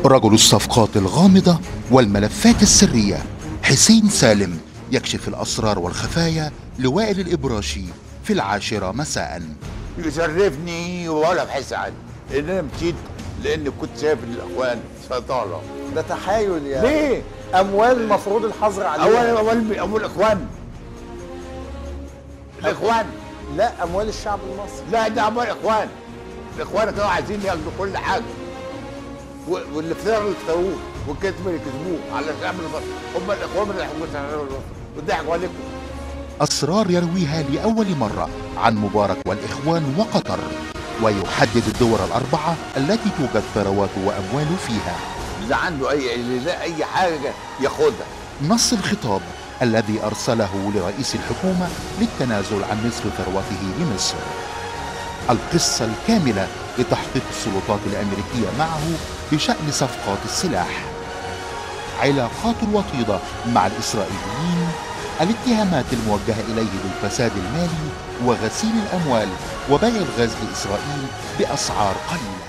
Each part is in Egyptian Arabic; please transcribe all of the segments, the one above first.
رجل الصفقات الغامضة والملفات السرية حسين سالم يكشف الأسرار والخفايا لوائل الإبراشي في العاشرة مساء يشرفني ولا بحس عني ان انا مشيت لان كنت شايف الاخوان سيطره ده تحايل يعني ليه؟ اموال مفروض الحظر عليها اول اول اول الاخوان الاخوان لا اموال الشعب المصري لا ده اموال الاخوان الاخوان كانوا عايزين ياخدوا كل حاجه و- والافتراء اللي افتروه والكذب اللي كذبوه على الشعب المصري هم الاخوان اللي حكموا الشعب المصري وضحكوا عليكم أسرار يرويها لأول مرة عن مبارك والإخوان وقطر ويحدد الدول الأربعة التي توجد ثرواته وأمواله فيها اللي عنده اي اللي لا اي حاجه ياخدها نص الخطاب الذي أرسله لرئيس الحكومة للتنازل عن نصف ثروته لمصر القصة الكاملة لتحقيق السلطات الأمريكية معه بشأن صفقات السلاح علاقات الوطيدة مع الإسرائيليين الاتهامات الموجهة إليه بالفساد المالي وغسيل الأموال وبيع الغاز لإسرائيل بأسعار قليلة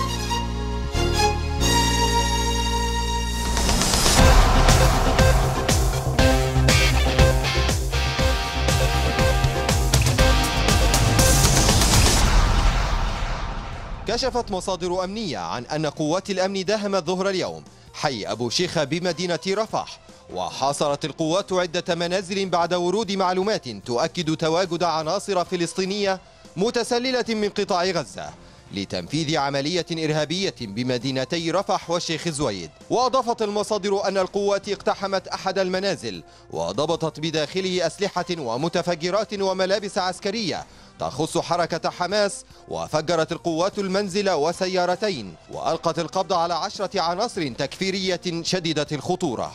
كشفت مصادر أمنية عن أن قوات الأمن داهمت ظهر اليوم حي أبو شيخة بمدينة رفح وحاصرت القوات عدة منازل بعد ورود معلومات تؤكد تواجد عناصر فلسطينية متسللة من قطاع غزة لتنفيذ عملية إرهابية بمدينتي رفح والشيخ زويد وأضافت المصادر أن القوات اقتحمت أحد المنازل وضبطت بداخله أسلحة ومتفجرات وملابس عسكرية تخص حركة حماس وفجرت القوات المنزل وسيارتين وألقت القبض على عشرة عناصر تكفيرية شديدة الخطورة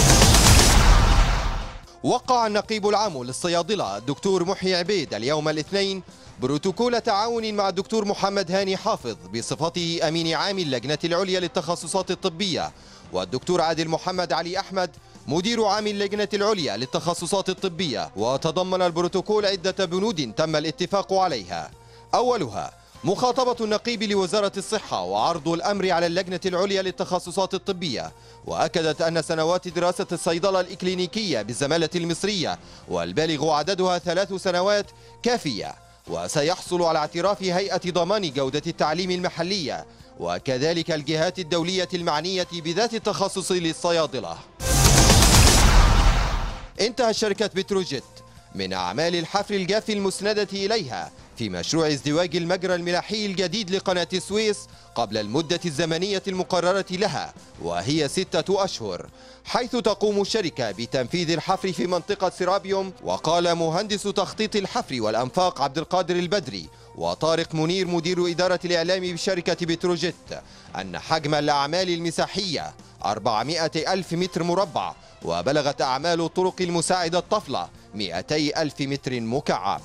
وقع النقيب العام للصيادلة الدكتور محي عبيد اليوم الاثنين بروتوكول تعاون مع الدكتور محمد هاني حافظ بصفته أمين عام اللجنة العليا للتخصصات الطبية والدكتور عادل محمد علي أحمد مدير عام اللجنة العليا للتخصصات الطبية وتضمن البروتوكول عدة بنود تم الاتفاق عليها أولها مخاطبة النقيب لوزارة الصحة وعرض الأمر على اللجنة العليا للتخصصات الطبية وأكدت أن سنوات دراسة الصيدلة الإكلينيكية بالزمالة المصرية والبالغ عددها ثلاث سنوات كافية وسيحصل على اعتراف هيئة ضمان جودة التعليم المحلية وكذلك الجهات الدولية المعنية بذات التخصص للصيادلة انتهت شركة بتروجيت من أعمال الحفر الجاف المسندة إليها في مشروع ازدواج المجرى الملاحي الجديد لقناة السويس قبل المدة الزمنية المقررة لها وهي ستة أشهر حيث تقوم الشركة بتنفيذ الحفر في منطقة سيرابيوم وقال مهندس تخطيط الحفر والأنفاق عبد القادر البدري وطارق منير مدير إدارة الإعلام بشركة بتروجيت أن حجم الأعمال المساحية 400 ألف متر مربع وبلغت أعمال الطرق المساعدة الطفلة 200 ألف متر مكعب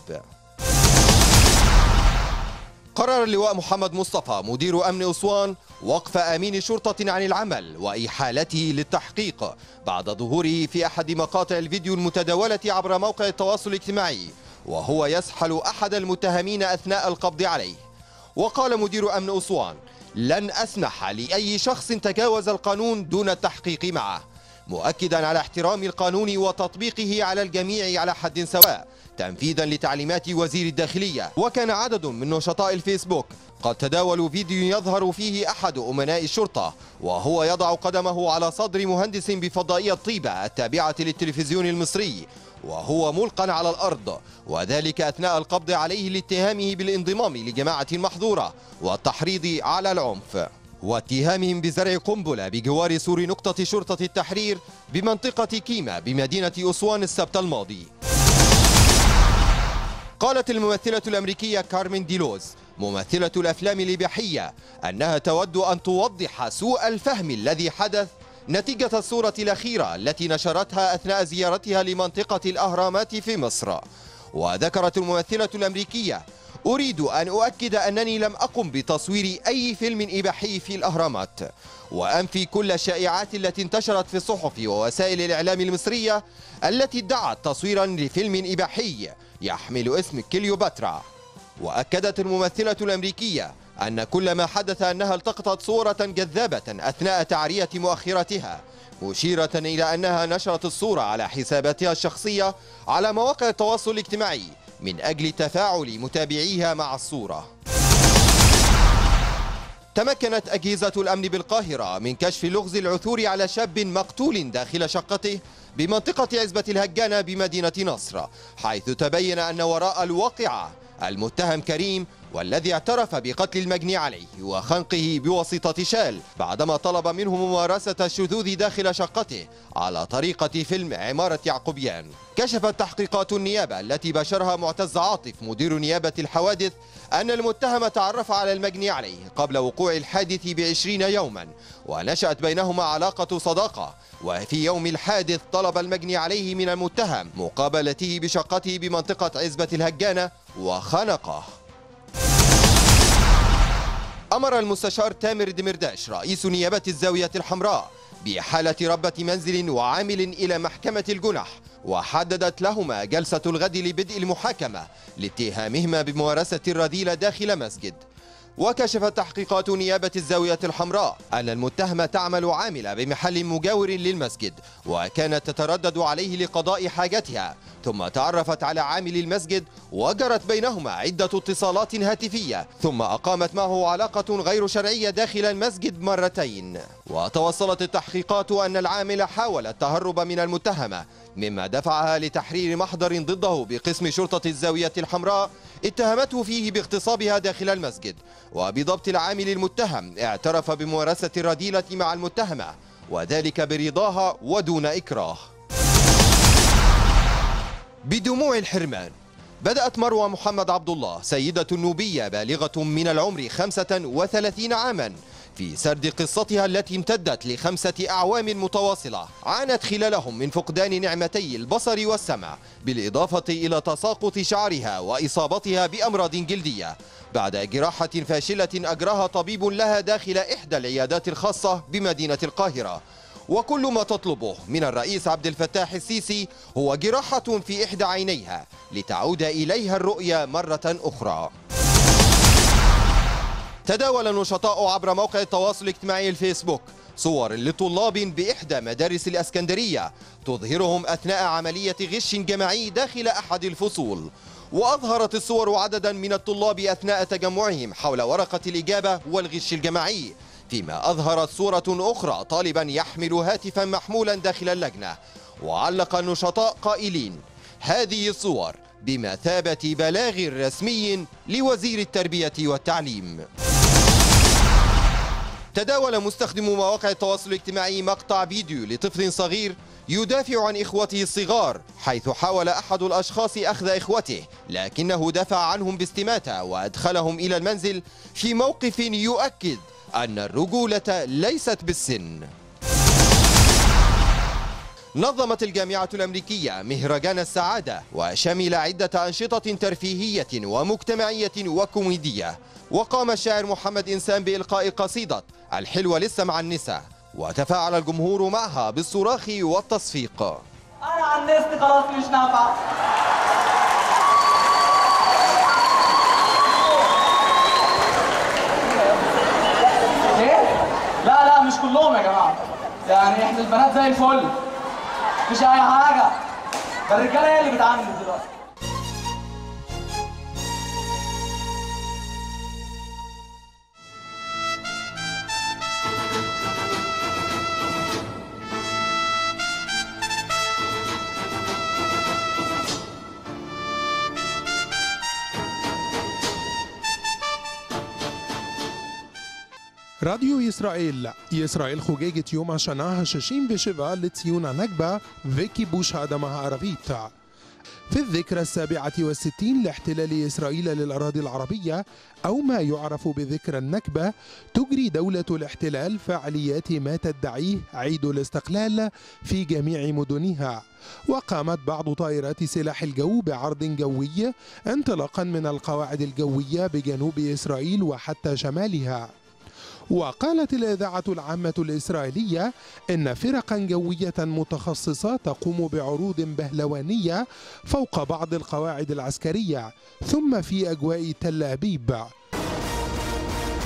قرر اللواء محمد مصطفى مدير أمن أسوان وقف أمين شرطة عن العمل وإحالته للتحقيق بعد ظهوره في أحد مقاطع الفيديو المتداولة عبر موقع التواصل الاجتماعي وهو يسحل أحد المتهمين أثناء القبض عليه وقال مدير أمن أسوان لن أسمح لأي شخص تجاوز القانون دون التحقيق معه مؤكدا على احترام القانون وتطبيقه على الجميع على حد سواء تنفيذا لتعليمات وزير الداخلية وكان عدد من نشطاء الفيسبوك قد تداولوا فيديو يظهر فيه أحد أمناء الشرطة وهو يضع قدمه على صدر مهندس بفضائية طيبة التابعة للتلفزيون المصري وهو ملقى على الأرض وذلك أثناء القبض عليه لاتهامه بالانضمام لجماعة محظورة والتحريض على العنف واتهامهم بزرع قنبلة بجوار سور نقطة شرطة التحرير بمنطقة كيما بمدينة أسوان السبت الماضي قالت الممثلة الأمريكية كارمين ديلوز ممثلة الأفلام الإباحية أنها تود أن توضح سوء الفهم الذي حدث نتيجة الصورة الأخيرة التي نشرتها أثناء زيارتها لمنطقة الأهرامات في مصر وذكرت الممثلة الأمريكية أريد أن أؤكد أنني لم أقم بتصوير أي فيلم إباحي في الأهرامات وأنفي كل الشائعات التي انتشرت في الصحف ووسائل الإعلام المصرية التي ادعت تصويرا لفيلم إباحي يحمل اسم كليوباترا وأكدت الممثلة الأمريكية أن كل ما حدث أنها التقطت صورة جذابة أثناء تعرية مؤخرتها مشيرة إلى أنها نشرت الصورة على حساباتها الشخصية على مواقع التواصل الاجتماعي من أجل تفاعل متابعيها مع الصورة تمكنت أجهزة الأمن بالقاهرة من كشف لغز العثور على شاب مقتول داخل شقته بمنطقة عزبة الهجانة بمدينة نصر حيث تبين أن وراء الواقعة المتهم كريم والذي اعترف بقتل المجني عليه وخنقه بواسطة شال بعدما طلب منه ممارسة الشذوذ داخل شقته على طريقة فيلم عمارة يعقوبيان كشفت تحقيقات النيابة التي باشرها معتز عاطف مدير نيابة الحوادث أن المتهم تعرف على المجني عليه قبل وقوع الحادث بعشرين يوما ونشأت بينهما علاقة صداقة وفي يوم الحادث طلب المجني عليه من المتهم مقابلته بشقته بمنطقة عزبة الهجانة وخنقه أمر المستشار تامر دمرداش رئيس نيابة الزاوية الحمراء بحالة ربة منزل وعامل إلى محكمة الجنح وحددت لهما جلسة الغد لبدء المحاكمة لاتهامهما بممارسة الرذيلة داخل مسجد وكشفت تحقيقات نيابة الزاوية الحمراء أن المتهمة تعمل عاملة بمحل مجاور للمسجد وكانت تتردد عليه لقضاء حاجتها ثم تعرفت على عامل المسجد وجرت بينهما عدة اتصالات هاتفية ثم أقامت معه علاقة غير شرعية داخل المسجد مرتين وتوصلت التحقيقات أن العامل حاول التهرب من المتهمة مما دفعها لتحرير محضر ضده بقسم شرطة الزاوية الحمراء اتهمته فيه باغتصابها داخل المسجد وبضبط العامل المتهم اعترف بممارسة الرذيلة مع المتهمة وذلك برضاها ودون إكراه بدموع الحرمان بدأت مروى محمد عبد الله سيدة النوبية بالغة من العمر 35 عاما في سرد قصتها التي امتدت لخمسة أعوام متواصلة عانت خلالهم من فقدان نعمتي البصر والسمع بالإضافة إلى تساقط شعرها وإصابتها بأمراض جلدية بعد جراحة فاشلة أجراها طبيب لها داخل إحدى العيادات الخاصة بمدينة القاهرة وكل ما تطلبه من الرئيس عبد الفتاح السيسي هو جراحة في إحدى عينيها لتعود إليها الرؤية مرة أخرى تداول النشطاء عبر موقع التواصل الاجتماعي الفيسبوك صور لطلاب بإحدى مدارس الأسكندرية تظهرهم أثناء عملية غش جماعي داخل أحد الفصول وأظهرت الصور عددا من الطلاب أثناء تجمعهم حول ورقة الإجابة والغش الجماعي فيما أظهرت صورة أخرى طالبا يحمل هاتفا محمولا داخل اللجنة وعلق النشطاء قائلين هذه الصور بمثابة بلاغ رسمي لوزير التربية والتعليم تداول مستخدم مواقع التواصل الاجتماعي مقطع فيديو لطفل صغير يدافع عن إخوته الصغار حيث حاول أحد الأشخاص أخذ إخوته لكنه دفع عنهم باستماتة وأدخلهم إلى المنزل في موقف يؤكد أن الرجولة ليست بالسن نظمت الجامعة الأمريكية مهرجان السعادة وشمل عدة أنشطة ترفيهية ومجتمعية وكوميدية وقام الشاعر محمد إنسان بإلقاء قصيدة الحلوة لسه مع النساء وتفاعل الجمهور معها بالصراخ والتصفيق انا عن نفسي خلاص مش نافعه ايه؟ لا لا مش كلهم يا جماعه يعني احنا البنات زي الفل مفيش اي حاجه ده الرجاله هي اللي بتعمل دلوقتي רדיו ישראל, ישראל חוגגת יום השנה ה-67 לציון הנכבה וכיבוש האדמה הערבית. في الذكرى السابعة والستين لاحتلال إسرائيل للأراضي العربية أو ما يعرف بذكرى النكبة تجري دولة الاحتلال فعاليات ما تدعيه عيد الاستقلال في جميع مدنها وقامت بعض طائرات سلاح الجو بعرض جوي انطلاقا من القواعد الجوية بجنوب إسرائيل وحتى شمالها وقالت الإذاعة العامة الإسرائيلية إن فرقا جوية متخصصة تقوم بعروض بهلوانية فوق بعض القواعد العسكرية ثم في أجواء تل أبيب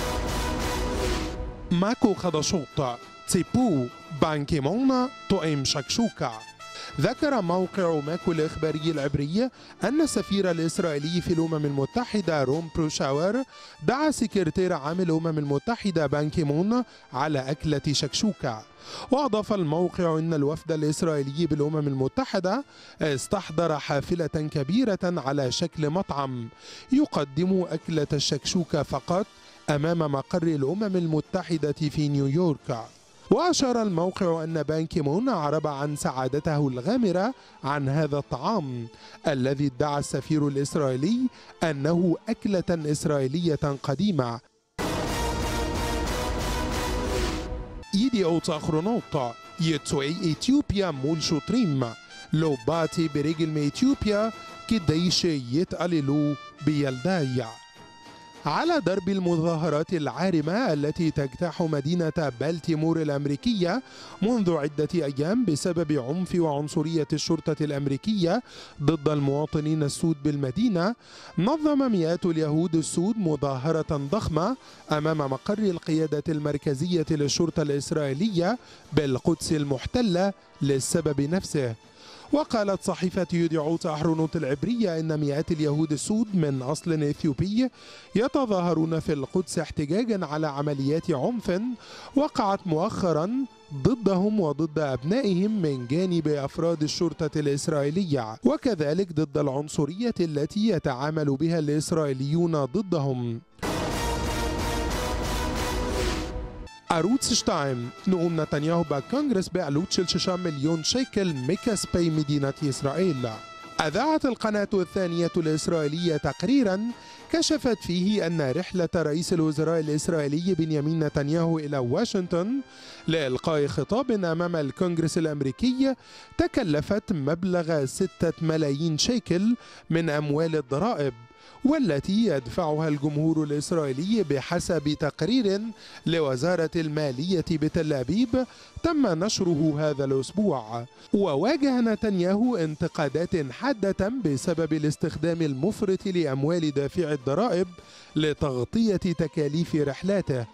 ماكو خدشوط تيبو بانكيمون توئم شكشوكا ذكر موقع ماكو الإخباري العبري أن السفير الإسرائيلي في الأمم المتحدة روم بروشاور دعا سكرتير عام الأمم المتحدة بانكيمون على أكلة شكشوكا وأضاف الموقع أن الوفد الإسرائيلي بالأمم المتحدة استحضر حافلة كبيرة على شكل مطعم يقدم أكلة الشكشوكة فقط أمام مقر الأمم المتحدة في نيويورك وأشار الموقع أن بان كيمون أعرب عن سعادته الغامرة عن هذا الطعام الذي ادعى السفير الإسرائيلي أنه أكلة إسرائيلية قديمة يديوت أخرونوت يتسوي إثيوبيا مول شطريم لو باتي برجل من إثيوبيا كديش يتقللوا بيلدايا على درب المظاهرات العارمة التي تجتاح مدينة بالتيمور الأمريكية منذ عدة أيام بسبب عنف وعنصرية الشرطة الأمريكية ضد المواطنين السود بالمدينة نظم مئات اليهود السود مظاهرة ضخمة أمام مقر القيادة المركزية للشرطة الإسرائيلية بالقدس المحتلة للسبب نفسه وقالت صحيفة يدعوت أحرنوت العبرية إن مئات اليهود السود من أصل إثيوبي يتظاهرون في القدس احتجاجا على عمليات عنف وقعت مؤخرا ضدهم وضد أبنائهم من جانب أفراد الشرطة الإسرائيلية وكذلك ضد العنصرية التي يتعامل بها الإسرائيليون ضدهم عروض شتايم نقوم نتنياهو بالكونغرس بعلوت شل مليون شيكل مكسبي مدينة إسرائيل أذاعت القناة الثانية الإسرائيلية تقريرا كشفت فيه أن رحلة رئيس الوزراء الإسرائيلي بنيامين نتنياهو إلى واشنطن لإلقاء خطاب أمام الكونغرس الأمريكي تكلفت مبلغ ستة ملايين شيكل من أموال الضرائب والتي يدفعها الجمهور الإسرائيلي بحسب تقرير لوزارة المالية بتل أبيب تم نشره هذا الأسبوع وواجه نتنياهو انتقادات حادة بسبب الاستخدام المفرط لأموال دافع الضرائب لتغطية تكاليف رحلاته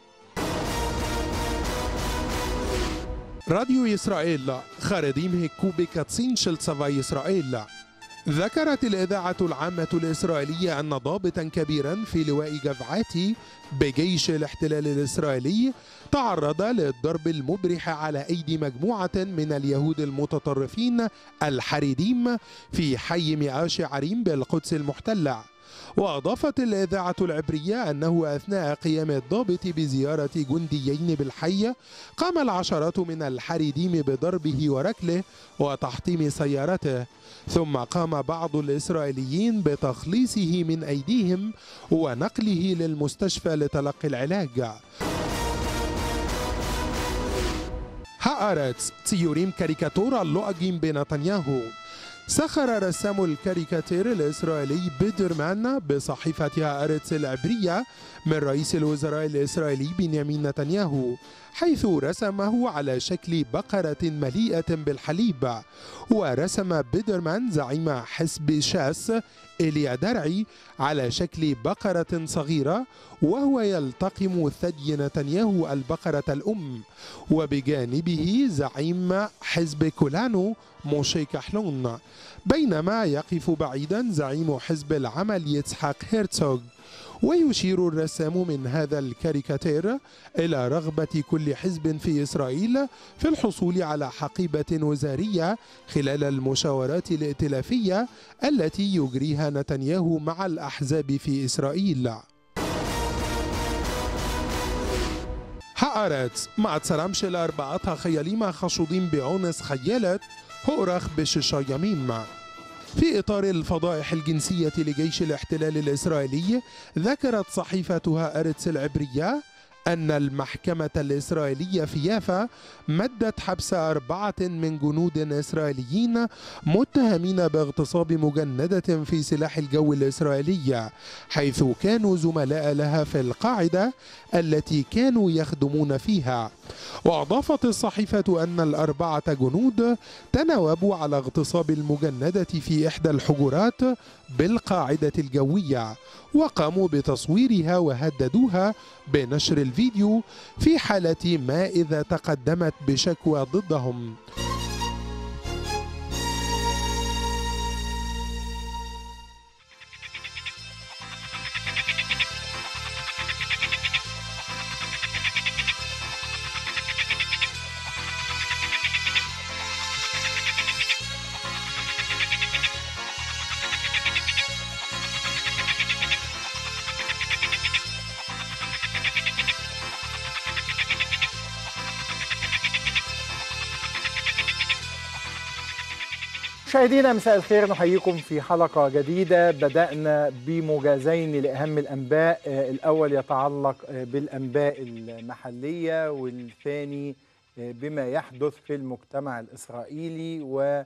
راديو إسرائيل خارديم هكوبي كاتسين شلتسافاي إسرائيل ذكرت الإذاعة العامة الإسرائيلية أن ضابطا كبيرا في لواء جفعاتي بجيش الاحتلال الإسرائيلي تعرض للضرب المبرح على أيدي مجموعة من اليهود المتطرفين الحريديم في حي مئاش عريم بالقدس المحتلة وأضافت الإذاعة العبرية أنه أثناء قيام الضابط بزيارة جنديين بالحي قام العشرات من الحريديم بضربه وركله وتحطيم سيارته ثم قام بعض الإسرائيليين بتخليصه من أيديهم ونقله للمستشفى لتلقي العلاج هآرتس ציורים קריקטורה לועגים בנתניהו سخر رسام الكاريكاتير الإسرائيلي بيدرمان بصحيفة هآرتس العبرية من رئيس الوزراء الإسرائيلي بنيامين نتنياهو حيث رسمه على شكل بقرة مليئة بالحليب ورسم بيدرمان زعيم حزب شاس إيليا درعي على شكل بقرة صغيرة وهو يلتقم ثدي نتنياهو البقرة الأم وبجانبه زعيم حزب كولانو موشي كحلون بينما يقف بعيدا زعيم حزب العمل يتسحاق هيرتسوغ ويشير الرسام من هذا الكاريكاتير إلى رغبة كل حزب في إسرائيل في الحصول على حقيبة وزارية خلال المشاورات الائتلافية التي يجريها نتنياهو مع الأحزاب في إسرائيل هآرت مع تسلامش الأربعة خياليما خشودين بعنس خيالت هورخ بششا يميم في إطار الفضائح الجنسية لجيش الاحتلال الإسرائيلي ذكرت صحيفتها أرتس العبرية أن المحكمة الإسرائيلية في يافا مدت حبس أربعة من جنود إسرائيليين متهمين باغتصاب مجندة في سلاح الجو الإسرائيلي حيث كانوا زملاء لها في القاعدة التي كانوا يخدمون فيها وأضافت الصحيفة أن الأربعة جنود تناوبوا على اغتصاب المجندة في إحدى الحجرات بالقاعدة الجوية وقاموا بتصويرها وهددوها بنشر الفيديو في حالة ما إذا تقدمت بشكوى ضدهم مشاهدينا مساء الخير نحييكم في حلقة جديدة بدأنا بموجزين لأهم الأنباء آه، الأول يتعلق آه، بالأنباء المحلية والثاني آه، بما يحدث في المجتمع الإسرائيلي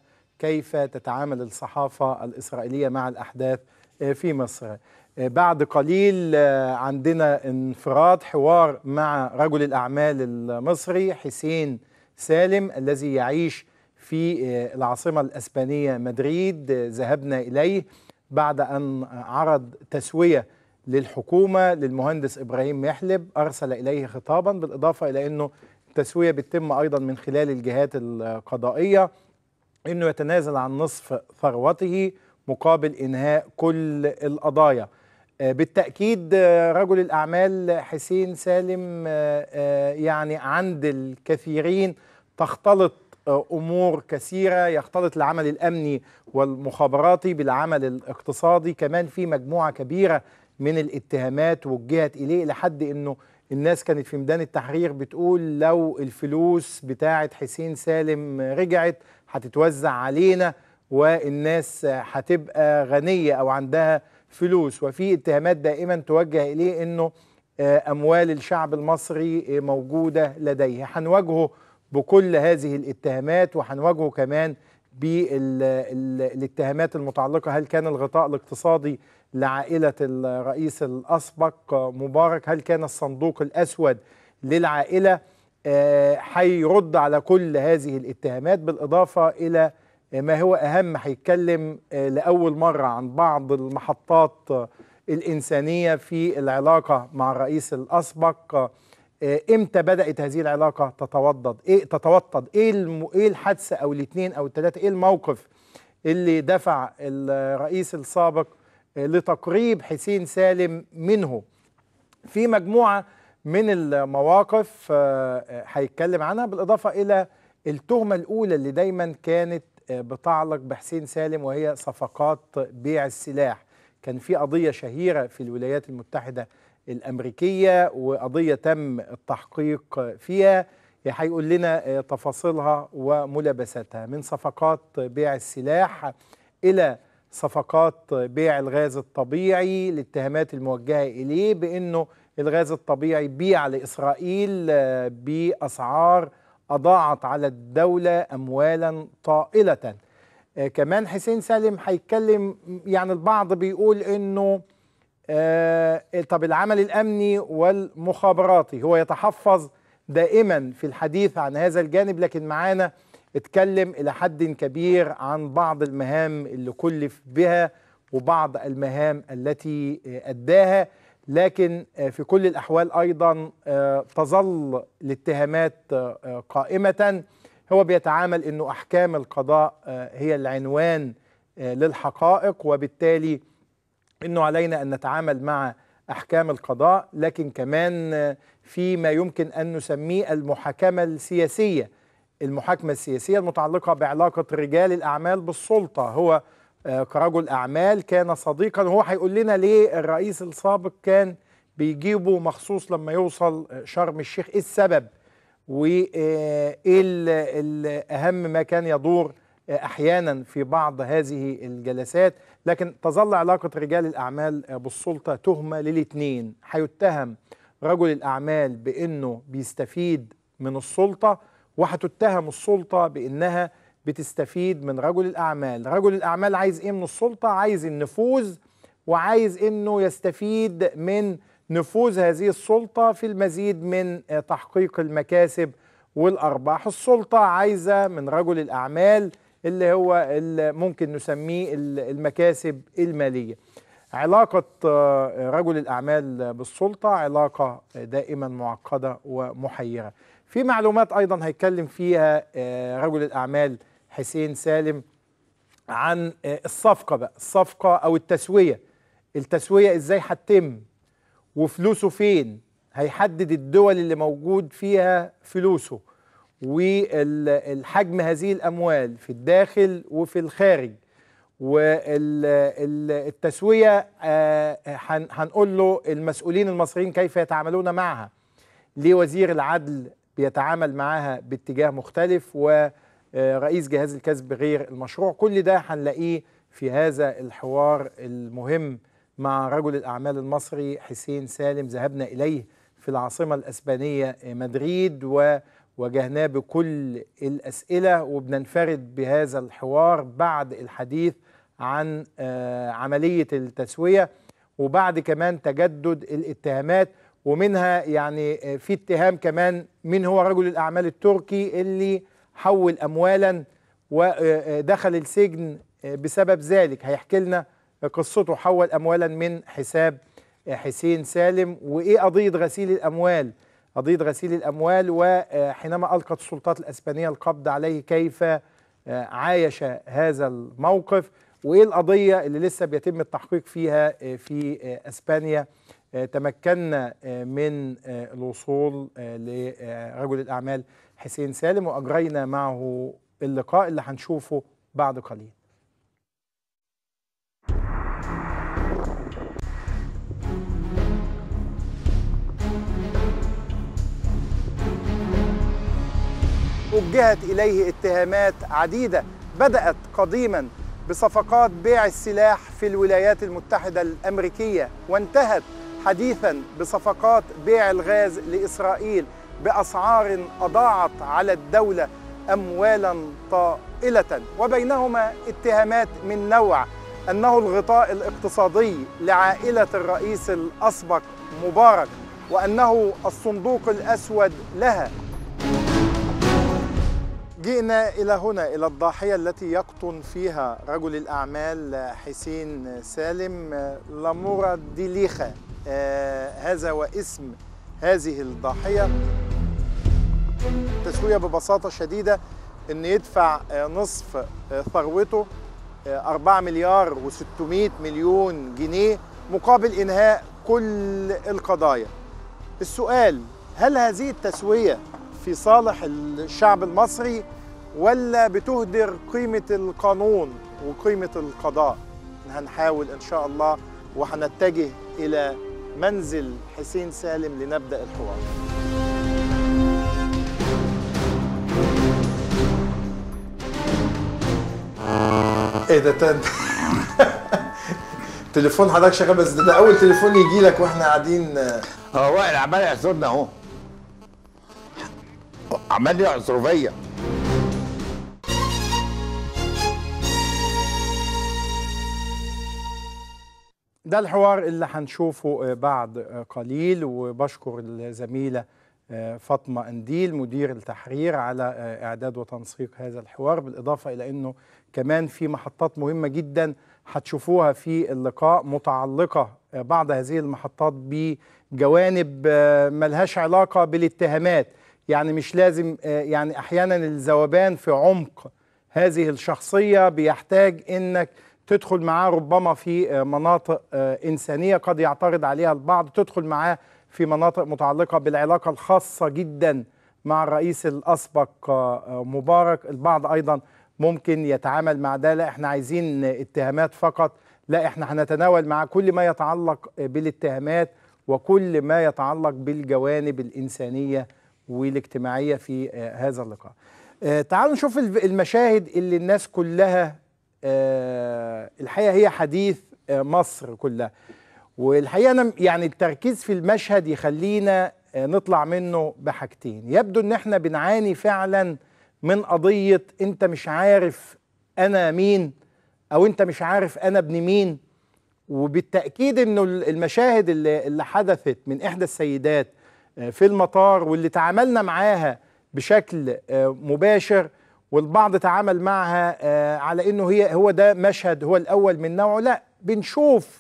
وكيف تتعامل الصحافة الإسرائيلية مع الأحداث آه، في مصر آه، بعد قليل آه، عندنا انفراد حوار مع رجل الأعمال المصري حسين سالم الذي يعيش في آه، العاصمة الأسبانية مدريد آه، ذهبنا إليه بعد أن عرض تسوية للحكومة للمهندس إبراهيم محلب أرسل إليه خطابا بالإضافة إلى أنه التسوية بتتم أيضا من خلال الجهات القضائية أنه يتنازل عن نصف ثروته مقابل إنهاء كل القضايا آه، بالتأكيد آه، رجل الأعمال حسين سالم آه، آه، يعني عند الكثيرين تختلط آه، أمور كثيرة يختلط العمل الأمني والمخابراتي بالعمل الاقتصادي كمان في مجموعة كبيرة من الاتهامات وجهت إليه لحد أنه الناس كانت في ميدان التحرير بتقول لو الفلوس بتاعة حسين سالم رجعت هتتوزع علينا والناس هتبقى غنية أو عندها فلوس وفي اتهامات دائما توجه إليه أنه آه، أموال الشعب المصري آه، موجودة لديه هنواجهه بكل هذه الاتهامات وهنواجهه كمان بالاتهامات المتعلقة هل كان الغطاء الاقتصادي لعائلة الرئيس الأسبق آه، مبارك هل كان الصندوق الأسود للعائلة آه، هيرد على كل هذه الاتهامات بالإضافة إلى آه، ما هو أهم هيتكلم آه، لأول مرة عن بعض المحطات آه، الإنسانية في العلاقة مع الرئيس الأسبق آه، آه، امتى بدأت هذه العلاقة تتوضد ايه تتوطد ايه الم... ايه الحادثة او الاثنين او الثلاثة ايه الموقف اللي دفع الرئيس السابق آه، لتقريب حسين سالم منه في مجموعة من المواقف آه، آه، هيتكلم عنها بالإضافة إلى التهمة الأولى اللي دايما كانت آه، بتعلق بحسين سالم وهي صفقات بيع السلاح كان في قضية شهيرة في الولايات المتحدة الأمريكية وقضية تم التحقيق فيها هيقول لنا آه، تفاصيلها وملابساتها من صفقات بيع السلاح إلى صفقات بيع الغاز الطبيعي الاتهامات الموجهة إليه بأنه الغاز الطبيعي بيع لإسرائيل آه، بأسعار أضاعت على الدولة أموالا طائلة آه، كمان حسين سالم هيتكلم يعني البعض بيقول انه آه طب العمل الامني والمخابراتي هو يتحفظ دائما في الحديث عن هذا الجانب لكن معانا اتكلم الى حد كبير عن بعض المهام اللي كلف بها وبعض المهام التي آه، اداها لكن آه، في كل الاحوال ايضا آه، تظل الاتهامات آه، آه، قائمه هو بيتعامل انه احكام القضاء آه، هي العنوان آه، للحقائق وبالتالي انه علينا ان نتعامل مع احكام القضاء لكن كمان آه، في ما يمكن ان نسميه المحاكمه السياسيه المحاكمه السياسيه المتعلقه بعلاقه رجال الاعمال بالسلطه هو آه، كرجل اعمال كان صديقا وهو هيقول لنا ليه الرئيس السابق كان بيجيبه مخصوص لما يوصل آه، شرم الشيخ ايه السبب وايه اهم ما كان يدور آه، احيانا في بعض هذه الجلسات لكن تظل علاقه رجال الاعمال آه، بالسلطه تهمه للاثنين هيتهم رجل الاعمال بانه بيستفيد من السلطه وهتتهم السلطه بانها بتستفيد من رجل الاعمال رجل الاعمال عايز ايه من السلطه عايز النفوذ وعايز انه يستفيد من نفوذ هذه السلطه في المزيد من آه، تحقيق المكاسب والارباح السلطه عايزه من رجل الاعمال اللي هو اللي ممكن نسميه ال- المكاسب الماليه علاقة آه، رجل الأعمال بالسلطة علاقة دائما معقدة ومحيرة في معلومات أيضا هيتكلم فيها آه، رجل الأعمال حسين سالم عن آه، الصفقة بقى الصفقة أو التسوية التسوية إزاي هتتم وفلوسه فين هيحدد الدول اللي موجود فيها فلوسه والحجم هذه الأموال في الداخل وفي الخارج والتسوية هنقول له المسؤولين المصريين كيف يتعاملون معها ليه وزير العدل بيتعامل معاها باتجاه مختلف ورئيس جهاز الكسب غير المشروع كل ده هنلاقيه في هذا الحوار المهم مع رجل الأعمال المصري حسين سالم ذهبنا إليه في العاصمة الأسبانية مدريد وواجهناه بكل الأسئلة وبننفرد بهذا الحوار بعد الحديث عن آه، عملية التسوية وبعد كمان تجدد الاتهامات ومنها يعني آه، في اتهام كمان من هو رجل الأعمال التركي اللي حول أموالا ودخل السجن آه، بسبب ذلك هيحكي لنا قصته حول أموالا من حساب آه، حسين سالم وإيه قضية غسيل الأموال قضية غسيل الأموال وحينما ألقت السلطات الأسبانية القبض عليه كيف آه، عايش هذا الموقف وايه القضيه اللي لسه بيتم التحقيق فيها آه، في آه، اسبانيا آه، تمكنا آه، من آه، الوصول آه، لرجل الاعمال حسين سالم واجرينا معه اللقاء اللي هنشوفه بعد قليل وجهت اليه اتهامات عديده بدات قديما بصفقات بيع السلاح في الولايات المتحده الامريكيه وانتهت حديثا بصفقات بيع الغاز لاسرائيل باسعار اضاعت على الدوله اموالا طائله وبينهما اتهامات من نوع انه الغطاء الاقتصادي لعائله الرئيس الاسبق مبارك وانه الصندوق الاسود لها جئنا إلى هنا إلى الضاحية التي يقطن فيها رجل الأعمال حسين سالم لامورا ديليخا آه هذا واسم هذه الضاحية التسوية ببساطة شديدة أن يدفع آه نصف آه ثروته آه 4 مليار و600 مليون جنيه مقابل إنهاء كل القضايا السؤال هل هذه التسوية في صالح الشعب المصري ولا بتهدر قيمة القانون وقيمة القضاء هنحاول إن شاء الله وهنتجه إلى منزل حسين سالم لنبدأ الحوار ايه ده تاني تليفون حضرتك شغال بس ده, ده اول تليفون يجي لك واحنا قاعدين هو وائل عمال يعصرنا اهو عمال يعصر فيا ده الحوار اللي هنشوفه آه، بعد آه، قليل وبشكر الزميلة آه، فاطمة أنديل مدير التحرير على آه، إعداد وتنسيق هذا الحوار بالإضافة إلى أنه كمان في محطات مهمة جدا هتشوفوها في اللقاء متعلقة آه، بعض هذه المحطات بجوانب آه، ملهاش علاقة بالاتهامات يعني مش لازم آه، يعني أحيانا الذوبان في عمق هذه الشخصية بيحتاج انك تدخل معاه ربما في آه، مناطق آه، إنسانية قد يعترض عليها البعض تدخل معاه في مناطق متعلقة بالعلاقة الخاصة جدا مع الرئيس الأسبق آه، آه، مبارك البعض أيضا ممكن يتعامل مع ده لا احنا عايزين اتهامات فقط لا احنا هنتناول مع كل ما يتعلق بالاتهامات وكل ما يتعلق بالجوانب الإنسانية والاجتماعية في آه، هذا اللقاء آه، تعالوا نشوف الف- المشاهد اللي الناس كلها آه، الحقيقة هي حديث آه، مصر كلها والحقيقة أنا يعني التركيز في المشهد يخلينا آه، نطلع منه بحاجتين يبدو ان احنا بنعاني فعلا من قضية انت مش عارف انا مين او انت مش عارف انا ابن مين وبالتأكيد انه المشاهد اللي, اللي حدثت من احدى السيدات آه، في المطار واللي تعاملنا معاها بشكل آه، مباشر والبعض تعامل معها آه، على انه هي هو ده مشهد هو الاول من نوعه لا بنشوف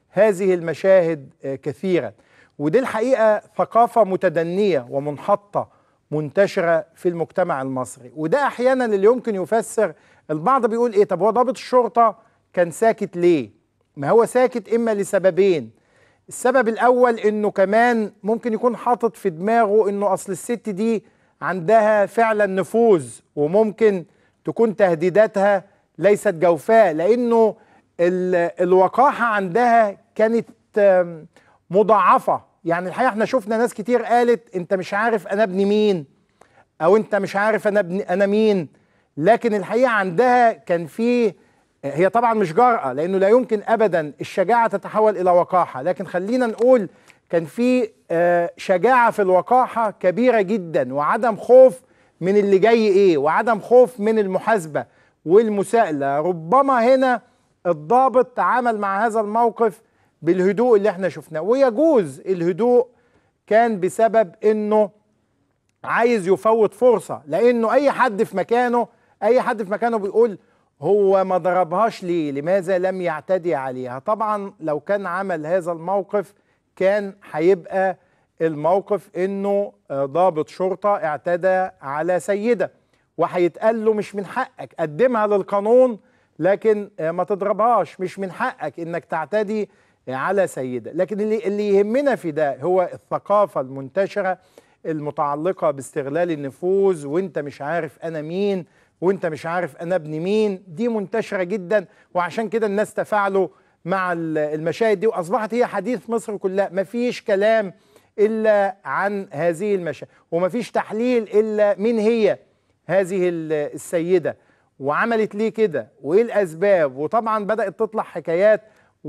هذه المشاهد آه، كثيرا ودي الحقيقه ثقافه متدنيه ومنحطه منتشره في المجتمع المصري وده احيانا اللي يمكن يفسر البعض بيقول ايه طب هو ضابط الشرطه كان ساكت ليه ما هو ساكت اما لسببين السبب الاول انه كمان ممكن يكون حاطط في دماغه انه اصل الست دي عندها فعلا نفوذ وممكن تكون تهديداتها ليست جوفاء لانه ال- الوقاحه عندها كانت آم، مضاعفه يعني الحقيقه احنا شفنا ناس كتير قالت انت مش عارف انا ابن مين او انت مش عارف انا ابن انا مين لكن الحقيقه عندها كان في هي طبعا مش جرأة لانه لا يمكن ابدا الشجاعه تتحول الى وقاحه لكن خلينا نقول كان في آه، شجاعه في الوقاحه كبيره جدا وعدم خوف من اللي جاي ايه وعدم خوف من المحاسبه والمساءله ربما هنا الضابط تعامل مع هذا الموقف بالهدوء اللي احنا شفناه ويجوز الهدوء كان بسبب انه عايز يفوت فرصة لأنه أي حد في مكانه أي حد في مكانه بيقول هو ما ضربهاش ليه لماذا لم يعتدي عليها طبعا لو كان عمل هذا الموقف كان هيبقى الموقف انه آه، ضابط شرطة اعتدى على سيدة وهيتقال له مش من حقك قدمها للقانون لكن آه، ما تضربهاش مش من حقك انك تعتدي على سيدة لكن اللي, اللي يهمنا في ده هو الثقافة المنتشرة المتعلقة باستغلال النفوذ وانت مش عارف انا مين وانت مش عارف انا ابن مين دي منتشرة جدا وعشان كده الناس تفاعلوا مع ال- المشاهد دي واصبحت هي حديث مصر كلها مفيش كلام الا عن هذه المشاهد ومفيش تحليل الا مين هي هذه ال- السيدة وعملت ليه كده وايه الاسباب وطبعا بدأت تطلع حكايات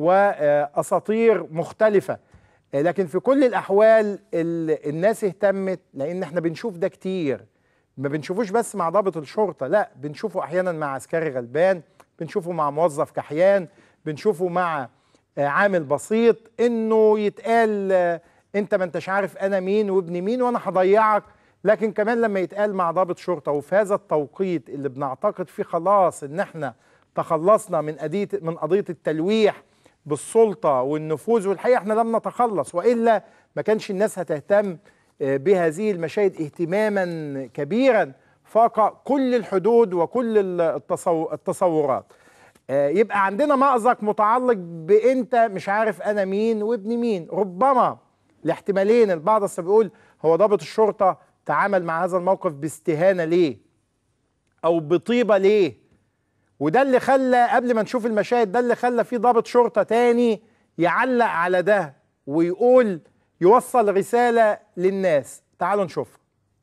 واساطير مختلفة آه، لكن في كل الاحوال ال- الناس اهتمت لان احنا بنشوف ده كتير ما بنشوفوش بس مع ضابط الشرطه لا بنشوفه احيانا مع عسكري غلبان بنشوفه مع موظف كحيان بنشوفه مع آه، عامل بسيط انه يتقال آه، انت ما انتش عارف انا مين وابن مين وانا هضيعك لكن كمان لما يتقال مع ضابط شرطه وفي هذا التوقيت اللي بنعتقد فيه خلاص ان احنا تخلصنا من قضيه من قضيه التلويح بالسلطه والنفوذ والحقيقه احنا لم نتخلص والا ما كانش الناس هتهتم آه، بهذه المشاهد اهتماما كبيرا فاق كل الحدود وكل ال- التصو- التصورات آه، يبقى عندنا مأزق متعلق بانت مش عارف انا مين وابن مين ربما الاحتمالين البعض اصلا بيقول هو ضابط الشرطه تعامل مع هذا الموقف باستهانه ليه او بطيبه ليه وده اللي خلى قبل ما نشوف المشاهد ده اللي خلى في ضابط شرطه تاني يعلق على ده ويقول يوصل رساله للناس تعالوا نشوف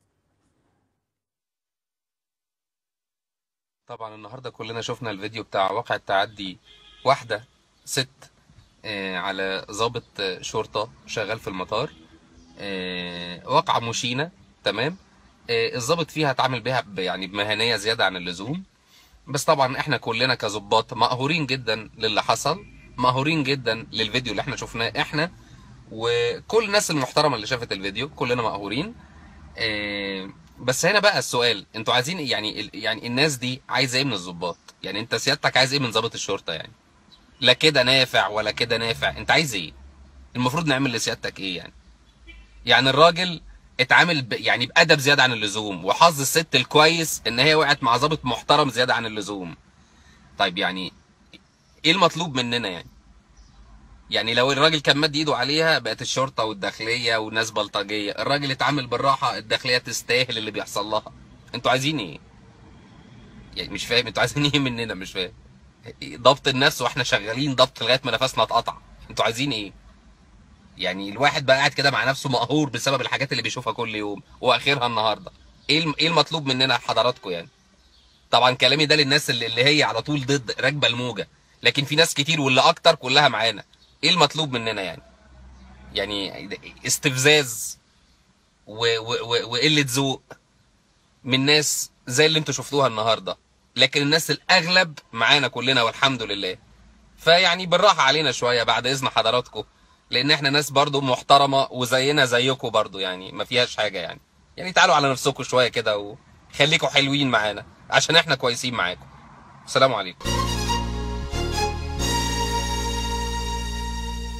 طبعا النهارده كلنا شفنا الفيديو بتاع واقع التعدي واحدة ست آه، على ضابط آه، شرطة شغال في المطار آه، واقعة مشينة تمام آه، الضابط فيها اتعامل بيها ب- يعني بمهنية زيادة عن اللزوم بس طبعا احنا كلنا كظباط مقهورين جدا للي حصل مقهورين جدا للفيديو اللي احنا شفناه احنا وكل الناس المحترمة اللي شافت الفيديو كلنا مقهورين آه، بس هنا بقى السؤال انتوا عايزين إيه؟ يعني ال- يعني الناس دي عايزه ايه من الضباط يعني انت سيادتك عايز ايه من ضابط الشرطه يعني لا كده نافع ولا كده نافع انت عايز ايه المفروض نعمل لسيادتك ايه يعني يعني الراجل اتعامل ب... يعني بادب زياده عن اللزوم وحظ الست الكويس ان هي وقعت مع ضابط محترم زياده عن اللزوم طيب يعني ايه المطلوب مننا يعني يعني لو الراجل كان مد ايده عليها بقت الشرطه والداخليه والناس بلطجيه الراجل اتعامل بالراحه الداخليه تستاهل اللي بيحصل لها انتوا عايزين ايه يعني مش فاهم انتوا عايزين ايه مننا مش فاهم ضبط النفس واحنا شغالين ضبط لغايه ما نفسنا اتقطع انتوا عايزين ايه يعني الواحد بقى قاعد كده مع نفسه مقهور بسبب الحاجات اللي بيشوفها كل يوم واخرها النهارده ايه الم- ايه المطلوب مننا حضراتكم يعني طبعا كلامي ده للناس اللي, اللي هي على طول ضد راكبه الموجه لكن في ناس كتير واللي اكتر كلها معانا ايه المطلوب مننا يعني يعني استفزاز و- و- و- وقله ذوق من ناس زي اللي انتوا شفتوها النهارده لكن الناس الاغلب معانا كلنا والحمد لله فيعني بالراحه علينا شويه بعد اذن حضراتكم لان احنا ناس برضو محترمه وزينا زيكم برضو يعني ما فيهاش حاجه يعني يعني تعالوا على نفسكم شويه كده وخليكم حلوين معانا عشان احنا كويسين معاكم السلام عليكم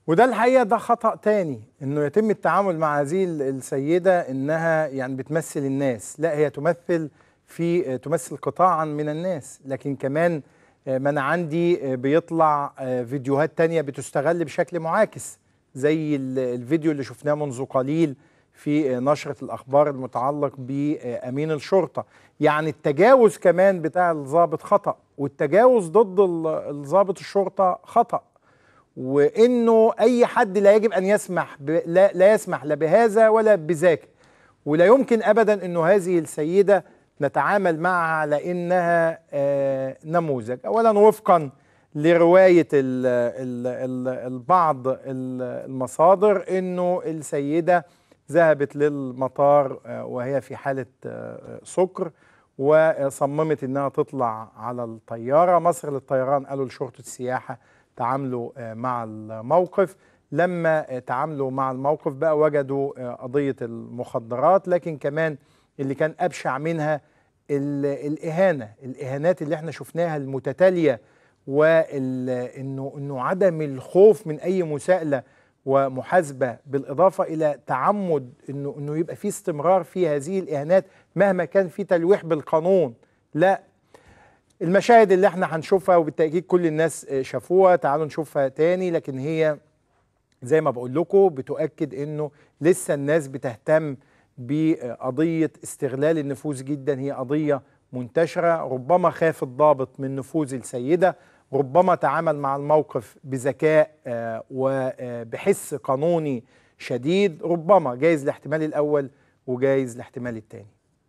وده الحقيقه ده خطا تاني انه يتم التعامل مع هذه ال- السيده انها يعني بتمثل الناس لا هي تمثل في تمثل قطاعا من الناس لكن كمان آه، ما انا عندي آه، بيطلع آه، فيديوهات تانية بتستغل بشكل معاكس زي ال- الفيديو اللي شفناه منذ قليل في آه، نشرة الأخبار المتعلق بأمين الشرطة يعني التجاوز كمان بتاع الضابط خطأ والتجاوز ضد ال- الضابط الشرطة خطأ وانه اي حد لا يجب ان يسمح ب... لا, لا يسمح لا بهذا ولا بذاك ولا يمكن ابدا انه هذه السيده نتعامل معها على انها آه نموذج اولا وفقا لروايه ال ال ال البعض ال- المصادر انه السيده ذهبت للمطار آه وهي في حاله آه سكر وصممت انها تطلع على الطياره مصر للطيران قالوا لشرطه السياحه تعاملوا آه، مع الموقف لما آه، تعاملوا مع الموقف بقى وجدوا آه، قضيه المخدرات لكن كمان اللي كان ابشع منها ال- الاهانه الاهانات اللي احنا شفناها المتتاليه وانه انه عدم الخوف من اي مساءله ومحاسبه بالاضافه الى تعمد انه انه يبقى في استمرار في هذه الاهانات مهما كان في تلويح بالقانون لا المشاهد اللي احنا هنشوفها وبالتاكيد كل الناس آه، شافوها تعالوا نشوفها تاني لكن هي زي ما بقول لكم بتؤكد انه لسه الناس بتهتم بقضيه استغلال النفوذ جدا هي قضيه منتشره ربما خاف الضابط من نفوذ السيده ربما تعامل مع الموقف بذكاء آه، وبحس قانوني شديد ربما جايز الاحتمال الاول وجايز الاحتمال الثاني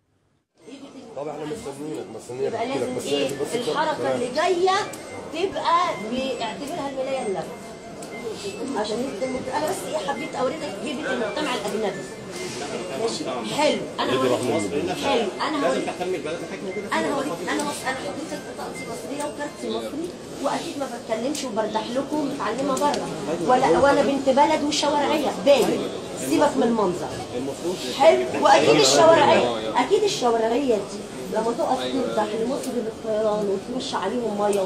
يبقى لازم ايه الحركه اللي جايه تبقى بيعتبرها الملايه اللف عشان انت المت... انا بس ايه حبيت اوريك هيبه المجتمع الاجنبي ماشي حلو انا هوريك حلو انا هوريك انا هوريك انا مص... انا حضرتك بطاقتي مصريه وكارتي مصري واكيد ما بتكلمش وبرتاح لكم متعلمه بره ولا ولا بنت بلد وشوارعيه باين سيبك من المنظر حلو واكيد الشوارعيه اكيد الشوارعيه دي لما تقف تفتح لمصر للطيران وترش عليهم ميه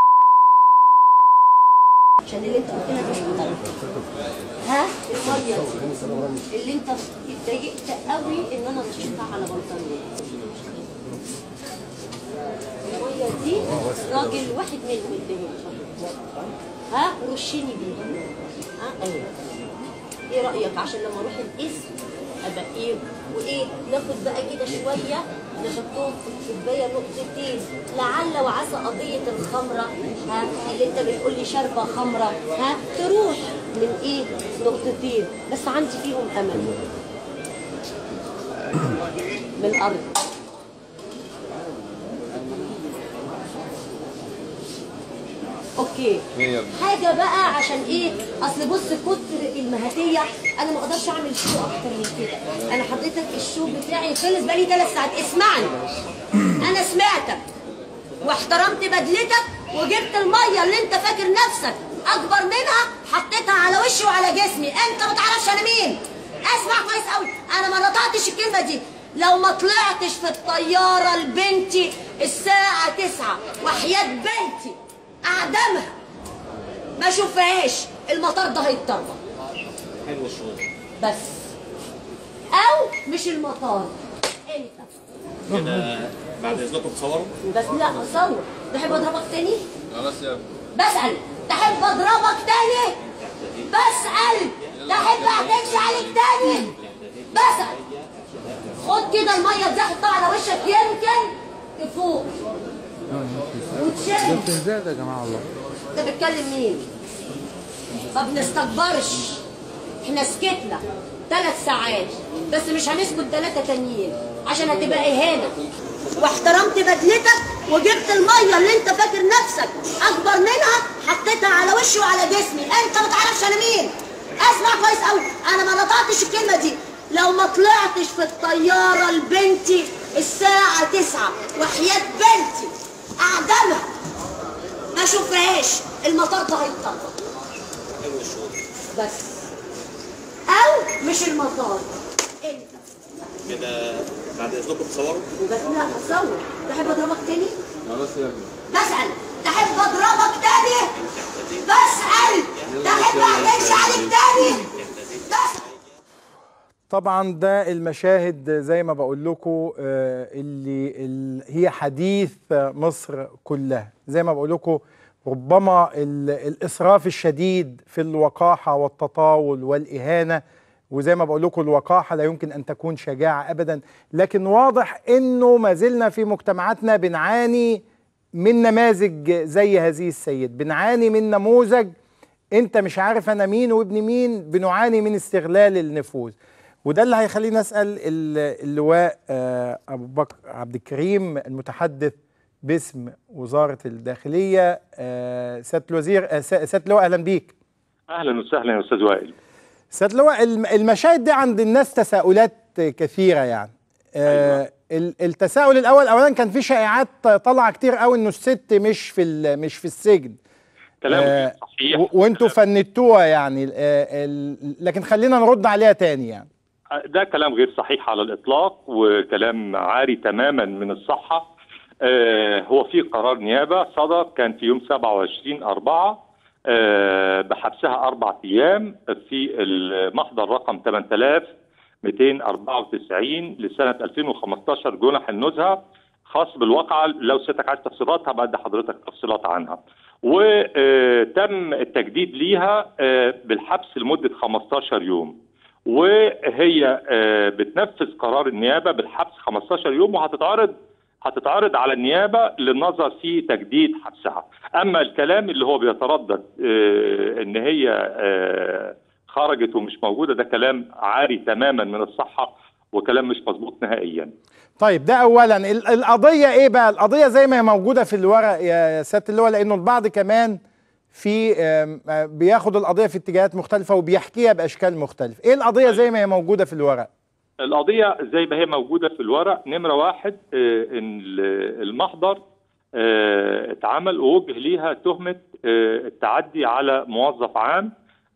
عشان اللي انت قلتها دي مش مختلفه ها الميه دي اللي انت اتضايقت قوي ان انا رشيتها على بنطلون الميه دي راجل واحد منهم اداني ها رشيني بيها ها ايوه ايه رايك عشان لما اروح القسم ابقى ايه وايه ناخد بقى كده شويه نحطهم في الكوبايه نقطتين لعل وعسى قضيه الخمره ها اللي انت بتقول لي شاربه خمره ها تروح من ايه نقطتين بس عندي فيهم امل من الارض اوكي حاجه بقى عشان ايه اصل بص كتر المهاتيه انا ما اقدرش اعمل شو اكتر من كده انا حضرتك الشو بتاعي خلص بقالي ثلاث ساعات اسمعني انا سمعتك واحترمت بدلتك وجبت الميه اللي انت فاكر نفسك اكبر منها حطيتها على وشي وعلى جسمي انت ما تعرفش انا مين اسمع كويس قوي انا ما نطقتش الكلمه دي لو ما طلعتش في الطياره لبنتي الساعه 9 وحياه بنتي اعدمها ما اشوفهاش المطار ده هيتطربق حلو الشغل بس او مش المطار انت كده بعد اذنكم تصوروا بس لا اصور تحب اضربك تاني خلاص يا بسأل تحب اضربك تاني بسأل تحب اعتكش عليك تاني بسأل خد كده المية دي حطها على وشك يمكن تفوق وتشم ازاي يا جماعه والله انت بتكلم مين؟ ما بنستكبرش احنا سكتنا ثلاث ساعات بس مش هنسكت ثلاثة تانيين عشان هتبقى اهانة واحترمت بدلتك وجبت المية اللي انت فاكر نفسك اكبر منها حطيتها على وشي وعلى جسمي انت ما تعرفش انا مين اسمع كويس قوي انا ما نطقتش الكلمة دي لو ما طلعتش في الطيارة لبنتي الساعة تسعة وحياة بنتي اعدمها ما اشوفهاش المطار ده هيتطرق حلو الشغل بس او مش المطار انت كده بعد اذنكم تصوروا بس لا اتصور تحب اضربك تاني خلاص يا ابني بسأل تحب اضربك تاني بسأل لكن ما اعملش عليك تاني طبعا ده المشاهد زي ما بقول لكم آه، اللي ال- هي حديث مصر كلها زي ما بقول لكم ربما ال- الاسراف الشديد في الوقاحه والتطاول والاهانه وزي ما بقول لكم الوقاحه لا يمكن ان تكون شجاعه ابدا لكن واضح انه ما زلنا في مجتمعاتنا بنعاني من نماذج زي هذه السيد بنعاني من نموذج انت مش عارف انا مين وابن مين بنعاني من استغلال النفوذ وده اللي هيخلينا اسال ال- اللواء آه، ابو بكر عبد الكريم المتحدث باسم وزاره الداخليه آه، سياده الوزير آه، سا- سياده اللواء اهلا بيك اهلا وسهلا يا استاذ وائل سياده اللواء الم- المشاهد دي عند الناس تساؤلات كثيره يعني آه ال- التساؤل الاول اولا كان في شائعات طالعه كتير قوي انه الست مش في ال- مش في السجن كلام آه، صحيح و- وانتوا فندتوها يعني آه، ال- لكن خلينا نرد عليها تاني يعني ده كلام غير صحيح على الاطلاق وكلام عاري تماما من الصحه آه، هو في قرار نيابه صدر كان في يوم 27 4 آه، بحبسها اربع ايام في المحضر رقم 8294 لسنه 2015 جنح النزهه خاص بالواقعه لو سيادتك عايز تفصيلات هبقى ادي حضرتك تفصيلات عنها وتم التجديد ليها آه، بالحبس لمده 15 يوم وهي آه، بتنفذ قرار النيابه بالحبس 15 يوم وهتتعرض هتتعرض على النيابه للنظر في تجديد حبسها اما الكلام اللي هو بيتردد آه، ان هي آه، خرجت ومش موجوده ده كلام عاري تماما من الصحه وكلام مش مظبوط نهائيا طيب ده اولا ال- القضيه ايه بقى القضيه زي ما هي موجوده في الورق يا سياده اللواء لانه البعض كمان في آم، آه، بياخد القضيه في اتجاهات مختلفه وبيحكيها باشكال مختلفه ايه القضيه زي ما هي موجوده في الورق القضية زي ما هي موجودة في الورق نمرة واحد آه، إن ال- المحضر آه، اتعمل ووجه ليها تهمة آه، التعدي على موظف عام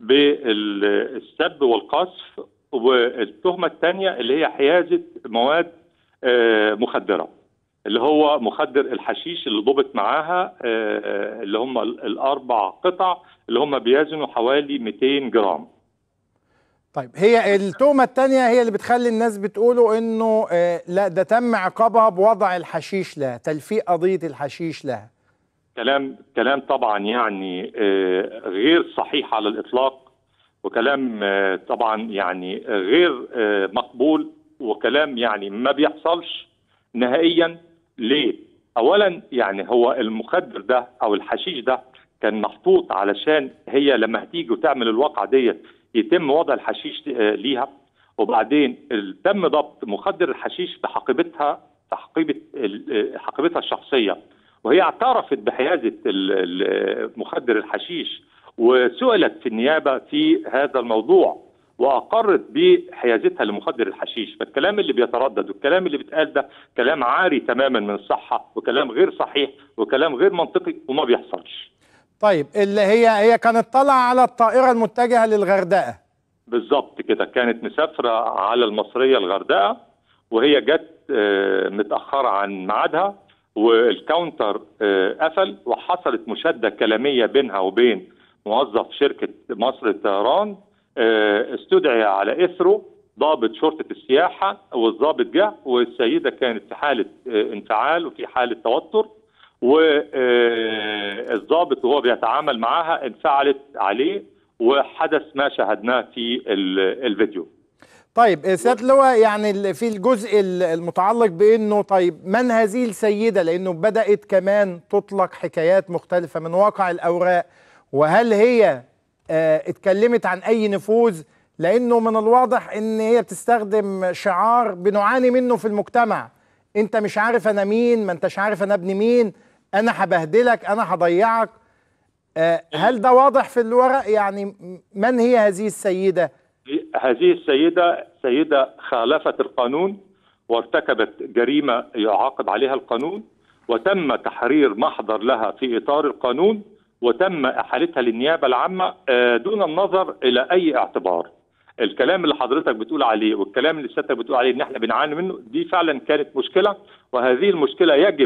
بالسب والقذف والتهمة الثانية اللي هي حيازة مواد آه، مخدرة اللي هو مخدر الحشيش اللي ضبط معاها آه، اللي هم ال- الأربع قطع اللي هم بيزنوا حوالي 200 جرام طيب هي التهمه الثانيه هي اللي بتخلي الناس بتقولوا انه آه، لا ده تم عقابها بوضع الحشيش لها تلفيق قضيه الحشيش لها كلام كلام طبعا يعني آه، غير صحيح على الاطلاق وكلام آه، طبعا يعني آه، غير آه، مقبول وكلام يعني ما بيحصلش نهائيا ليه؟ اولا يعني هو المخدر ده او الحشيش ده كان محطوط علشان هي لما هتيجي وتعمل الواقعه ديت يتم وضع الحشيش آه، ليها وبعدين ال- تم ضبط مخدر الحشيش بحقيبتها بحقيبه ال- آه، حقيبتها الشخصيه وهي اعترفت بحيازه ال- ال- مخدر الحشيش وسئلت في النيابه في هذا الموضوع واقرت بحيازتها لمخدر الحشيش فالكلام اللي بيتردد والكلام اللي بيتقال ده كلام عاري تماما من الصحه وكلام غير صحيح وكلام غير منطقي وما بيحصلش طيب اللي هي هي كانت طالعه على الطائره المتجهه للغردقه بالظبط كده كانت مسافره على المصريه الغردقه وهي جت آه، متاخره عن ميعادها والكاونتر آه، قفل وحصلت مشاده كلاميه بينها وبين موظف شركه مصر للطيران آه، استدعي على اثره ضابط شرطه السياحه والضابط جه والسيده كانت في حاله آه، انفعال وفي حاله توتر والضابط وهو بيتعامل معاها انفعلت عليه وحدث ما شاهدناه في ال- الفيديو طيب آه، سياده اللواء يعني ال- في الجزء ال- المتعلق بانه طيب من هذه السيده لانه بدات كمان تطلق حكايات مختلفه من واقع الاوراق وهل هي آه، اتكلمت عن اي نفوذ لانه من الواضح ان هي بتستخدم شعار بنعاني منه في المجتمع انت مش عارف انا مين ما انتش عارف انا ابن مين انا هبهدلك انا هضيعك آه، هل ده واضح في الورق يعني م- من هي هذه السيده هذه السيدة سيدة خالفت القانون وارتكبت جريمة يعاقب عليها القانون وتم تحرير محضر لها في إطار القانون وتم إحالتها للنيابة العامة آه، دون النظر إلى أي اعتبار الكلام اللي حضرتك بتقول عليه والكلام اللي سيادتك بتقول عليه ان احنا بنعاني منه دي فعلا كانت مشكله وهذه المشكله يجب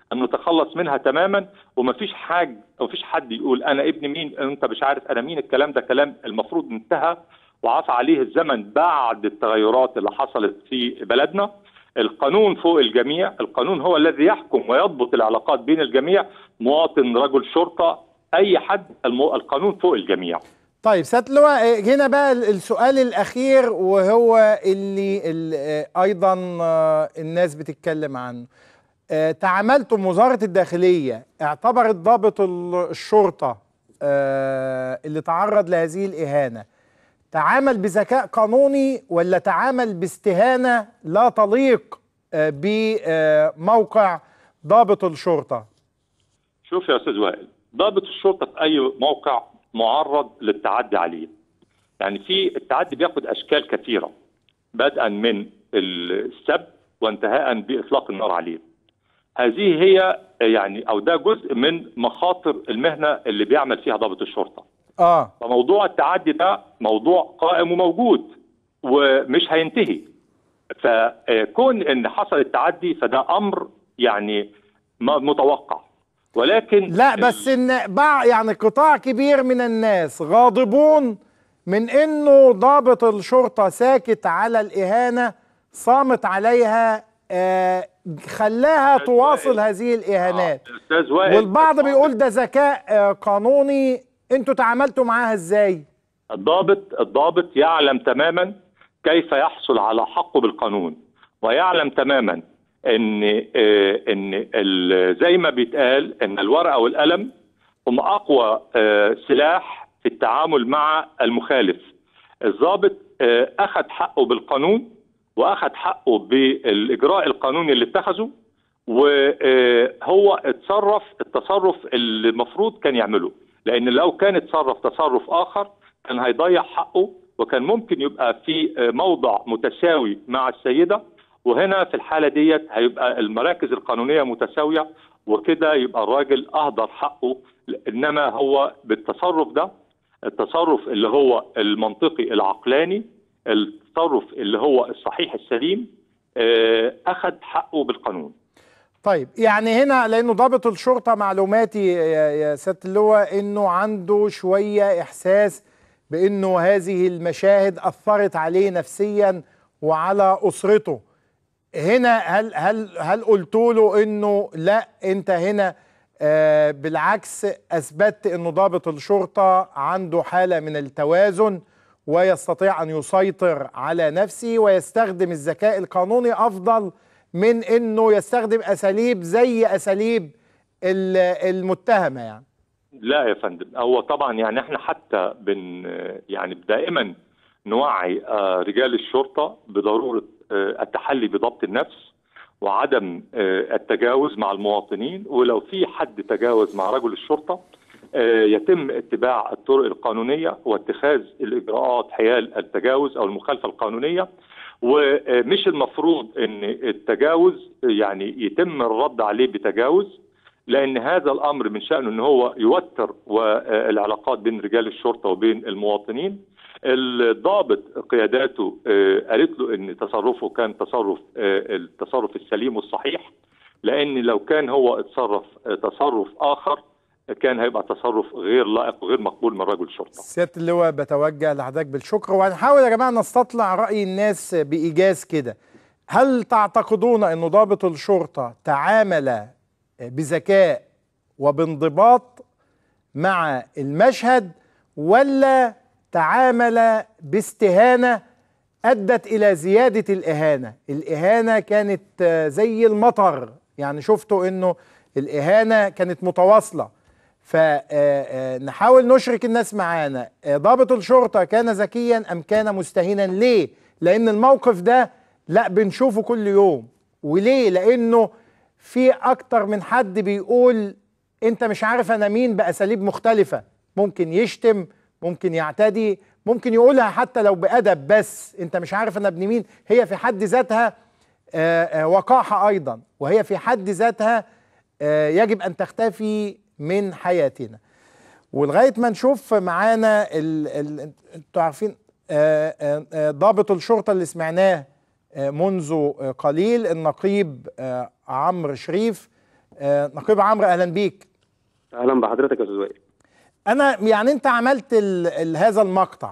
ان نتخلص منها تماما ومفيش حاجه مفيش حد يقول انا ابن مين انت مش عارف انا مين الكلام ده كلام المفروض انتهى وعفى عليه الزمن بعد التغيرات اللي حصلت في بلدنا القانون فوق الجميع القانون هو الذي يحكم ويضبط العلاقات بين الجميع مواطن رجل شرطه اي حد المو... القانون فوق الجميع طيب سياده اللواء هنا بقى السؤال الاخير وهو اللي, اللي ايضا الناس بتتكلم عنه آه، تعاملتم وزارة الداخلية اعتبرت ضابط ال- الشرطة آه، اللي تعرض لهذه الإهانة تعامل بذكاء قانوني ولا تعامل باستهانة لا تليق آه، بموقع ضابط الشرطة شوف يا استاذ وائل ضابط الشرطه في اي موقع معرض للتعدي عليه يعني في التعدي بياخد اشكال كثيره بدءا من السب وانتهاء باطلاق النار عليه هذه هي يعني او ده جزء من مخاطر المهنه اللي بيعمل فيها ضابط الشرطه اه فموضوع التعدي ده موضوع قائم وموجود ومش هينتهي فكون ان حصل التعدي فده امر يعني م- متوقع ولكن لا بس ان بع يعني قطاع كبير من الناس غاضبون من انه ضابط الشرطه ساكت على الاهانه صامت عليها آه خلاها تواصل هذه الاهانات استاذ وائل والبعض بيقول ده ذكاء آه قانوني انتوا تعاملتوا معاها ازاي الضابط الضابط يعلم تماما كيف يحصل على حقه بالقانون ويعلم تماما ان آه، ان ال- زي ما بيتقال ان الورقه والقلم هم اقوى آه، سلاح في التعامل مع المخالف الضابط آه، اخذ حقه بالقانون واخذ حقه بالاجراء القانوني اللي اتخذه وهو اتصرف التصرف اللي المفروض كان يعمله لان لو كان اتصرف تصرف اخر كان هيضيع حقه وكان ممكن يبقى في موضع متساوي مع السيده وهنا في الحاله ديت هيبقى المراكز القانونيه متساويه وكده يبقى الراجل اهدر حقه انما هو بالتصرف ده التصرف اللي هو المنطقي العقلاني التصرف اللي هو الصحيح السليم آه، اخذ حقه بالقانون طيب يعني هنا لانه ضابط الشرطه معلوماتي يا يا سياده اللواء انه عنده شويه احساس بانه هذه المشاهد اثرت عليه نفسيا وعلى اسرته هنا هل هل هل قلت له انه لا انت هنا آه بالعكس اثبتت انه ضابط الشرطه عنده حاله من التوازن ويستطيع ان يسيطر على نفسه ويستخدم الذكاء القانوني افضل من انه يستخدم اساليب زي اساليب ال- المتهمه يعني لا يا فندم هو طبعا يعني احنا حتى بن يعني دائما نوعي آه، رجال الشرطه بضروره آه، التحلي بضبط النفس وعدم آه، التجاوز مع المواطنين ولو في حد تجاوز مع رجل الشرطه آه، يتم اتباع الطرق القانونيه واتخاذ الاجراءات حيال التجاوز او المخالفه القانونيه ومش المفروض ان التجاوز يعني يتم الرد عليه بتجاوز لان هذا الامر من شانه ان هو يوتر والعلاقات بين رجال الشرطه وبين المواطنين الضابط قياداته آه، قالت له ان تصرفه كان تصرف آه، التصرف السليم والصحيح لان لو كان هو اتصرف آه، تصرف اخر كان هيبقى تصرف غير لائق وغير مقبول من رجل الشرطه سياده اللواء بتوجه لحضرتك بالشكر وهنحاول يا جماعه نستطلع راي الناس بايجاز كده هل تعتقدون ان ضابط الشرطه تعامل بذكاء وبانضباط مع المشهد ولا تعامل باستهانه ادت الى زياده الاهانه الاهانه كانت آه، زي المطر يعني شفتوا انه الاهانه كانت متواصله فنحاول نشرك الناس معانا آه، ضابط الشرطه كان ذكيا ام كان مستهينا ليه لان الموقف ده لا بنشوفه كل يوم وليه لانه في اكتر من حد بيقول انت مش عارف انا مين باساليب مختلفه ممكن يشتم ممكن يعتدي ممكن يقولها حتى لو بادب بس انت مش عارف انا ابن مين هي في حد ذاتها آه، آه، وقاحه ايضا وهي في حد ذاتها آه، يجب ان تختفي من حياتنا ولغايه ما نشوف معانا ال- ال- انتوا عارفين آه، آه، آه، ضابط الشرطه اللي سمعناه آه، منذ آه، قليل النقيب آه، عمرو شريف آه، نقيب عمرو اهلا بيك اهلا بحضرتك يا استاذ وائل انا يعني انت عملت ال ال هذا المقطع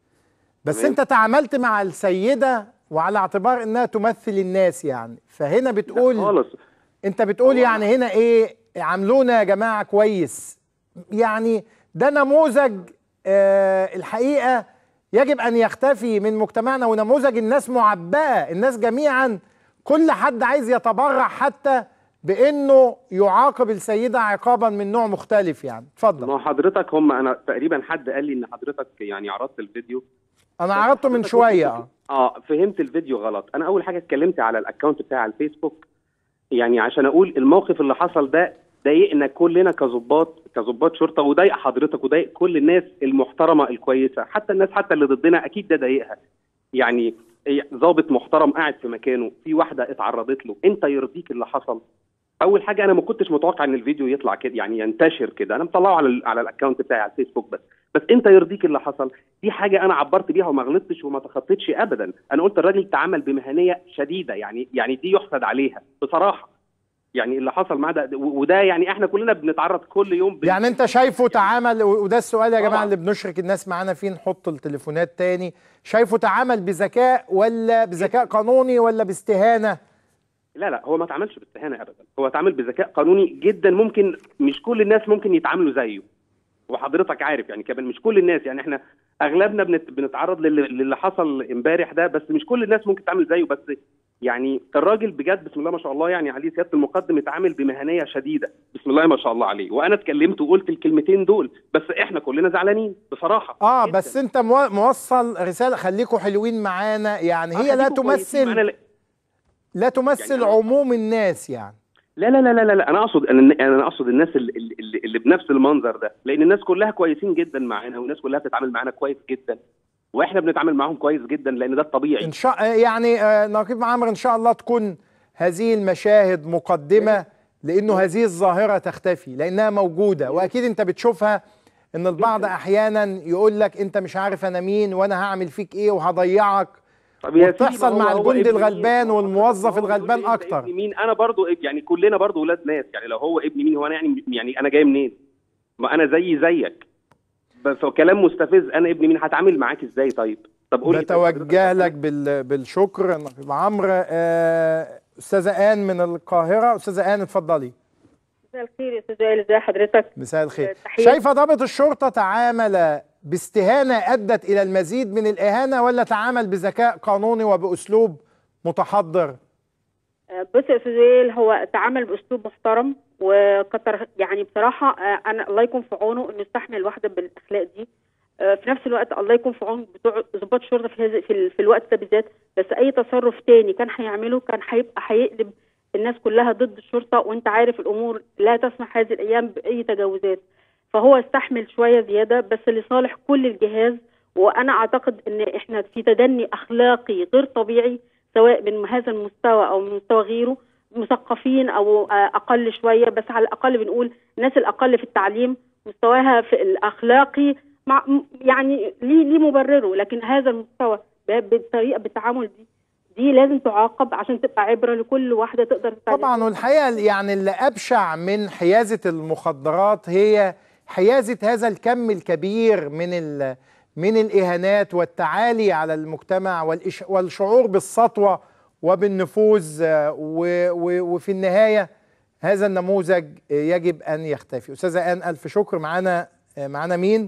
بس تمام. انت تعاملت مع السيده وعلى اعتبار انها تمثل الناس يعني فهنا بتقول خالص انت بتقول يعني هنا ايه عاملونا يا جماعه كويس يعني ده نموذج آه الحقيقه يجب ان يختفي من مجتمعنا ونموذج الناس معبأه الناس جميعا كل حد عايز يتبرع حتى بانه يعاقب السيده عقابا من نوع مختلف يعني اتفضل ما حضرتك هم انا تقريبا حد قال لي ان حضرتك يعني عرضت الفيديو انا عرضته من شويه اه اه فهمت الفيديو غلط انا اول حاجه اتكلمت على الاكونت بتاعي على الفيسبوك يعني عشان اقول الموقف اللي حصل ده ضايقنا كلنا كظباط كظباط شرطه وضايق حضرتك وضايق كل الناس المحترمه الكويسه حتى الناس حتى اللي ضدنا اكيد ده ضايقها يعني إيه، ضابط محترم قاعد في مكانه في واحده اتعرضت له انت يرضيك اللي حصل اول حاجه انا ما كنتش متوقع ان الفيديو يطلع كده يعني ينتشر كده انا مطلعه على ال على الاكونت بتاعي على الفيسبوك بس بس انت يرضيك اللي حصل دي حاجه انا عبرت بيها وما غلطتش وما تخطيتش ابدا انا قلت الراجل تعامل بمهنيه شديده يعني يعني دي يحسد عليها بصراحه يعني اللي حصل معاه ده وده يعني احنا كلنا بنتعرض كل يوم بال- يعني انت شايفه تعامل وده السؤال يا جماعه طبعاً. اللي بنشرك الناس معانا فيه نحط التليفونات تاني شايفه تعامل بذكاء ولا بذكاء قانوني ولا باستهانه لا لا هو ما اتعاملش باستهانه ابدا هو اتعامل بذكاء قانوني جدا ممكن مش كل الناس ممكن يتعاملوا زيه وحضرتك عارف يعني كمان مش كل الناس يعني احنا اغلبنا بنت بنتعرض للي, للي حصل امبارح ده بس مش كل الناس ممكن تعمل زيه بس يعني الراجل بجد بسم الله ما شاء الله يعني عليه سياده المقدم اتعامل بمهنيه شديده بسم الله ما شاء الله عليه وانا اتكلمت وقلت الكلمتين دول بس احنا كلنا زعلانين بصراحه اه بس انت مو- موصل رساله خليكم حلوين معانا يعني هي آه، لا خليكم كويسين معانا، تمثل لا- لا تمثل عموم الناس يعني لا لا لا لا لا, لا. انا اقصد انا انا اقصد الناس اللي, اللي, اللي بنفس المنظر ده لان الناس كلها كويسين جدا معانا والناس كلها بتتعامل معانا كويس جدا واحنا بنتعامل معاهم كويس جدا لان ده الطبيعي ان شاء يعني آه، نقيب عمرو ان شاء الله تكون هذه المشاهد مقدمه لانه هذه الظاهره تختفي لانها موجوده واكيد انت بتشوفها ان البعض احيانا يقول لك انت مش عارف انا مين وانا هعمل فيك ايه وهضيعك طب يا سيدي، وبتحصل ما مع هو- هو الجندي ابن مين؟ الغلبان والموظف هو بيقول الغلبان لي أنت اكتر ابن مين انا برضو اب- يعني كلنا برضو ولاد ناس يعني لو هو ابن مين هو انا يعني يعني انا جاي منين ما انا زيي زيك بس هو كلام مستفز انا ابن مين هتعامل معاك ازاي طيب طب قول لي بتوجه لك بال- بالشكر نقيب عمرو آه، استاذه ان من القاهره استاذه ان اتفضلي مساء الخير يا استاذ وائل ازي حضرتك مساء الخير تحية. شايفه ضابط الشرطه تعامل باستهانه ادت الى المزيد من الاهانه ولا تعامل بذكاء قانوني وباسلوب متحضر آه، بص يا استاذ وائل هو تعامل باسلوب محترم وكتر يعني بصراحه آه، انا الله يكون في عونه انه يستحمل واحده بالاخلاق دي آه، في نفس الوقت الله يكون في عون بتوع ضباط الشرطه في هذا في, ال- في الوقت ده بالذات بس اي تصرف تاني كان هيعمله كان هيبقى هيقلب الناس كلها ضد الشرطه وانت عارف الامور لا تسمح هذه الايام باي تجاوزات فهو استحمل شويه زياده بس لصالح كل الجهاز وانا اعتقد ان احنا في تدني اخلاقي غير طبيعي سواء من هذا المستوى او من مستوى غيره مثقفين او آه، اقل شويه بس على الاقل بنقول الناس الاقل في التعليم مستواها في الاخلاقي مع م- يعني ليه ليه مبرره لكن هذا المستوى ب- بالطريقه بالتعامل دي دي لازم تعاقب عشان تبقى عبره لكل واحده تقدر تتعلم. طبعا والحقيقه يعني اللي ابشع من حيازه المخدرات هي حيازه هذا الكم الكبير من ال من الاهانات والتعالي على المجتمع والإش- والشعور بالسطوه وبالنفوذ آه، و- و- وفي النهايه هذا النموذج آه، يجب ان يختفي استاذه ان الف شكر معانا آه، معانا مين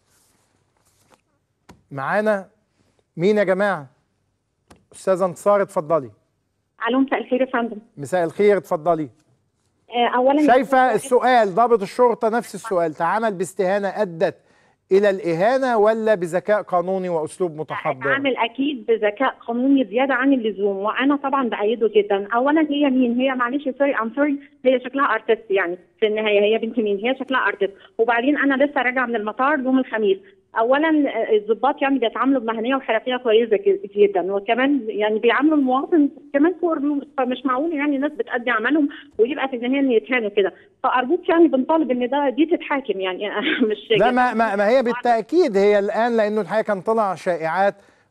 معانا مين يا جماعه استاذه انتصار اتفضلي الو مساء الخير يا فندم مساء الخير اتفضلي آه، اولا شايفه السؤال ضابط الشرطه نفس السؤال تعامل باستهانه ادت الى الاهانه ولا بذكاء قانوني واسلوب متحضر عامل اكيد بذكاء قانوني زياده عن اللزوم وانا طبعا بايده جدا اولا هي مين هي معلش سوري ام سوري هي شكلها ارتست يعني في النهايه هي بنت مين هي شكلها ارتست وبعدين انا لسه راجعه من المطار يوم الخميس اولا آه، الضباط يعني بيتعاملوا بمهنيه وحرفيه كويسه ج- جدا وكمان يعني بيعاملوا المواطن كمان فور فمش معقول يعني الناس بتأدي عملهم ويبقى في النهايه إن يتهانوا كده فارجوك يعني بنطالب ان ده دي تتحاكم يعني مش لا ما, ما, ما هي بالتاكيد هي الان لانه الحقيقه كان طلع شائعات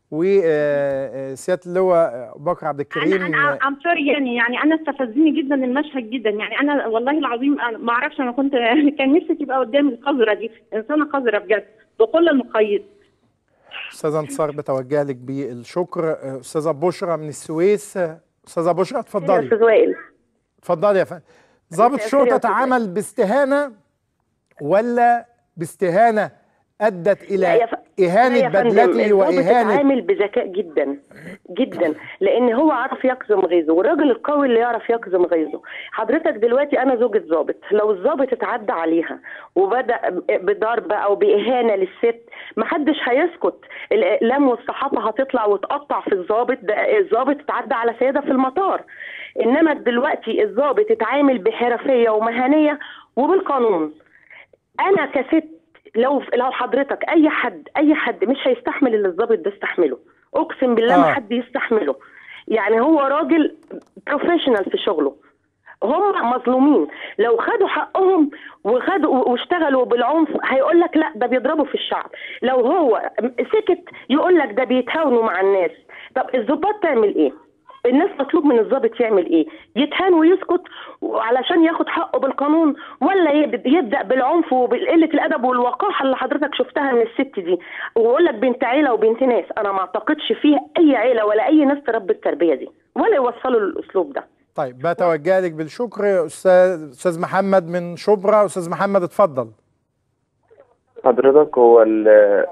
وسياده اللواء أبو بكر عبد الكريم انا ام سوري يعني يعني انا استفزني جدا المشهد جدا يعني انا والله العظيم أنا ما اعرفش انا كنت كان نفسي تبقى قدامي القذره دي انسانه قذره بجد بكل المقاييس استاذه انتصار بتوجه لك بالشكر استاذه بشرى من السويس استاذه بشرى اتفضلي استاذ وائل اتفضلي يا فندم ضابط مساء الشرطه الخير يا أستاذ تعامل باستهانه ولا باستهانه ادت لا الى يا ف- لا اهانه يا فندم، بدلته الضابط واهانه اتعامل بذكاء جدا جدا لان هو عرف يقزم غيظه والراجل القوي اللي يعرف يقزم غيظه حضرتك دلوقتي انا زوجة ضابط لو الضابط اتعدى عليها وبدا بضرب او باهانه للست محدش هيسكت الاعلام والصحافه هتطلع وتقطع في الضابط ده الضابط اتعدى على سيده في المطار انما دلوقتي الضابط اتعامل بحرفيه ومهنيه وبالقانون انا كست لو لو حضرتك اي حد اي حد مش هيستحمل اللي الضابط ده استحمله اقسم بالله ما آه. حد يستحمله يعني هو راجل بروفيشنال في شغله هم مظلومين لو خدوا حقهم وخدوا واشتغلوا بالعنف هيقول لك لا ده بيضربوا في الشعب لو هو سكت يقول لك ده بيتهاونوا مع الناس طب الضباط تعمل ايه الناس مطلوب من الضابط يعمل ايه يتهان ويسكت علشان ياخد حقه بالقانون ولا يب- يبدا بالعنف وبقله الادب والوقاحه اللي حضرتك شفتها من الست دي ويقول لك بنت عيله وبنت ناس انا ما اعتقدش فيه اي عيله ولا اي ناس تربي التربيه دي ولا يوصلوا للاسلوب ده طيب بتوجه لك بالشكر استاذ استاذ محمد من شبرا استاذ محمد اتفضل حضرتك هو ال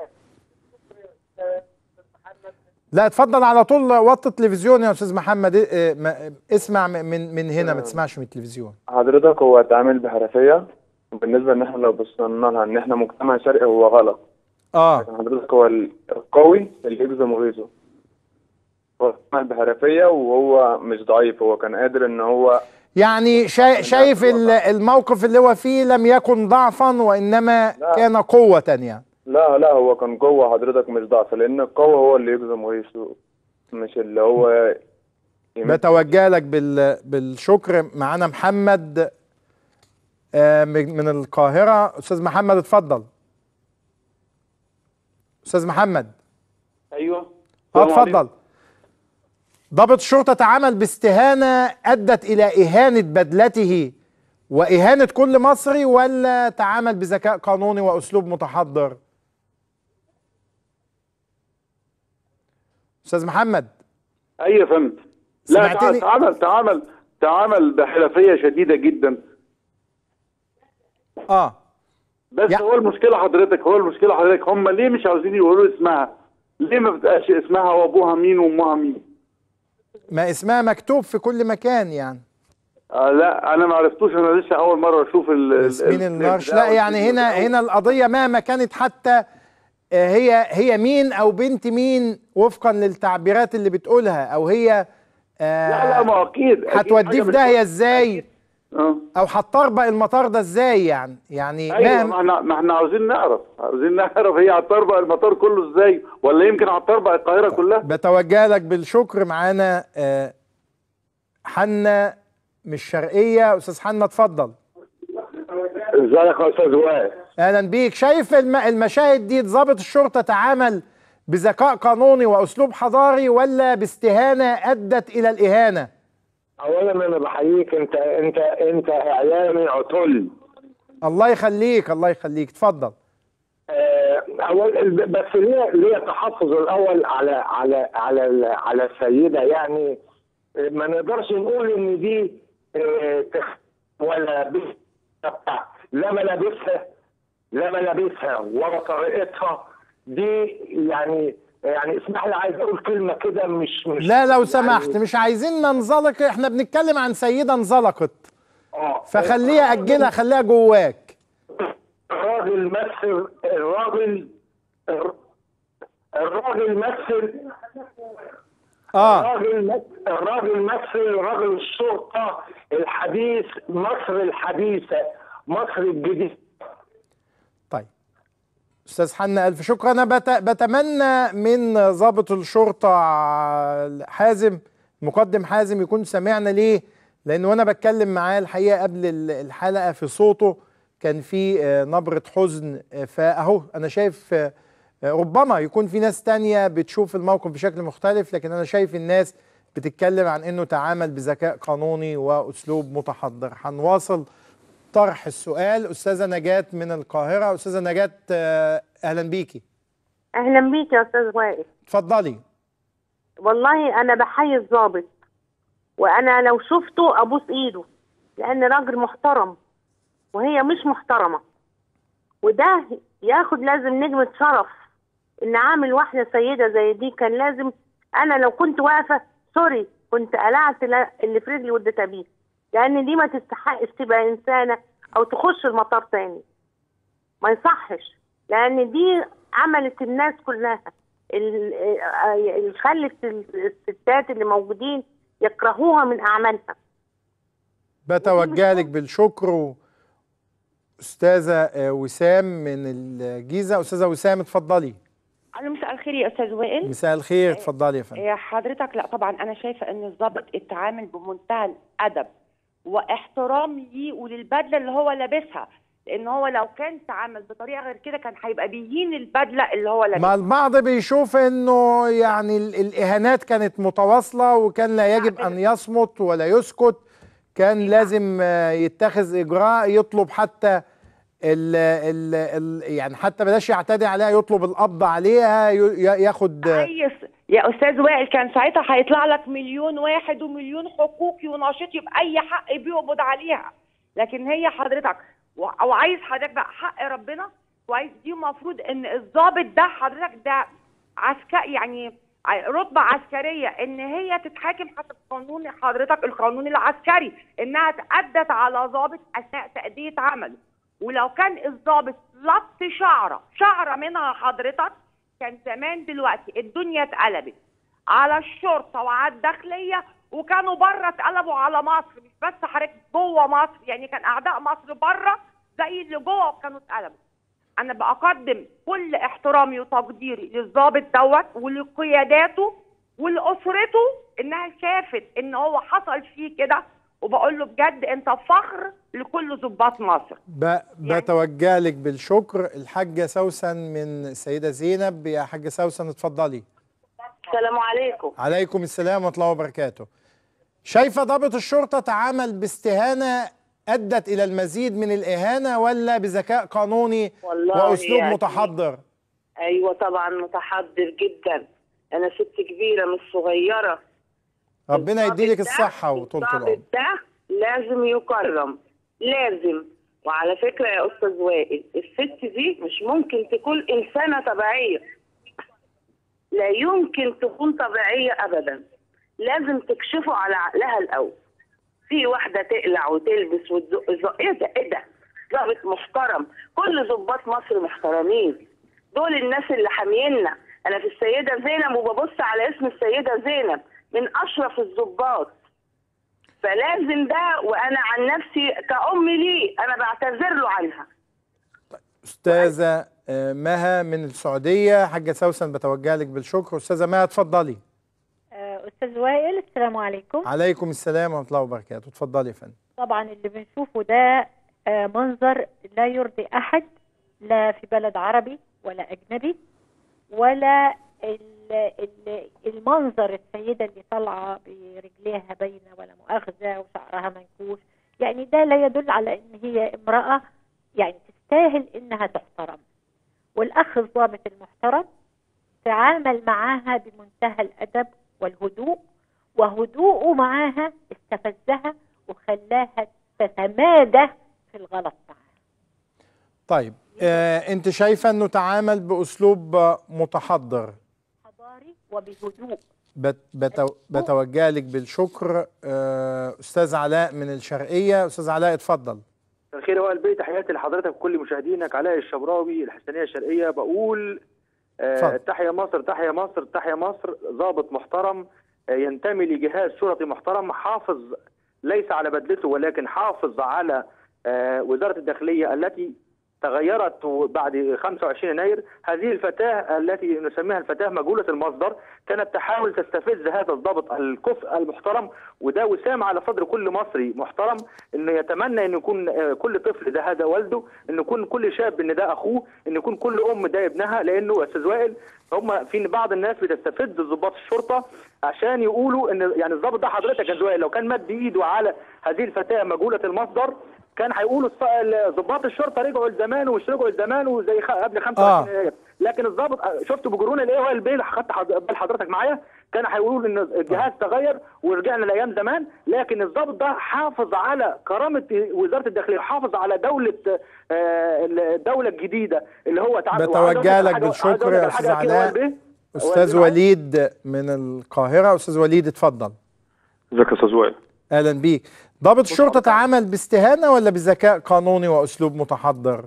لا اتفضل على طول وطي التلفزيون يا استاذ محمد اه، اه، ما- اسمع من من هنا ما تسمعش من التلفزيون حضرتك هو اتعامل بحرفية وبالنسبة ان احنا لو بصينا لها ان احنا مجتمع شرقي هو غلط اه لكن حضرتك هو القوي اللي يجزم غيظه هو اتعامل بحرفية وهو مش ضعيف هو كان قادر ان هو يعني شا- شايف ال- الموقف اللي هو فيه لم يكن ضعفا وانما كان قوة يعني لا لا هو كان قوة حضرتك مش ضعف لان القوة هو اللي يجزم غيظه مش اللي هو بتوجه لك بال بالشكر معانا محمد آه، من من القاهرة استاذ محمد اتفضل استاذ محمد ايوه اه اتفضل ضابط الشرطة تعامل باستهانة أدت إلى إهانة بدلته وإهانة كل مصري ولا تعامل بذكاء قانوني وأسلوب متحضر؟ أستاذ محمد ايوه يا فندم لا سمعتني؟ تعامل تعامل تعامل بحرفيه شديده جدا اه بس هو المشكله حضرتك هو المشكله حضرتك هم ليه مش عاوزين يقولوا اسمها ليه ما بتبقاش اسمها وابوها مين وامها مين ما اسمها مكتوب في كل مكان يعني آه لا انا ما عرفتوش انا لسه اول مره اشوف ال ال- ياسمين ال- النرش بتاعه. لا يعني هنا هنا القضية مهما كانت حتى آه، هي هي مين أو بنت مين وفقا للتعبيرات اللي بتقولها أو هي آه، لا لا ما هو اكيد أكيد هتوديه حاجة في مش- داهية ازاي اه او هتطربق المطار ده ازاي يعني يعني ايوه مهما ما احنا ما احنا عاوزين نعرف عاوزين نعرف هي هتطربق المطار كله ازاي ولا يمكن هتطربق القاهره كلها بتوجه لك بالشكر معانا آه، حنا من الشرقية أستاذ حنا اتفضل ازيك يا استاذ وائل أهلا بيك شايف الم- المشاهد دي ضابط الشرطة تعامل بذكاء قانوني وأسلوب حضاري ولا باستهانة أدت إلى الإهانة اولا انا بحييك انت انت انت اعلامي عتل الله يخليك الله يخليك اتفضل آه، اول بس ليه ليه تحفظ الاول على على على ال- على السيده يعني آه، ما نقدرش نقول ان دي آه، تخ- ولا بس بتاع لا ملابسها لا ملابسها ولا طريقتها دي يعني يعني اسمح لي عايز اقول كلمه كده مش مش لا لو سمحت مش عايزين ننزلق احنا بنتكلم عن سيدة انزلقت اه فخليها أجلها خليها جواك الراجل مثل الراجل الر- الراجل مثل اه الراجل مثل الراجل مثل رجل الشرطة الحديث مصر الحديثة مصر الجديدة استاذ حنا الف شكر انا بت... بتمنى من ضابط الشرطه ع- حازم مقدم حازم يكون سمعنا ليه لان وانا بتكلم معاه الحقيقه قبل ال- الحلقه في صوته كان في آه، نبره حزن آه، فاهو انا شايف آه، آه، ربما يكون في ناس تانية بتشوف الموقف بشكل مختلف لكن انا شايف الناس بتتكلم عن انه تعامل بذكاء قانوني واسلوب متحضر هنواصل طرح السؤال استاذه نجاة من القاهره استاذه نجاة آه، اهلا بيكي اهلا بيك يا استاذ وائل اتفضلي والله انا بحيي الضابط وانا لو شفته ابوس ايده لان راجل محترم وهي مش محترمه وده ياخد لازم نجمه شرف ان عامل واحده سيده زي دي كان لازم انا لو كنت واقفه سوري كنت قلعت ل- اللي في رجلي واديت بيه لان دي ما تستحقش تبقى انسانه او تخش المطار تاني ما يصحش لان دي عملت الناس كلها ال- آه، اللي خلت الستات اللي موجودين يكرهوها من اعمالها بتوجه لك بالشكر و- استاذه آه، وسام من الجيزه استاذه وسام اتفضلي الو مساء الخير يا استاذ وائل مساء الخير اتفضلي يا فندم يا حضرتك لا طبعا انا شايفه ان الضابط اتعامل بمنتهى الادب واحترام ليه وللبدله اللي هو لابسها لان هو لو كان تعامل بطريقه غير كده كان هيبقى بيهين البدله اللي هو ما لابسها البعض بيشوف انه يعني ال- الاهانات كانت متواصله وكان لا يجب ان يصمت ولا يسكت كان لازم آه، يتخذ اجراء يطلب حتى ال ال ال يعني حتى بلاش يعتدي عليها يطلب القبض عليها ي- ي- ياخد آه، كويس يا استاذ وائل كان ساعتها هيطلع لك مليون واحد ومليون حقوقي وناشطي باي حق بيقبض عليها لكن هي حضرتك و- او عايز حضرتك بقى حق ربنا كويس دي المفروض ان الضابط ده حضرتك ده عسكري يعني ع- رتبه عسكريه ان هي تتحاكم حسب قانون حضرتك القانون العسكري انها تأدت على ضابط اثناء تأدية عمله ولو كان الضابط لط شعره شعره منها حضرتك كان زمان دلوقتي الدنيا اتقلبت على الشرطه وعلى الداخليه وكانوا بره اتقلبوا على مصر مش بس حضرتك جوه مصر يعني كان اعداء مصر بره زي اللي جوه كانوا اتقلبوا انا بقدم كل احترامي وتقديري للضابط دوت ولقياداته ولاسرته انها شافت ان هو حصل فيه كده وبقول له بجد انت فخر لكل ضباط مصر ب- بتوجه لك بالشكر الحاجه سوسن من السيده زينب يا حاجه سوسن اتفضلي السلام عليكم عليكم السلام ورحمه الله وبركاته شايفه ضابط الشرطه تعامل باستهانه ادت الى المزيد من الاهانه ولا بذكاء قانوني والله واسلوب يعني متحضر ايوه طبعا متحضر جدا انا ست كبيره مش صغيره ربنا يديلك الضابط ده- الصحه وطولة العمر الضابط ده لازم يكرم لازم وعلى فكره يا استاذ وائل الست دي مش ممكن تكون انسانه طبيعيه لا يمكن تكون طبيعيه ابدا لازم تكشفوا على عقلها الاول في واحده تقلع وتلبس وتزق زق ايه ده ايه ده ضابط محترم كل ضباط مصر محترمين دول الناس اللي حامينا انا في السيده زينب وببص على اسم السيده زينب من اشرف الضباط فلازم ده وانا عن نفسي كأم ليه انا بعتذر له عنها استاذه آه، مها من السعوديه حاجه سوسن بتوجه لك بالشكر استاذه مها اتفضلي آه، استاذ وائل السلام عليكم عليكم السلام ورحمه الله وبركاته اتفضلي يا فندم طبعا اللي بنشوفه ده آه، منظر لا يرضي احد لا في بلد عربي ولا اجنبي ولا ال- ال- المنظر السيده اللي طالعه برجليها باينه ولا مؤاخذه وشعرها منكوش يعني ده لا يدل على ان هي امراه يعني تستاهل انها تحترم والاخ الضابط المحترم تعامل معاها بمنتهى الادب والهدوء وهدوءه معاها استفزها وخلاها تتمادى في الغلط طيب آه انت شايفه انه تعامل باسلوب آه، متحضر وبهدوء بت بتو بتوجه لك بالشكر آه استاذ علاء من الشرقيه استاذ علاء اتفضل الخير هو البيت تحياتي لحضرتك وكل مشاهدينك علاء الشبراوي الحسنيه الشرقيه بقول اتفضل. آه تحيا مصر تحيا مصر تحيا مصر ضابط محترم آه ينتمي لجهاز شرطي محترم حافظ ليس على بدلته ولكن حافظ على آه وزاره الداخليه التي تغيرت بعد 25 يناير هذه الفتاة التي نسميها الفتاة مجهولة المصدر كانت تحاول تستفز هذا الضابط الكفء المحترم وده وسام على صدر كل مصري محترم انه يتمنى ان يكون آه، كل طفل ده هذا والده ان يكون كل شاب ان ده اخوه ان يكون كل ام ده ابنها لانه يا استاذ وائل هم في بعض الناس بتستفز ضباط الشرطه عشان يقولوا ان يعني الضابط ده حضرتك يا استاذ وائل لو كان مد ايده على هذه الفتاه مجهوله المصدر كان هيقولوا الص- ضباط الشرطه رجعوا لزمان ومش رجعوا لزمان وزي خ- قبل 25 يناير لكن الضابط شفت بجرون الايه هو البيل خدت حض- بال حضرتك معايا كان هيقولوا ان الجهاز تغير ورجعنا لايام زمان لكن الضابط ده حافظ على كرامه وزاره الداخليه حافظ على دوله آه، الدوله الجديده اللي هو تعال بتوجه لك بالشكر يا استاذ علاء استاذ وليد من القاهره استاذ وليد اتفضل ازيك يا استاذ وائل اهلا بيك ضابط الشرطه تعامل باستهانه ولا بذكاء قانوني واسلوب متحضر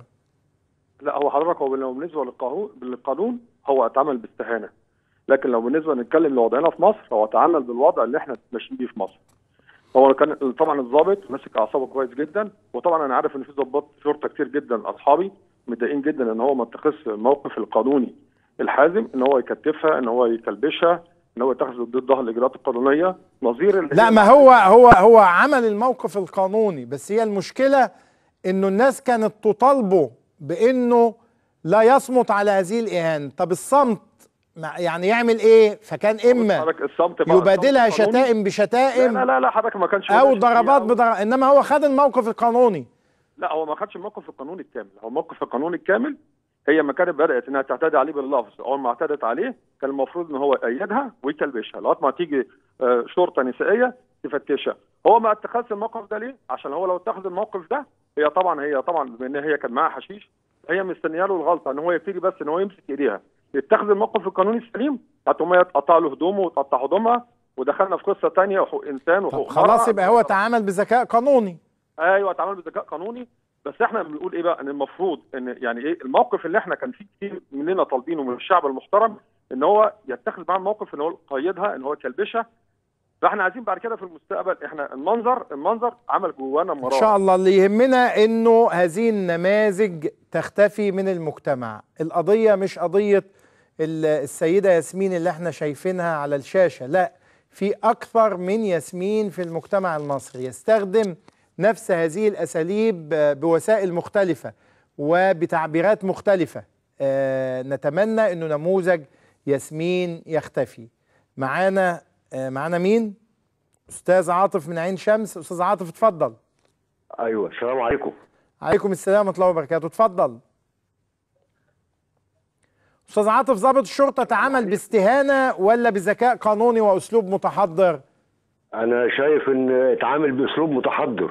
لا هو حضرتك هو لو بالنسبه للقانون للقانون هو اتعامل باستهانه لكن لو بالنسبه نتكلم لوضعنا في مصر هو اتعامل بالوضع اللي احنا ماشيين بيه في مصر هو كان طبعا الضابط ماسك اعصابه كويس جدا وطبعا انا عارف ان في ضباط شرطه كتير جدا اصحابي متضايقين جدا ان هو ما اتخذش الموقف القانوني الحازم ان هو يكتفها ان هو يكلبشها ان هو يتخذ ضدها الاجراءات القانونيه نظير اللي لا هي- ما هو هو هو عمل الموقف القانوني بس هي المشكله انه الناس كانت تطالبه بانه لا يصمت على هذه الاهانه طب الصمت مع- يعني يعمل ايه فكان اما حضرتك الصمت بقى يبادلها الصمت القانوني- شتائم بشتائم لا لا لا حضرتك ما كانش او ماشي فيها ضربات أو- بضربات انما هو خد الموقف القانوني لا هو ما خدش الموقف القانوني الكامل هو الموقف القانوني الكامل هي ما كانت بدات انها تعتدي عليه باللفظ اول ما اعتدت عليه كان المفروض ان هو يأيدها ويكلبشها لغايه ما تيجي آه، شرطه نسائيه تفتشها هو ما اتخذش الموقف ده ليه عشان هو لو اتخذ الموقف ده هي طبعا هي طبعا بان هي كان معاها حشيش هي مستنيه له الغلطه ان هو يبتدي بس ان هو يمسك ايديها يتخذ الموقف القانوني السليم هتقوم هي تقطع له هدومه وتقطع هدومها ودخلنا في قصه ثانيه وحقوق انسان وحقوق خلاص مرأة. يبقى هو تعامل بذكاء قانوني ايوه اتعمل بذكاء قانوني بس احنا بنقول ايه بقى ان المفروض ان يعني ايه الموقف اللي احنا كان فيه كتير مننا طالبينه من الشعب المحترم ان هو يتخذ معاه الموقف ان هو يقيدها ان هو يكلبشها فاحنا عايزين بعد كده في المستقبل احنا المنظر المنظر عمل جوانا ان مرار شاء الله اللي يهمنا انه هذه النماذج تختفي من المجتمع القضيه مش قضيه ال- السيده ياسمين اللي احنا شايفينها على الشاشه لا في اكثر من ياسمين في المجتمع المصري يستخدم نفس هذه الاساليب آه، بوسائل مختلفه وبتعبيرات مختلفه آه، نتمنى انه نموذج ياسمين يختفي معانا آه، معانا مين استاذ عاطف من عين شمس استاذ عاطف اتفضل ايوه السلام عليكم عليكم السلام ورحمه الله وبركاته اتفضل استاذ عاطف ضابط الشرطه تعامل باستهانه ولا بذكاء قانوني واسلوب متحضر انا شايف ان اتعامل باسلوب متحضر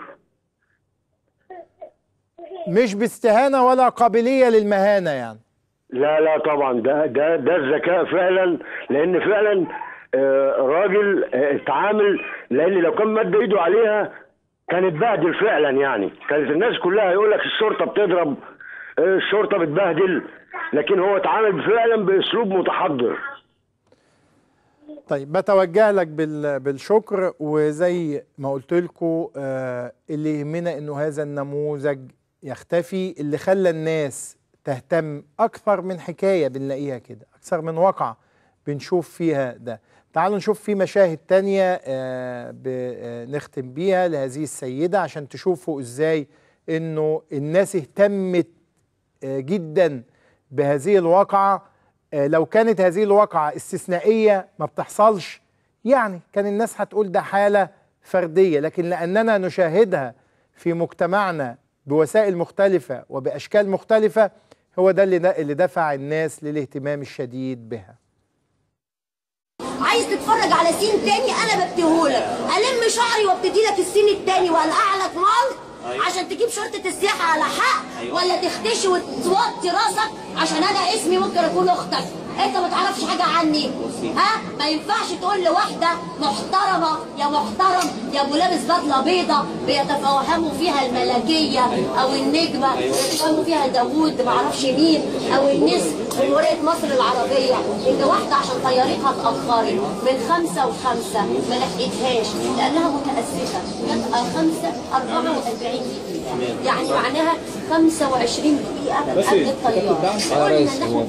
مش باستهانه ولا قابليه للمهانه يعني لا لا طبعا ده ده ده الذكاء فعلا لان فعلا آه، راجل آه، اتعامل لان لو كان مد ايده عليها كان اتبهدل فعلا يعني كانت الناس كلها يقول لك الشرطه بتضرب آه، الشرطه بتبهدل لكن هو اتعامل فعلا باسلوب متحضر طيب بتوجه لك بال- بالشكر وزي ما قلت لكم آه اللي يهمنا انه هذا النموذج يختفي اللي خلى الناس تهتم اكثر من حكايه بنلاقيها كده اكثر من واقعه بنشوف فيها ده تعالوا نشوف في مشاهد تانية آه ب- آه، نختم بيها لهذه السيدة عشان تشوفوا ازاي انه الناس اهتمت آه، جدا بهذه الواقعة آه، لو كانت هذه الواقعة استثنائية ما بتحصلش يعني كان الناس هتقول ده حالة فردية لكن لأننا نشاهدها في مجتمعنا بوسائل مختلفة وبأشكال مختلفة هو ده اللي, اللي دفع الناس للاهتمام الشديد بها عايز تتفرج على سين تاني انا بديهولك الم شعري وابتدي لك السين التاني والقع لك مال أيوة. عشان تجيب شرطة السياحة على حق أيوة. ولا تختشي وتوطي راسك عشان انا اسمي ممكن اكون اختك انت ما تعرفش حاجة عني ها ما ينفعش تقول لواحدة محترمة يا محترم يا ابو لابس بدلة بيضة بيتفوهموا فيها الملكية او النجمة بيتفوهموا فيها داوود ما اعرفش مين او النسر جمهورية مصر العربية ان واحدة عشان طيارتها اتأخرت من خمسة وخمسة ما لحقتهاش لانها متأسفة تبقى خمسة 44 دقيقة يعني معناها 25 دقيقة قبل الطيارة قلنا نحن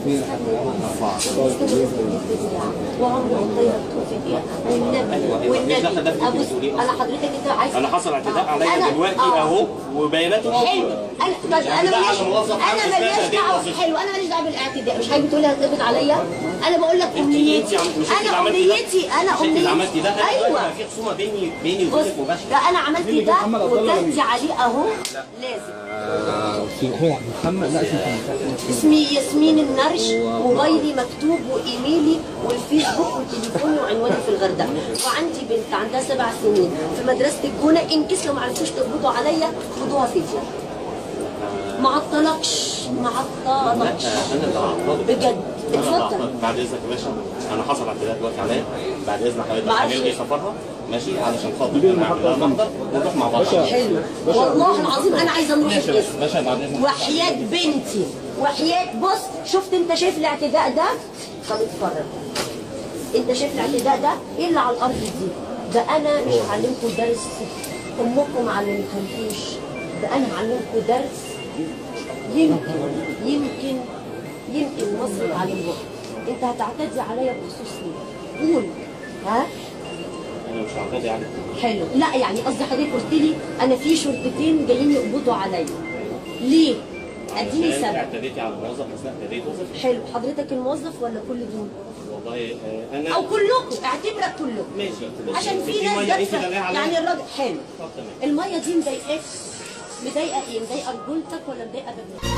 وعمر الطيارة توفي والنبي والنبي أبص أنا حضرتك أنت عايز انا حصل اعتداء أنا- عليا دلوقتي آه. اهو وبياناته حلو موجوده انا طب انا الاعتداء ماليش على موظف عام انا ماليش إثبات دعوه وظيفي. حلو انا ماليش دعوه بالاعتداء مش حضرتك بتقولي هتقبض عليا انا بقول لك امنيتي انت عم- مش انت اللي انا عملتي ده؟ امنيتي انا مش انت اللي امنيتي عملتي ده انا ايوه دلوقتي في خصومه بيني بيني بص وبينك مباشره ده انا عملت ده وكتبت عليه اهو لازم في محمد لا اسمه محمد اسمي ياسمين النرش موبايلي مكتوب وايميلي والفيسبوك وتليفوني وعنواني في الغردقه وعندي بنت عندها سبع سنين في مدرسه الجونه ان كيس لو ما عرفتوش تقبضوا عليا خدوها فيديو ما عطلكش ما عطلكش انا اللي هعطلك بجد انا اللي اتفضل هعطلك بعد اذنك يا باشا انا حصل اعتداء دلوقتي عليا بعد اذنك حضرتك معرفش. هنلغي سفرها ماشي علشان خاطر نعمل لها محضر ونروح مع بعض حلو والله العظيم انا عايزه نروح ماشي يا باشا. الاسم باشا بعد اذنك وحياة بنتي وحياة بص شفت انت شايف الاعتداء ده طب اتفرج انت شايف الاعتداء ده ايه اللي على الارض دي ده انا مش هعلمكم درس امكم ما علمتهمكوش ده انا هعلمكم درس يمكن يمكن يمكن مصر تعلمه انت هتعتدي عليا بخصوص ايه قول ها انا مش هعتدي عليك حلو لا يعني قصدي حضرتك قلت لي انا في شرطتين جايين يقبضوا عليا ليه اديني عشان سبب اعتديتي على موظف اثناء تأدية وظيفتي حلو حضرتك الموظف ولا كل دول والله آه، انا او كلكم اعتبرك كلكم ماشي عشان في في ناس مية انت دافعة- اللي عليها يعني الراجل حلو طب تمام الميه دي مضايقاك مضايقه ايه مضايقه رجولتك ولا مضايقه بدنك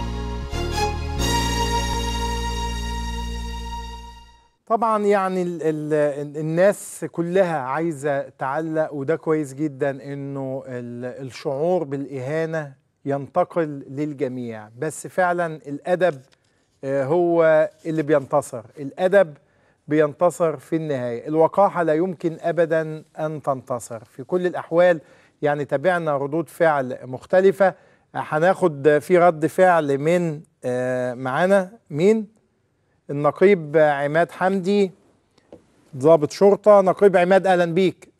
طبعا يعني ال ال الناس كلها عايزة تعلق وده كويس جدا انه ال- الشعور بالإهانة ينتقل للجميع بس فعلا الأدب آه، هو اللي بينتصر الأدب بينتصر في النهاية الوقاحة لا يمكن أبدا أن تنتصر في كل الأحوال يعني تابعنا ردود فعل مختلفة آه، هناخد في رد فعل من آه، معانا مين؟ النقيب عماد حمدي ضابط شرطة نقيب عماد أهلا بيك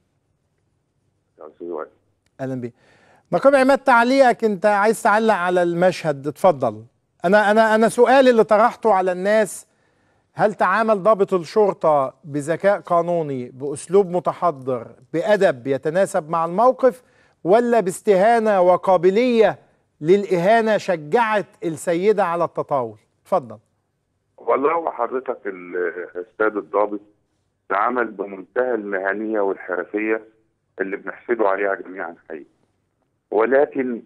أهلا بيك نقيب عماد تعليقك أنت عايز تعلق على المشهد اتفضل أنا أنا أنا سؤالي اللي طرحته على الناس هل تعامل ضابط الشرطة بذكاء قانوني بأسلوب متحضر بأدب يتناسب مع الموقف ولا باستهانة وقابلية للإهانة شجعت السيدة على التطاول اتفضل والله هو حضرتك الاستاذ الضابط تعامل بمنتهى المهنيه والحرفيه اللي بنحسده عليها جميعا حقيقي ولكن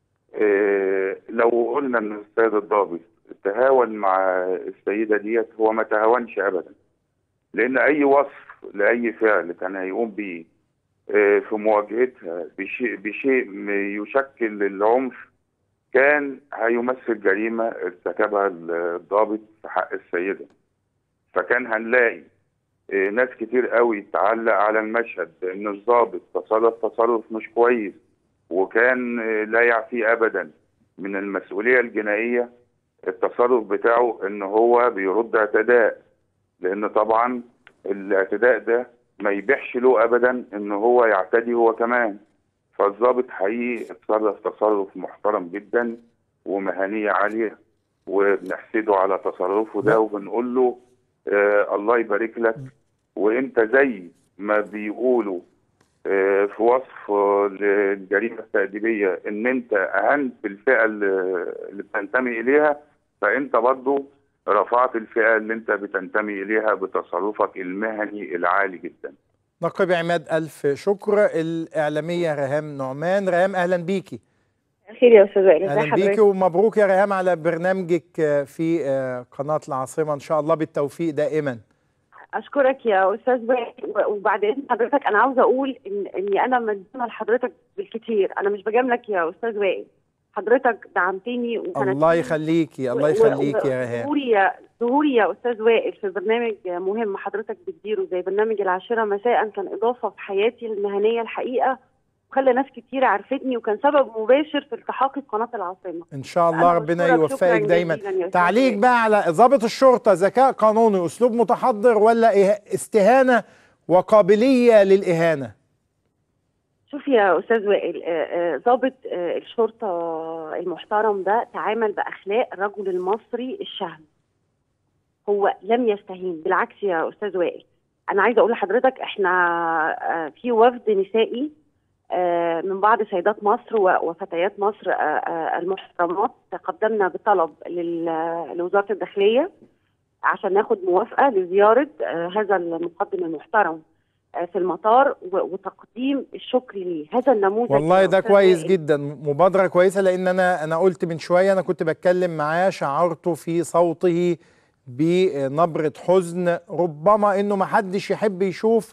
آه، لو قلنا ان الاستاذ الضابط تهاون مع السيده ديت هو ما تهاونش ابدا لان اي وصف لاي فعل كان هيقوم بيه آه، في مواجهتها بشيء بشيء م- يشكل العنف كان هيمثل جريمه ارتكبها الضابط في حق السيده فكان هنلاقي آه، ناس كتير قوي تعلق على المشهد ان الضابط تصرف تصرف مش كويس وكان آه، لا يعفي ابدا من المسؤوليه الجنائيه التصرف بتاعه ان هو بيرد اعتداء لان طبعا الاعتداء ده ما يبيحش له ابدا ان هو يعتدي هو كمان فالضابط حقيقي اتصرف تصرف محترم جدا ومهنيه عاليه وبنحسده على تصرفه ده وبنقول له آه الله يبارك لك وانت زي ما بيقولوا آه في وصف آه، للجريمه التأديبيه ان انت اهنت الفئه اللي اللي بتنتمي اليها فانت برضو رفعت الفئه اللي انت بتنتمي اليها بتصرفك المهني العالي جدا نقيب عماد ألف شكر الإعلامية ريهام نعمان ريهام أهلا بيكي خير يا استاذ وائل ازي أهلا بيكي حضرتك ومبروك يا ريهام على برنامجك في آه، قناة العاصمة إن شاء الله بالتوفيق دائما اشكرك يا استاذ وائل و- وبعد اذن حضرتك انا عاوزه اقول ان اني انا مدينه لحضرتك بالكتير انا مش بجاملك يا استاذ وائل حضرتك دعمتني وكانت الله يخليكي الله يخليكي يا ريهام ظهوري يا ظهوري يا استاذ وائل في برنامج مهم حضرتك بتديره زي برنامج العاشره مساء كان اضافه في حياتي المهنيه الحقيقه وخلى ناس كتير عرفتني وكان سبب مباشر في التحقي في قناه العاصمه ان شاء الله أنا ربنا بشكرك يوفقك شكراً دايما جزيلاً يا أستاذ تعليق بقى على ضابط الشرطه ذكاء قانوني اسلوب متحضر ولا إه- استهانه وقابليه للاهانه شوف يا استاذ وائل آه، آه، ضابط آه، الشرطه المحترم ده تعامل باخلاق الرجل المصري الشهم هو لم يستهين بالعكس يا استاذ وائل انا عايزه اقول لحضرتك احنا آه، في وفد نسائي آه، من بعض سيدات مصر و- وفتيات مصر آه، آه، المحترمات تقدمنا بطلب لل- لوزاره الداخليه عشان ناخد موافقه لزياره آه، هذا المقدم المحترم آه، في المطار و- وتقديم الشكر ليه هذا النموذج والله يا ده أستاذ كويس وائل، جدا مبادرة كويسة لأن أنا أنا قلت من شوية أنا كنت بتكلم معاه شعرت في صوته بنبرة حزن ربما إنه محدش يحب يشوف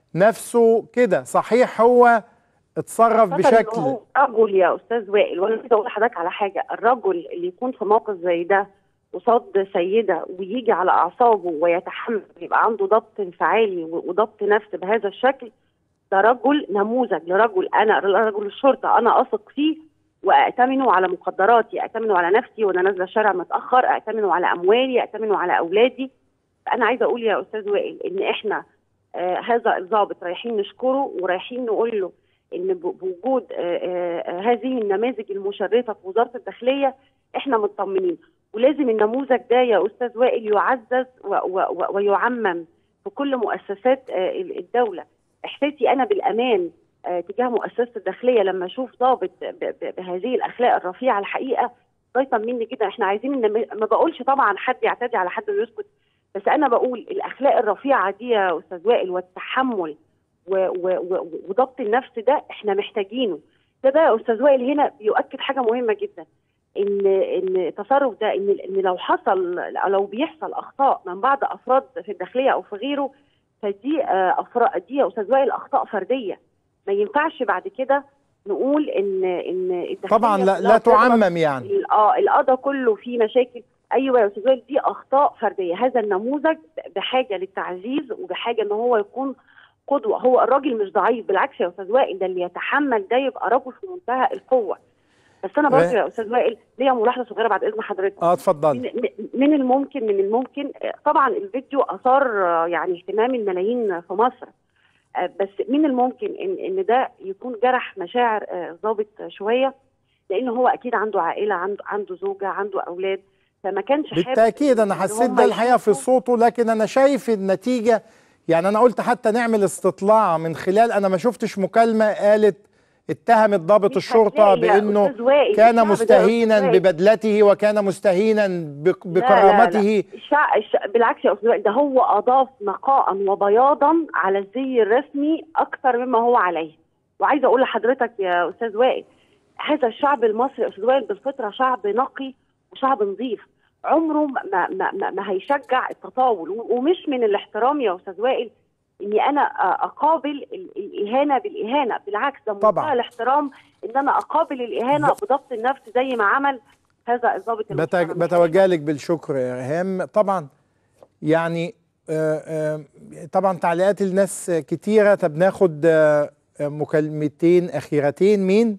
نفسه كده صحيح هو اتصرف خاصة إن بشكل هو رجل يا استاذ وائل وانا عايزه اقول لحضرتك على حاجه الرجل اللي يكون في موقف زي ده قصاد سيده ويجي على اعصابه ويتحمل يبقى عنده ضبط انفعالي و- وضبط نفس بهذا الشكل ده رجل نموذج لرجل انا رجل الشرطه انا اثق فيه واتمنه على مقدراتي اتمنه على نفسي وانا نازله الشارع متاخر اتمنه على اموالي اتمنه على اولادي انا عايزه اقول يا استاذ وائل ان احنا آه هذا الضابط رايحين نشكره ورايحين نقول له ان ب- بوجود آه آه هذه النماذج المشرفه في وزاره الداخليه احنا مطمنين ولازم النموذج ده يا استاذ وائل يعزز و و و ويعمم في كل مؤسسات آه ال- الدوله احساسي انا بالامان آه تجاه مؤسسه الداخليه لما اشوف ضابط ب- ب- بهذه الاخلاق الرفيعه الحقيقه ده يطمني جدا احنا عايزين ان ما بقولش طبعا حد يعتدي على حد ويسكت بس انا بقول الاخلاق الرفيعه دي يا استاذ وائل والتحمل و- و- و- وضبط النفس ده احنا محتاجينه ده بقى يا استاذ وائل هنا بيؤكد حاجه مهمه جدا ان ان التصرف ده ان ان لو حصل أو لو بيحصل اخطاء من بعض افراد في الداخليه او في غيره فدي آه، افراد دي يا استاذ وائل اخطاء فرديه ما ينفعش بعد كده نقول ان ان الداخليه طبعا لا, كلها لا بتغلط. تعمم يعني ال- اه القضاء كله فيه مشاكل ايوه يا استاذ وائل دي اخطاء فرديه هذا النموذج بحاجه للتعزيز وبحاجه ان هو يكون قدوه هو الراجل مش ضعيف بالعكس يا استاذ وائل ده اللي يتحمل ده يبقى رجل في منتهى القوه بس انا برضه إيه؟ يا استاذ وائل ليا ملاحظه صغيره بعد اذن حضرتك اه اتفضل من, من الممكن من الممكن آه، طبعا الفيديو اثار آه، يعني اهتمام الملايين في مصر آه، بس من الممكن ان ان ده يكون جرح مشاعر آه، ضابط شويه لان هو اكيد عنده عائله عنده عنده زوجه عنده اولاد فما كانش حابب بالتاكيد انا إن حسيت هم ده الحقيقه في صوته لكن انا شايف النتيجه يعني انا قلت حتى نعمل استطلاع من خلال انا ما شفتش مكالمه قالت اتهمت ضابط الشرطه هتلاقي يا بانه أستاذ وائل، كان الشعب ده يا مستهينا أستاذ وائل. ببدلته وكان مستهينا بك- لا، لا، بكرامته لا. الشع... الش... بالعكس يا استاذ وائل، ده هو اضاف نقاء وبياضا على الزي الرسمي اكثر مما هو عليه وعايزه اقول لحضرتك يا استاذ وائل هذا الشعب المصري يا استاذ وائل بالفطره شعب نقي وشعب نظيف عمره ما ما, ما, ما هيشجع التطاول و- ومش من الاحترام يا استاذ وائل اني انا أ- اقابل ال- الاهانه بالاهانه بالعكس ده طبعاً. منتهى الاحترام ان انا اقابل الاهانه بضبط النفس زي ما عمل هذا الضابط بت- المحترم بتوجه لك بالشكر يا ريهام طبعا يعني آه، آه، طبعا تعليقات الناس كتيره طب ناخد آه، آه، مكالمتين اخيرتين مين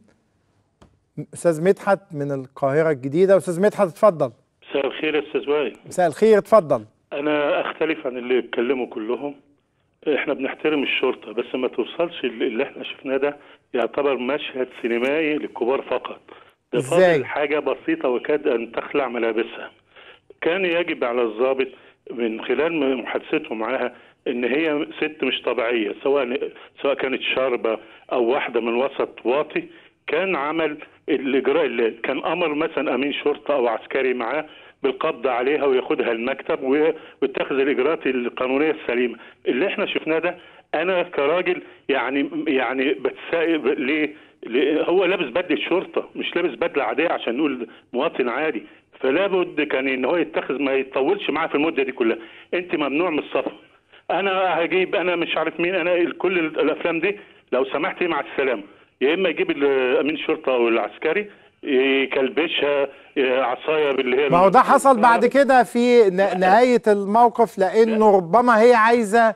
استاذ مدحت من القاهره الجديده استاذ مدحت اتفضل مساء الخير يا استاذ وائل مساء الخير اتفضل انا اختلف عن اللي اتكلموا كلهم احنا بنحترم الشرطه بس ما توصلش اللي اللي احنا شفناه ده يعتبر مشهد سينمائي للكبار فقط ده إزاي؟ فاضل حاجه بسيطه وكاد ان تخلع ملابسها كان يجب على الضابط من خلال محادثته معاها ان هي ست مش طبيعيه سواء سواء كانت شاربه او واحده من وسط واطي كان عمل الاجراء اللي كان امر مثلا امين شرطه او عسكري معاه بالقبض عليها وياخدها المكتب و- ويتخذ الاجراءات القانونيه السليمه اللي احنا شفناه ده انا كراجل يعني يعني بتسائل ليه ليه- هو لابس بدله شرطه مش لابس بدله عاديه عشان نقول مواطن عادي فلا بد كان ان هو يتخذ ما يطولش معاه في المده دي كلها انت ممنوع من السفر انا هجيب انا مش عارف مين انا كل الافلام دي لو سمحتي مع السلامه يا اما يجيب ال- امين الشرطه او العسكري يكلبشها عصايه باللي هي ما هو ده حصل بعد كده في ن- نهاية الموقف لأنه ربما هي عايزة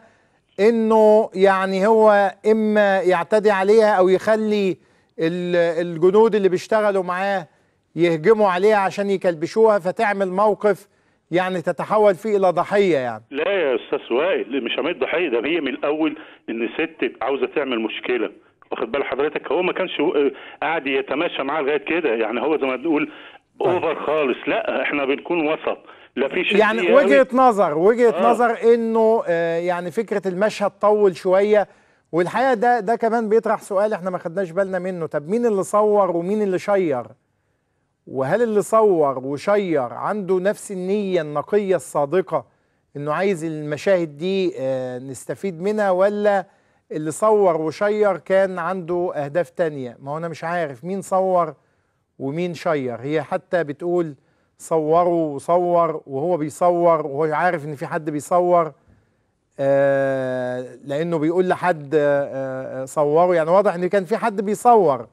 إنه يعني هو إما يعتدي عليها أو يخلي ال- الجنود اللي بيشتغلوا معاه يهجموا عليها عشان يكلبشوها فتعمل موقف يعني تتحول فيه إلى ضحية يعني لا يا استاذ وائل مش عمليه ضحيه ده هي من الاول ان ست عاوزه تعمل مشكله واخد بال حضرتك هو ما كانش آه، قاعد يتماشى معاه لغايه كده يعني هو زي ما تقول اوفر خالص لا احنا بنكون وسط لا في شيء يعني وجهه نظر وجهه آه. نظر انه آه، يعني فكره المشهد طول شويه والحقيقه ده ده كمان بيطرح سؤال احنا ما خدناش بالنا منه طب مين اللي صور ومين اللي شير وهل اللي صور وشير عنده نفس النيه النقيه الصادقه انه عايز المشاهد دي آه، نستفيد منها ولا اللي صور وشير كان عنده اهداف تانية ما هو انا مش عارف مين صور ومين شير هي حتى بتقول صوروا وصور وهو بيصور وهو عارف ان في حد بيصور آه لانه بيقول لحد آه آه صوره يعني واضح ان كان في حد بيصور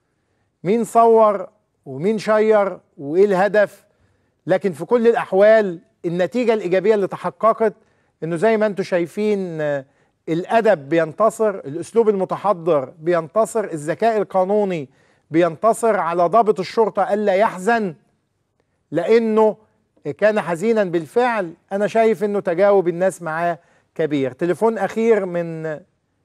مين صور ومين شير وايه الهدف لكن في كل الاحوال النتيجه الايجابيه اللي تحققت انه زي ما انتم شايفين آه، الادب بينتصر الاسلوب المتحضر بينتصر الذكاء القانوني بينتصر على ضابط الشرطه الا يحزن لانه كان حزينا بالفعل انا شايف انه تجاوب الناس معاه كبير تليفون اخير من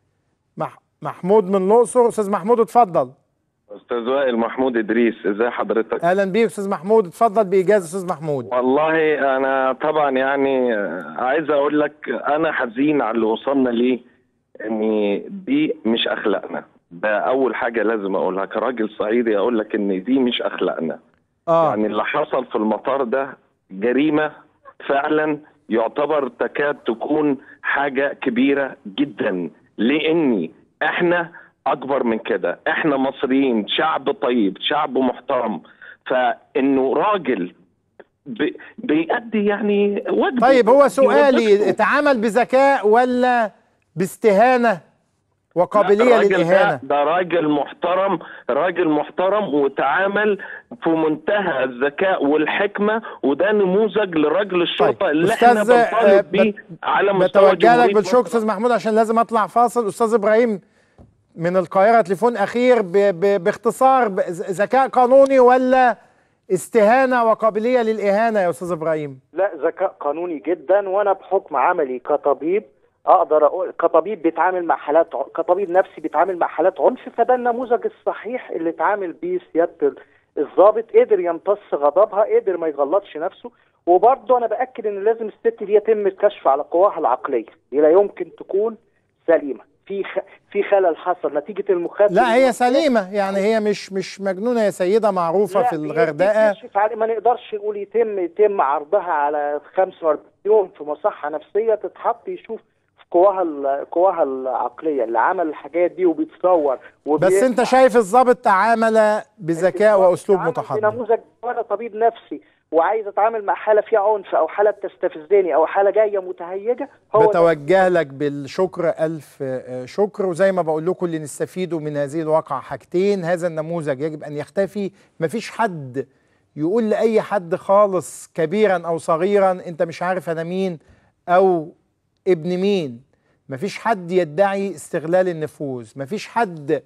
مح محمود من الاقصر استاذ محمود اتفضل استاذ وائل محمود ادريس ازي حضرتك اهلا بيك استاذ محمود اتفضل باجازه استاذ محمود والله انا طبعا يعني آه، عايز اقول لك انا حزين على اللي وصلنا ليه ان دي مش اخلاقنا ده اول حاجه لازم اقولها كراجل صعيدي اقول لك ان دي مش اخلاقنا آه. يعني اللي حصل في المطار ده جريمه فعلا يعتبر تكاد تكون حاجه كبيره جدا لاني احنا اكبر من كده احنا مصريين شعب طيب شعب محترم فانه راجل بي- بيأدي يعني واجبه طيب هو سؤالي وظيفته. اتعامل بذكاء ولا باستهانه وقابليه لا، الراجل للاهانه ده, ده راجل محترم راجل محترم وتعامل في منتهى الذكاء والحكمه وده نموذج لراجل الشرطه اللي احنا استاذ آه، بنطالب بيه على مستوى بتوجه لك جمهوريه بالشكر استاذ محمود عشان لازم اطلع فاصل استاذ ابراهيم من القاهره تليفون اخير ب ب باختصار ب- ذ- ذكاء قانوني ولا استهانه وقابليه للاهانه يا استاذ ابراهيم لا ذكاء قانوني جدا وانا بحكم عملي كطبيب اقدر اقول كطبيب بيتعامل مع حالات ع- كطبيب نفسي بيتعامل مع حالات عنف فده النموذج الصحيح اللي اتعامل بيه سياده ال- الضابط قدر يمتص غضبها قدر ما يغلطش نفسه وبرضه انا باكد ان لازم الست دي يتم الكشف على قواها العقليه دي لا يمكن تكون سليمه في خ... في خلل حصل نتيجه المخدر لا هي سليمه يعني هي مش مش مجنونه هي سيده معروفه لا، في هي الغردقه بتكشف على- ما نقدرش نقول يتم يتم عرضها على 45 يوم في مصحه نفسيه تتحط يشوف في قواها ال- قواها العقليه اللي عمل الحاجات دي وبيتصور بس انت شايف الضابط تعامل بذكاء واسلوب في متحضر نموذج وانا طبيب نفسي وعايز اتعامل مع حاله فيها عنف او حاله بتستفزني او حاله جايه متهيجه هو ده. بتوجه لك بالشكر ألف آه، شكر وزي ما بقول لكم اللي نستفيدوا من هذه الواقعة حاجتين هذا النموذج يجب أن يختفي مفيش حد يقول لأي حد خالص كبيرا أو صغيرا أنت مش عارف أنا مين أو ابن مين مفيش حد يدعي استغلال النفوذ مفيش حد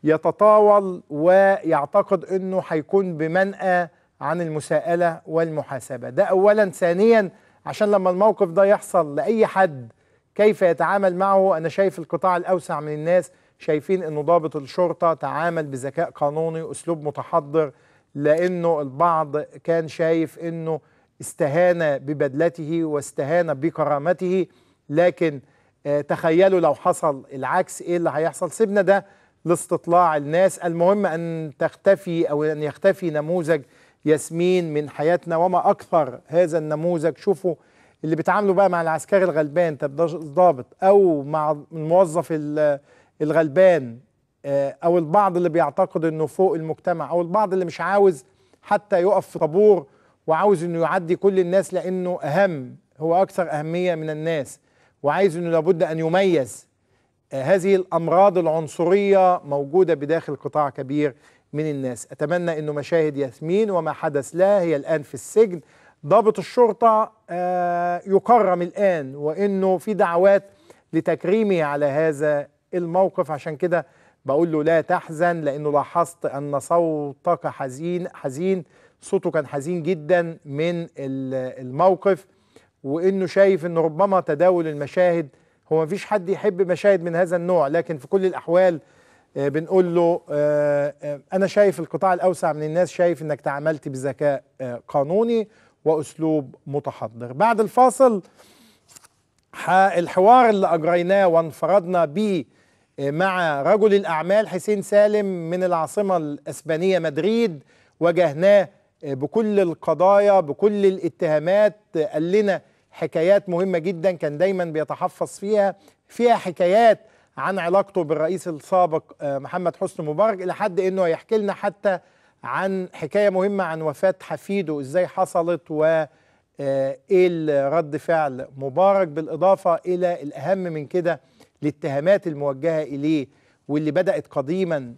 يتطاول ويعتقد أنه هيكون بمنأى عن المساءلة والمحاسبة ده أولا ثانيا عشان لما الموقف ده يحصل لأي حد كيف يتعامل معه أنا شايف القطاع الأوسع من الناس شايفين أنه ضابط الشرطة تعامل بذكاء قانوني أسلوب متحضر لأنه البعض كان شايف أنه استهان ببدلته واستهان بكرامته لكن آه، تخيلوا لو حصل العكس ايه اللي هيحصل سيبنا ده لاستطلاع الناس المهم ان تختفي او ان يختفي نموذج ياسمين من حياتنا وما اكثر هذا النموذج شوفوا اللي بيتعاملوا بقى مع العسكري الغلبان طب ده ضابط او مع الموظف ال- الغلبان آه، او البعض اللي بيعتقد انه فوق المجتمع او البعض اللي مش عاوز حتى يقف في طابور وعاوز انه يعدي كل الناس لانه اهم هو اكثر اهميه من الناس وعايز انه لابد ان يميز آه، هذه الامراض العنصريه موجوده بداخل قطاع كبير من الناس اتمنى انه مشاهد ياسمين وما حدث لها هي الان في السجن ضابط الشرطه آه، يكرم الان وانه في دعوات لتكريمه على هذا الموقف عشان كده بقول له لا تحزن لانه لاحظت ان صوتك حزين حزين صوته كان حزين جدا من ال- الموقف وانه شايف انه ربما تداول المشاهد هو مفيش حد يحب مشاهد من هذا النوع لكن في كل الاحوال آه، بنقول له آه، آه، انا شايف القطاع الاوسع من الناس شايف انك تعاملت بذكاء آه، قانوني واسلوب متحضر بعد الفاصل ح- الحوار اللي اجريناه وانفردنا به آه، مع رجل الاعمال حسين سالم من العاصمه الاسبانيه مدريد واجهناه آه، بكل القضايا بكل الاتهامات آه، قال لنا حكايات مهمه جدا كان دايما بيتحفظ فيها فيها حكايات عن علاقته بالرئيس السابق آه، محمد حسني مبارك الى حد انه هيحكي لنا حتى عن حكايه مهمه عن وفاه حفيده ازاي حصلت و آه، ايه رد فعل مبارك بالاضافه الى الاهم من كده الاتهامات الموجهه اليه واللي بدات قديما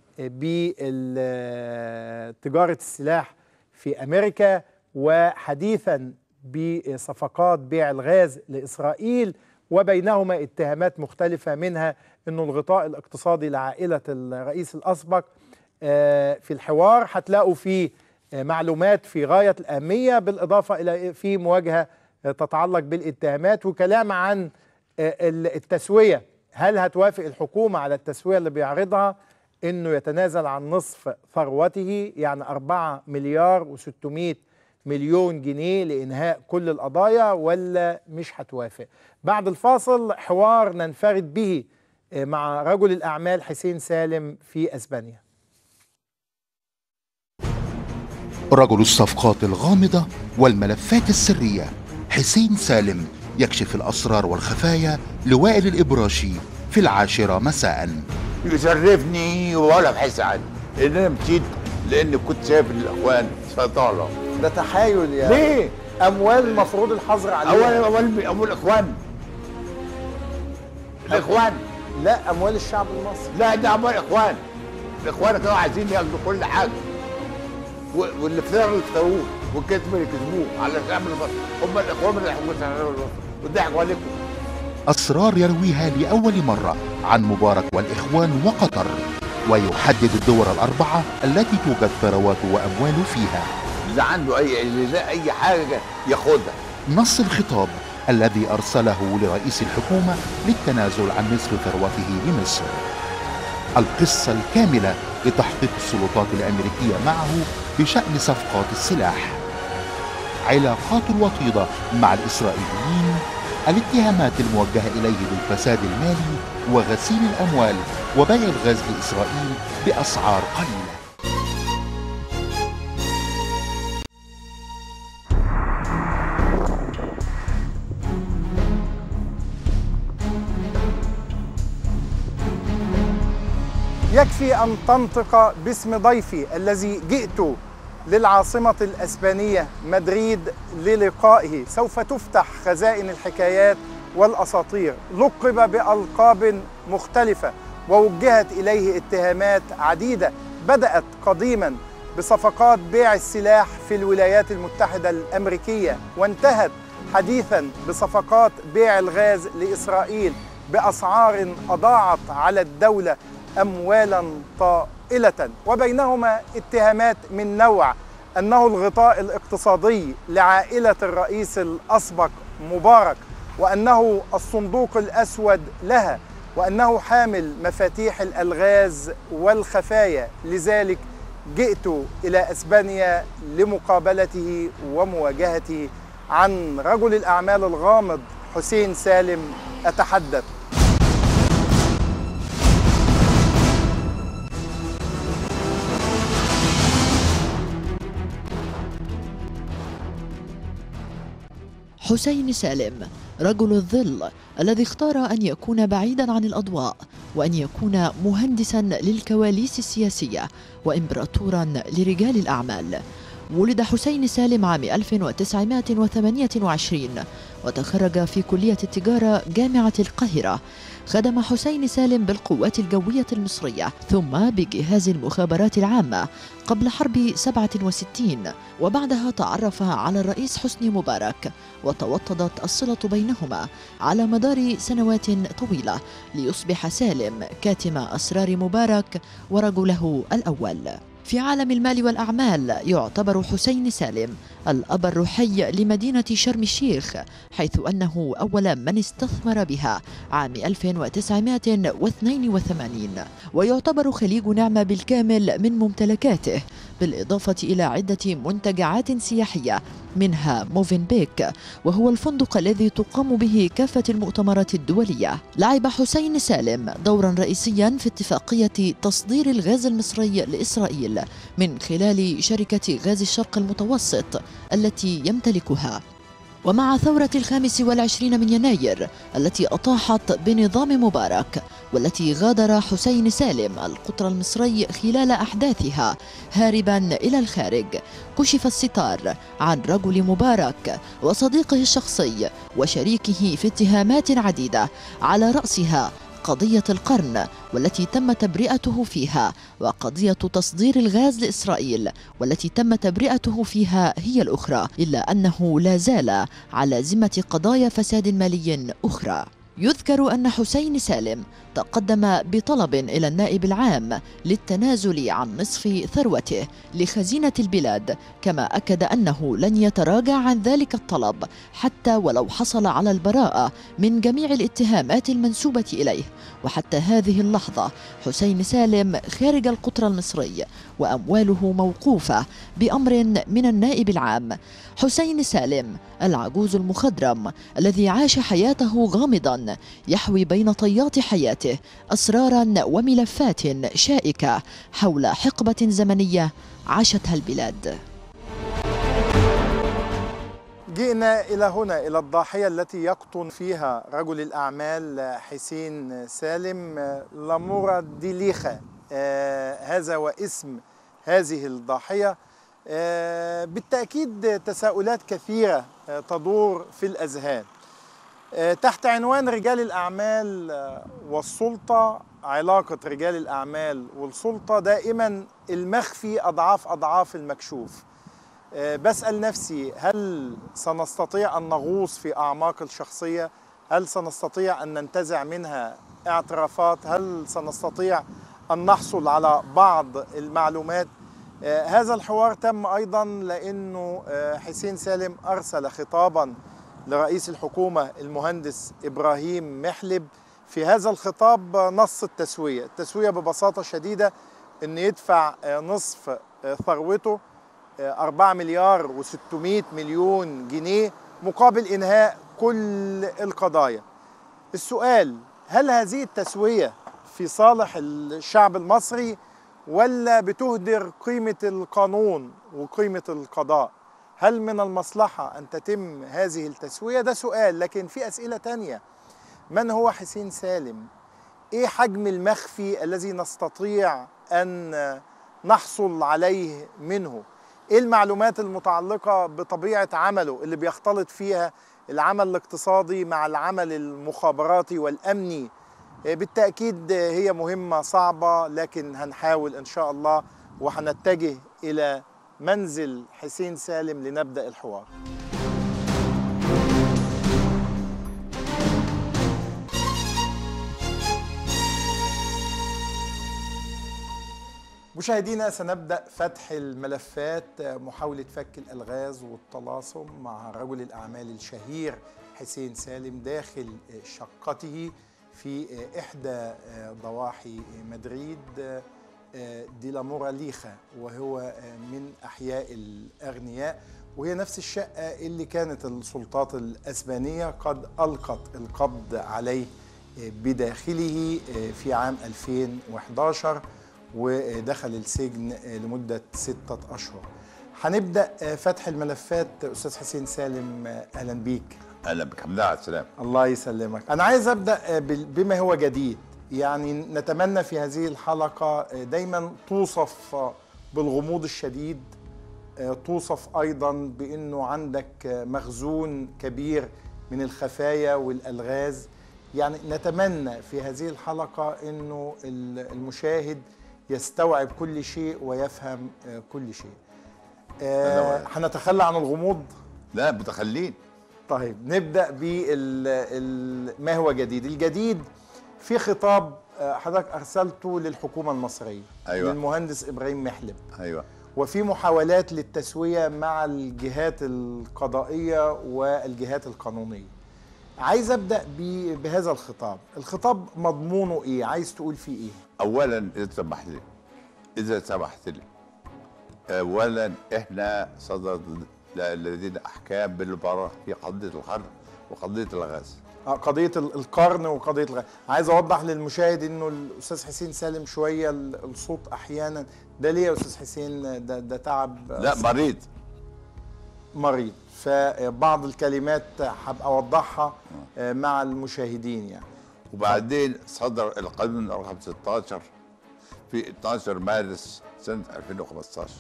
بتجاره السلاح في امريكا وحديثا بصفقات بيع الغاز لاسرائيل وبينهما اتهامات مختلفه منها انه الغطاء الاقتصادي لعائله الرئيس الاسبق آه، في الحوار هتلاقوا فيه آه، معلومات في غايه الاهميه بالاضافه الى في مواجهه آه، تتعلق بالاتهامات وكلام عن آه، ال- التسويه هل هتوافق الحكومه على التسويه اللي بيعرضها انه يتنازل عن نصف ثروته يعني 4 مليار و600 مليون جنيه لانهاء كل القضايا ولا مش هتوافق بعد الفاصل حوار ننفرد به آه، مع رجل الاعمال حسين سالم في اسبانيا رجل الصفقات الغامضة والملفات السرية حسين سالم يكشف الأسرار والخفايا لوائل الإبراشي في العاشرة مساء يشرفني ولا بحس عني ان انا مشيت لان كنت شايف الاخوان سيطره ده تحايل يا ليه؟ اموال المفروض الحظر عليها اول اموال اموال الاخوان الاخوان لا اموال الشعب المصري لا ده اموال الاخوان الاخوان كانوا عايزين ياخدوا كل حاجه و- واللي افتروا اللي افتروه والكذب اللي كذبوه على الشعب المصري هم الاخوان اللي حكموا الشعب المصري وضحكوا عليكم أسرار يرويها لأول مرة عن مبارك والإخوان وقطر ويحدد الدول الأربعة التي توجد ثروات وأموال فيها اللي عنده اي اللي لا اي حاجه ياخدها نص الخطاب الذي أرسله لرئيس الحكومة للتنازل عن نصف ثروته لمصر القصة الكاملة لتحقيق السلطات الأمريكية معه بشأن صفقات السلاح علاقات الوطيدة مع الإسرائيليين الاتهامات الموجهة إليه بالفساد المالي وغسيل الأموال وبيع الغاز لإسرائيل بأسعار قليلة يكفي أن تنطق باسم ضيفي الذي جئت للعاصمة الأسبانية مدريد للقائه سوف تفتح خزائن الحكايات والأساطير لقب بألقاب مختلفة ووجهت إليه اتهامات عديدة بدأت قديما بصفقات بيع السلاح في الولايات المتحدة الأمريكية وانتهت حديثا بصفقات بيع الغاز لإسرائيل بأسعار أضاعت على الدولة اموالا طائله وبينهما اتهامات من نوع انه الغطاء الاقتصادي لعائله الرئيس الاسبق مبارك وانه الصندوق الاسود لها وانه حامل مفاتيح الالغاز والخفايا لذلك جئت الى اسبانيا لمقابلته ومواجهته عن رجل الاعمال الغامض حسين سالم اتحدث حسين سالم رجل الظل الذي اختار ان يكون بعيدا عن الاضواء وان يكون مهندسا للكواليس السياسيه وامبراطورا لرجال الاعمال ولد حسين سالم عام 1928 وتخرج في كلية التجارة جامعة القاهرة خدم حسين سالم بالقوات الجوية المصرية ثم بجهاز المخابرات العامة قبل حرب 67 وبعدها تعرف على الرئيس حسني مبارك وتوطدت الصلة بينهما على مدار سنوات طويلة ليصبح سالم كاتم أسرار مبارك ورجله الأول في عالم المال والأعمال يعتبر حسين سالم الأب الروحي لمدينة شرم الشيخ حيث أنه أول من استثمر بها عام 1982 ويعتبر خليج نعمة بالكامل من ممتلكاته بالإضافة إلى عدة منتجعات سياحية منها موفين بيك وهو الفندق الذي تقام به كافة المؤتمرات الدولية لعب حسين سالم دورا رئيسيا في اتفاقية تصدير الغاز المصري لإسرائيل من خلال شركة غاز الشرق المتوسط التي يمتلكها ومع ثورة الخامس والعشرين من يناير التي أطاحت بنظام مبارك والتي غادر حسين سالم القطر المصري خلال أحداثها هاربا إلى الخارج كشف الستار عن رجل مبارك وصديقه الشخصي وشريكه في اتهامات عديدة على رأسها قضية القرن والتي تم تبرئته فيها وقضية تصدير الغاز لإسرائيل والتي تم تبرئته فيها هي الأخرى إلا أنه لا زال على ذمة قضايا فساد مالي أخرى يذكر أن حسين سالم تقدم بطلب إلى النائب العام للتنازل عن نصف ثروته لخزينة البلاد كما أكد أنه لن يتراجع عن ذلك الطلب حتى ولو حصل على البراءة من جميع الاتهامات المنسوبة إليه وحتى هذه اللحظة حسين سالم خارج القطر المصري وأمواله موقوفة بأمر من النائب العام حسين سالم العجوز المخضرم الذي عاش حياته غامضا يحوي بين طيات حياته أسرارا وملفات شائكة حول حقبة زمنية عاشتها البلاد جئنا إلى هنا إلى الضاحية التي يقطن فيها رجل الأعمال حسين سالم لامورا ديليخا آه هذا واسم هذه الضاحية آه بالتأكيد تساؤلات كثيرة آه تدور في الأذهان تحت عنوان رجال الأعمال والسلطة علاقة رجال الأعمال والسلطة دائما المخفي أضعاف أضعاف المكشوف بسأل نفسي هل سنستطيع أن نغوص في أعماق الشخصية هل سنستطيع أن ننتزع منها اعترافات هل سنستطيع أن نحصل على بعض المعلومات هذا الحوار تم أيضا لأنه حسين سالم أرسل خطابا لرئيس الحكومة المهندس إبراهيم محلب في هذا الخطاب نص التسوية التسوية ببساطة شديدة أن يدفع نصف ثروته 4 مليار و600 مليون جنيه مقابل إنهاء كل القضايا السؤال هل هذه التسوية في صالح الشعب المصري ولا بتهدر قيمة القانون وقيمة القضاء هل من المصلحة أن تتم هذه التسوية ده سؤال لكن في أسئلة تانية من هو حسين سالم إيه حجم المخفي الذي نستطيع أن نحصل عليه منه ايه المعلومات المتعلقه بطبيعه عمله اللي بيختلط فيها العمل الاقتصادي مع العمل المخابراتي والامني بالتاكيد هي مهمه صعبه لكن هنحاول ان شاء الله وهنتجه الى منزل حسين سالم لنبدا الحوار مشاهدينا سنبدأ فتح الملفات محاولة فك الألغاز والتلاصم مع رجل الأعمال الشهير حسين سالم داخل شقته في إحدى ضواحي مدريد دي لامورا ليخا وهو من أحياء الأغنياء وهي نفس الشقة اللي كانت السلطات الأسبانية قد ألقت القبض عليه بداخله في عام 2011 ودخل السجن لمدة ستة أشهر هنبدأ فتح الملفات أستاذ حسين سالم أهلا بيك اهلا بك الحمد لله على السلامه الله يسلمك أنا عايز أبدأ بما هو جديد يعني نتمنى في هذه الحلقة دايما توصف بالغموض الشديد توصف أيضا بأنه عندك مخزون كبير من الخفايا والألغاز يعني نتمنى في هذه الحلقة أنه المشاهد يستوعب كل شيء ويفهم كل شيء آه هنتخلى عن الغموض لا متخلين طيب نبدا ب ما هو جديد الجديد في خطاب آه، حضرتك ارسلته للحكومه المصريه أيوة. للمهندس ابراهيم محلب ايوه وفي محاولات للتسويه مع الجهات القضائيه والجهات القانونيه عايز ابدا ب- بهذا الخطاب الخطاب مضمونه ايه عايز تقول فيه ايه اولا اذا سمحت لي اذا سمحت لي اولا احنا صدر لدينا احكام بالبراءه في قضيه الحرب وقضيه الغاز آه، قضيه ال- القرن وقضيه الغ... عايز اوضح للمشاهد انه الاستاذ حسين سالم شويه ال- الصوت احيانا ده ليه يا استاذ حسين ده ده تعب لا مريض مريض فبعض الكلمات هبقى اوضحها آه، مع المشاهدين يعني وبعدين صدر القانون رقم 16 في 12 مارس سنه 2015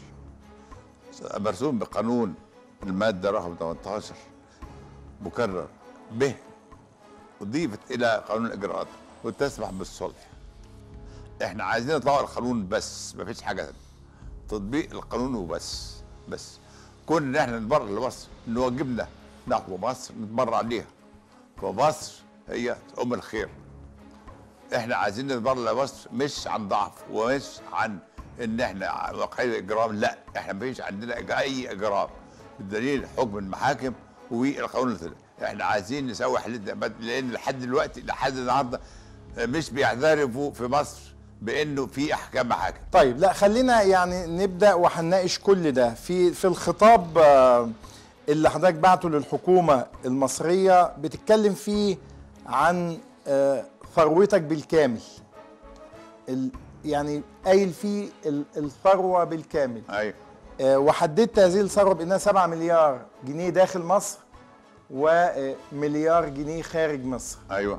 مرسوم بقانون الماده رقم 18 مكرر به اضيفت الى قانون الاجراءات وتسمح بالصلح احنا عايزين نطبق القانون بس مفيش حاجه تانية تطبيق القانون وبس بس كون ان احنا نتبرع لمصر ان واجبنا نحو مصر نتبرع ليها فمصر هي ام الخير احنا عايزين نتبرع لمصر مش عن ضعف ومش عن ان احنا واقعين اجرام لا احنا مفيش عندنا إج- اي اجرام الدليل حكم المحاكم والقانون الثاني. احنا عايزين نسوي حالتنا بد- لان لحد دلوقتي لحد النهارده مش بيعترفوا في مصر بانه في احكام محاكم طيب لا خلينا يعني نبدا وهنناقش كل ده في في الخطاب آه، اللي حضرتك بعته للحكومه المصريه بتتكلم فيه عن آه، ثروتك بالكامل ال- يعني قايل فيه ال- الثروه بالكامل ايوه وحددت هذه الثروه بانها 7 مليار جنيه داخل مصر ومليار جنيه خارج مصر ايوه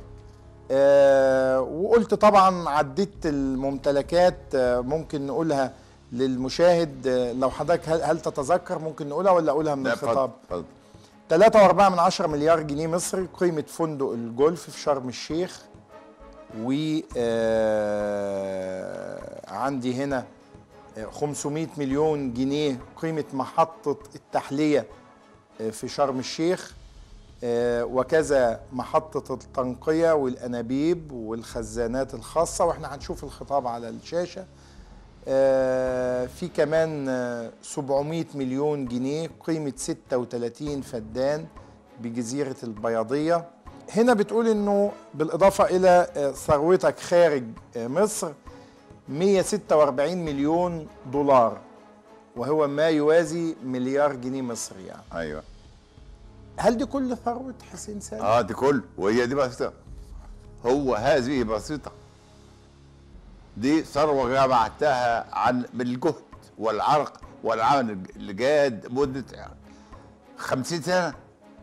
آه، وقلت طبعا عديت الممتلكات آه، ممكن نقولها للمشاهد آه، لو حضرتك هل, هل تتذكر ممكن نقولها ولا اقولها من لا، اتفضل، الخطاب اتفضل 3.4 من 10 مليار جنيه مصري قيمة فندق الجولف في شرم الشيخ و آه، عندي هنا آه، 500 مليون جنيه قيمة محطة التحلية آه، في شرم الشيخ آه، وكذا محطة التنقية والأنابيب والخزانات الخاصة واحنا هنشوف الخطاب على الشاشة آه، في كمان آه، 700 مليون جنيه قيمة 36 فدان بجزيرة البياضية هنا بتقول انه بالإضافة إلى آه، ثروتك خارج آه، مصر 146 مليون دولار وهو ما يوازي مليار جنيه مصري يعني ايوه هل دي كل ثروة حسين سالم؟ اه دي كل وهي دي بسيطه هو هذه بسيطه دي ثروه جمعتها عن بالجهد والعرق والعمل الجاد مده 50 سنه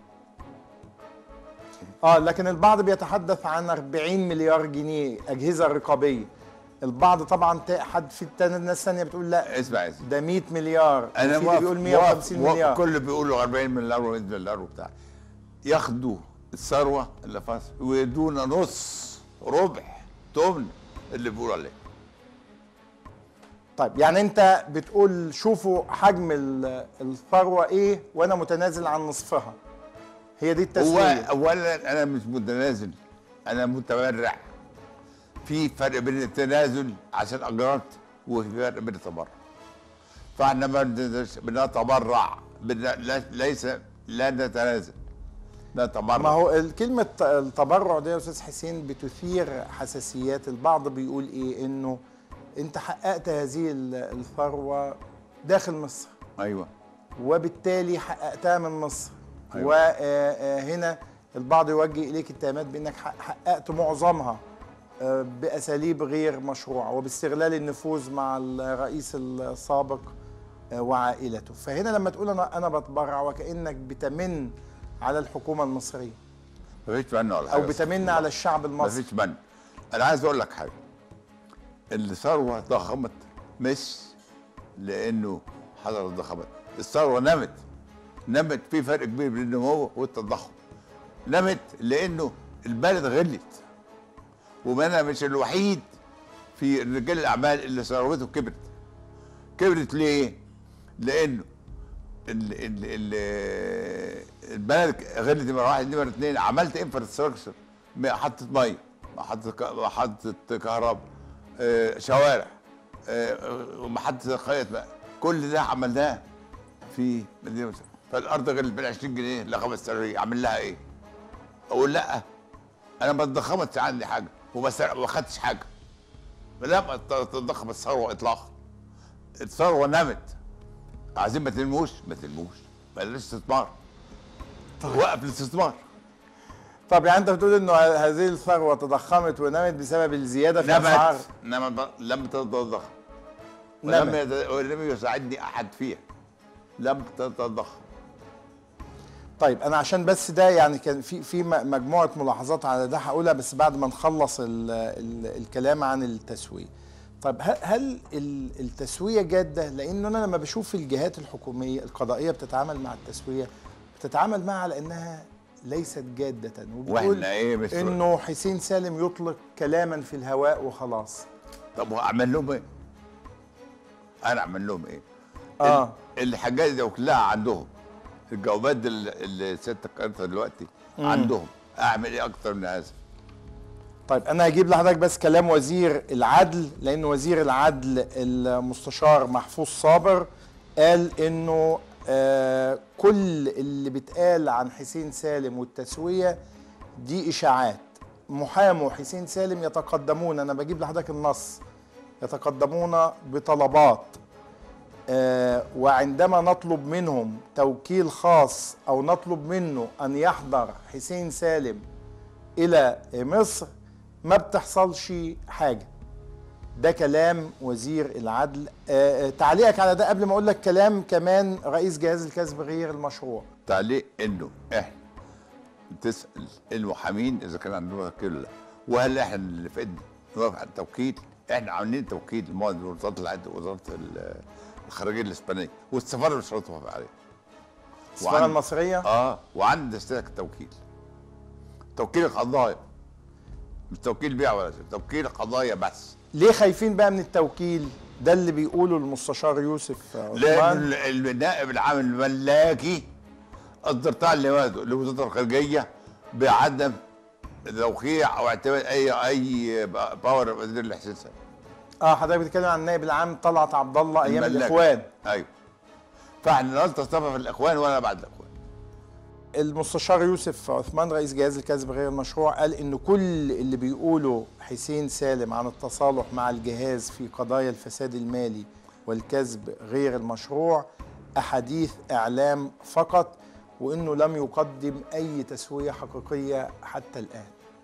اه لكن البعض بيتحدث عن 40 مليار جنيه اجهزه رقابيه البعض طبعا تا- حد في التاني ناس ثانيه بتقول لا اسمع اسمع ده 100 مليار انا وفي اللي موافق- بيقول موافق- 150 موافق مليار كل اللي بيقولوا 40 مليار و100 مليار وبتاع ياخدوا الثروه اللي في مصر ويدونا نص ربع تمن اللي بيقولوا عليه طيب يعني انت بتقول شوفوا حجم ال- الثروه ايه وانا متنازل عن نصفها هي دي هو التسويه اولا انا مش متنازل انا متبرع في فرق بين التنازل عشان اجرات وفي فرق بين التبرع فاحنا ما بنتنازلش، بنتبرع بن- لا- ليس لا نتنازل نتبرع ما هو ال- كلمة التبرع دي يا أستاذ حسين بتثير حساسيات البعض بيقول إيه إنه أنت حققت هذه ال- الثروة داخل مصر ايوه وبالتالي حققتها من مصر أيوة. وهنا البعض يوجه إليك اتهامات بأنك حق- حققت معظمها آه، بأساليب غير مشروعة وباستغلال النفوذ مع الرئيس السابق آه، وعائلته فهنا لما تقول أنا أنا بتبرع وكأنك بتمن على الحكومة المصرية مفيش منه ولا او حاجه بتمن على الشعب المصري مفيش منه انا عايز اقول لك حاجه الثروه ضخمت مش لانه حصلت ضخمت الثروه نمت نمت في فرق كبير بين النمو والتضخم نمت لانه البلد غلت وانا مش الوحيد في رجال الاعمال اللي ثروته كبرت كبرت ليه؟ لانه ال ال ال البلد غلت نمره واحد نمره اثنين عملت انفراستراكشر محطه ميه محطه ك- محطه كهرباء آه، شوارع آه، ومحطه خيط ماء كل ده عملناه في مدينه مصر فالارض غير ب 20 جنيه ل 5000 اعمل لها ايه؟ اقول لا انا ما اتضخمتش عندي حاجه وما سرق- وما خدتش حاجه لا تتضخم الثروه اطلاقا الثروه نمت عايزين ما تنموش ما تنموش بلاش استثمار وقف الاستثمار طب يعني انت بتقول انه هذه الثروه تضخمت ونمت بسبب الزياده في اسعار نمت نمت لم تتضخم نمت. ولم يت- ولم يساعدني احد فيها لم تتضخم طيب انا عشان بس ده يعني كان في في م- مجموعه ملاحظات على ده هقولها بس بعد ما نخلص ال ال الكلام عن التسويه طيب ه- هل ال- التسويه جاده لان انا لما بشوف الجهات الحكوميه القضائيه بتتعامل مع التسويه بتتعامل معها على انها ليست جاده وبتقول واحنا ايه مش انه حسين سالم يطلق كلاما في الهواء وخلاص طب واعمل لهم ايه؟ انا اعمل لهم ايه؟ اه ال- الحاجات دي كلها عندهم الجوابات دي اللي اللي سيادتك قريتها دلوقتي مم. عندهم اعمل ايه اكتر من هذا؟ طيب انا هجيب لحضرتك بس كلام وزير العدل لان وزير العدل المستشار محفوظ صابر قال انه آه كل اللي بيتقال عن حسين سالم والتسويه دي اشاعات محامو حسين سالم يتقدمون انا بجيب لحضرتك النص يتقدمون بطلبات آه، وعندما نطلب منهم توكيل خاص او نطلب منه ان يحضر حسين سالم الى مصر ما بتحصلش حاجه ده كلام وزير العدل آه، آه، تعليقك على ده قبل ما اقول لك كلام كمان رئيس جهاز الكسب غير المشروع تعليق انه احنا تسال المحامين اذا كان عندهم توكيل ولا لا وهل احنا اللي في ايدنا نوافق على التوكيل احنا عاملين توكيل المواد وزاره العدل ووزاره ال- الخارجيه الاسبانيه والسفاره مش هتوافق عليه السفاره وعند- المصريه اه وعند استهلاك التوكيل توكيل القضايا مش توكيل بيع ولا شيء توكيل قضايا بس ليه خايفين بقى من التوكيل ده اللي بيقوله المستشار يوسف لان عثمان ال- النائب العام الملاكي اصدر تعليمات لوزاره الخارجيه بعدم توقيع او اعتماد اي اي باور وزير الحسين سالم اه حضرتك بتتكلم عن النائب العام طلعت عبد الله ايام الملاكي. الاخوان ايوه فاحنا نلتصق في الاخوان ولا بعد الاخوان المستشار يوسف عثمان رئيس جهاز الكسب غير المشروع قال ان كل اللي بيقوله حسين سالم عن التصالح مع الجهاز في قضايا الفساد المالي والكسب غير المشروع احاديث اعلام فقط وانه لم يقدم اي تسويه حقيقيه حتى الان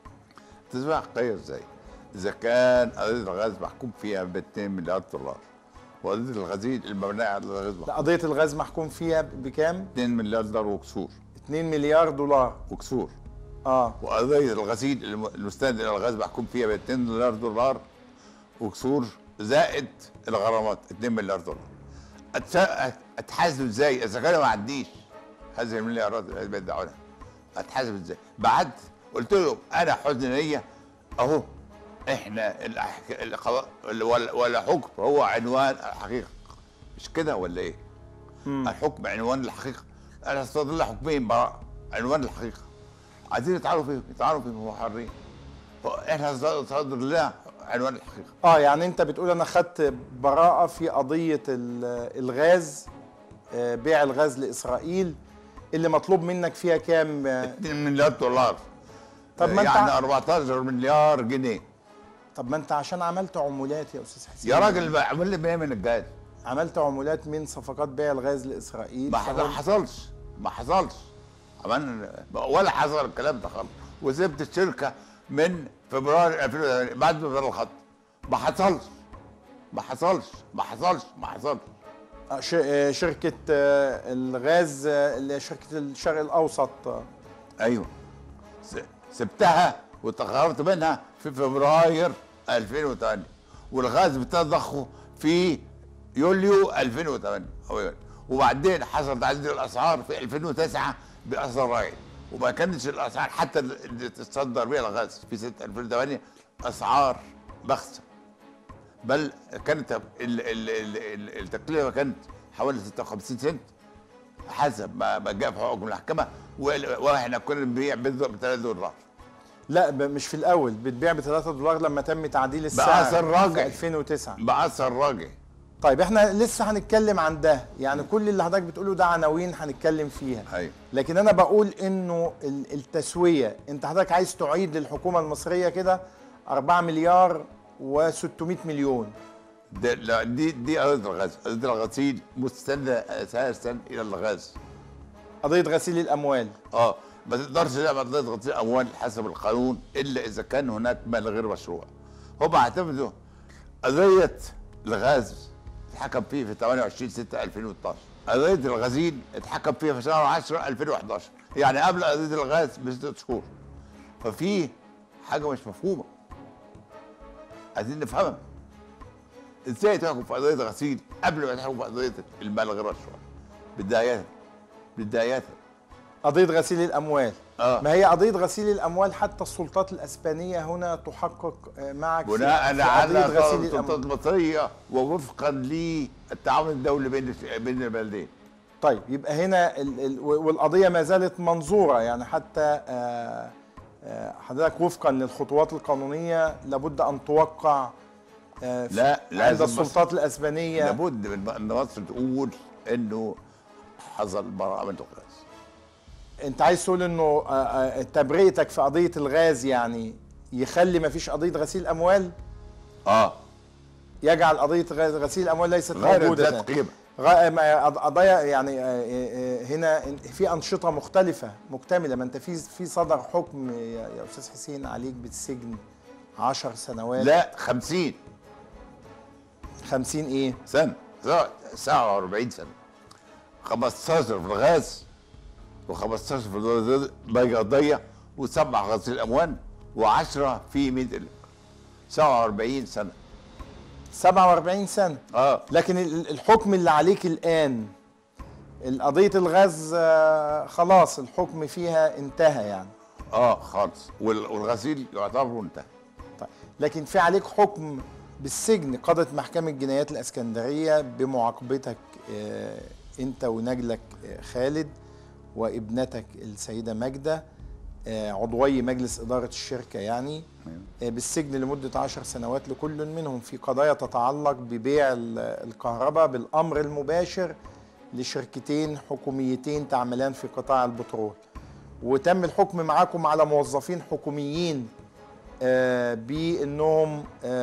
تسمع حقيقيه ازاي؟ اذا كان قضيه الغاز محكوم فيها ب 2 مليار دولار وقضيه الغزيل المبنيه على الغاز لا، محكوم قضيه الغاز محكوم فيها بكام 2 مليار دولار وكسور 2 مليار دولار وكسور اه وقضيه الغسيل الم- المستند الى الغاز محكوم فيها ب 2 مليار دولار وكسور زائد الغرامات 2 مليار دولار أتس- اتحاسب ازاي اذا كان ما عنديش هذه المليارات اللي بيدعونها اتحاسب ازاي بعد قلت لهم انا حزن نيه اهو احنا الأحك... القضاء ولا, ولا حكم هو عنوان الحقيقه مش كده ولا ايه؟ الحكم عنوان الحقيقه انا استظل حكمين براءه عنوان الحقيقه عايزين يتعاروا فيه يتعاروا فيه هو حرين احنا صدر لنا عنوان الحقيقه اه يعني انت بتقول انا خدت براءه في قضيه ال- الغاز آه، بيع الغاز لاسرائيل اللي مطلوب منك فيها كام آه، 2 مليار دولار طب ما انت يعني ع- 14 مليار جنيه طب ما انت عشان عملت عمولات يا استاذ حسين يا راجل بقى عمل لي بيه من الجهاز عملت عمولات من صفقات بيع الغاز لاسرائيل ما فهم- حصلش ما حصلش عملنا ولا حصل الكلام ده خالص وسبت الشركه من فبراير 2008 بعد ما بدأ الخط ما حصلش ما حصلش ما حصلش ما حصلش آه، ش- آه، شركه آه، الغاز آه، اللي هي شركه الشرق الاوسط آه. ايوه س- سبتها وتخرجت منها في فبراير 2008 والغاز ابتدى ضخه في يوليو 2008 أو يوليو. وبعدين حصل تعديل الاسعار في 2009 باثر رائع وما كانتش الاسعار حتى اللي تصدر بها الغاز في سنه 2008 اسعار بخسه بل كانت ال- ال- ال- ال- التكلفه كانت حوالي 56 سنت حسب ما ما جاء في حكم المحكمه وال- واحنا كنا بنبيع ب 3 دولار لا ب- مش في الاول بتبيع ب 3 دولار لما تم تعديل السعر بأثر راجع. في 2009 بأثر راجع طيب احنا لسه هنتكلم عن ده يعني كل اللي حضرتك بتقوله ده عناوين هنتكلم فيها أيوة. لكن انا بقول انه ال- التسويه انت حضرتك عايز تعيد للحكومه المصريه كده 4 مليار و600 مليون ده لا دي دي قضيه الغاز قضيه الغسيل مستنده اساسا الى الغاز قضيه غسيل الاموال اه ما تقدرش تعمل قضيه غسيل اموال حسب القانون الا اذا كان هناك مال غير مشروع هم اعتمدوا قضيه الغاز اتحكم فيه في 28 6 2012 قضيه الغسيل اتحكم فيها في شهر 10 2011 يعني قبل قضيه الغاز بست شهور ففي حاجه مش مفهومه عايزين نفهمها ازاي تحكم في قضيه غسيل قبل ما تحكم في قضيه المال غير مشروع بدايه بدايه قضيه غسيل الاموال آه. ما هي قضيه غسيل الاموال حتى السلطات الاسبانيه هنا تحقق آه، معك في- بناء في على قضيه غسيل السلطات الاموال المصريه ووفقا للتعاون الدولي بين بين البلدين طيب يبقى هنا ال ال والقضيه ما زالت منظوره يعني حتى آه، آه، حضرتك وفقا للخطوات القانونيه لابد ان توقع آه، في- لا عند لازم السلطات مصر- الاسبانيه لابد من ان مصر تقول انه حصل براءه من الغاز انت عايز تقول انه آه، آه، تبرئتك في قضيه الغاز يعني يخلي ما فيش قضيه غسيل اموال اه يجعل قضيه غ- غسيل الاموال ليست غير موجوده ذات قيمه غ- ما- قض- قضايا يعني آه، آه، آه، هنا في انشطه مختلفه مكتمله ما انت في في صدر حكم يا يا استاذ حسين عليك بالسجن 10 سنوات لا 50 50 ايه سنه سنه 47 سنه 15 في الغاز و15 في الباقي قضيه وسبع غسيل اموال و10 في ميدل 47 سنه 47 سنه اه لكن ال- الحكم اللي عليك الان قضيه الغاز آه، خلاص الحكم فيها انتهى يعني اه خالص وال- والغسيل يعتبر انتهى طيب لكن في عليك حكم بالسجن قضت محكمة جنايات الإسكندرية بمعاقبتك آه، أنت ونجلك آه، خالد وابنتك السيدة ماجدة آه، عضوي مجلس إدارة الشركة يعني آه، بالسجن لمدة عشر سنوات لكل منهم في قضايا تتعلق ببيع ال- الكهرباء بالأمر المباشر لشركتين حكوميتين تعملان في قطاع البترول وتم الحكم معاكم على موظفين حكوميين آه، بانهم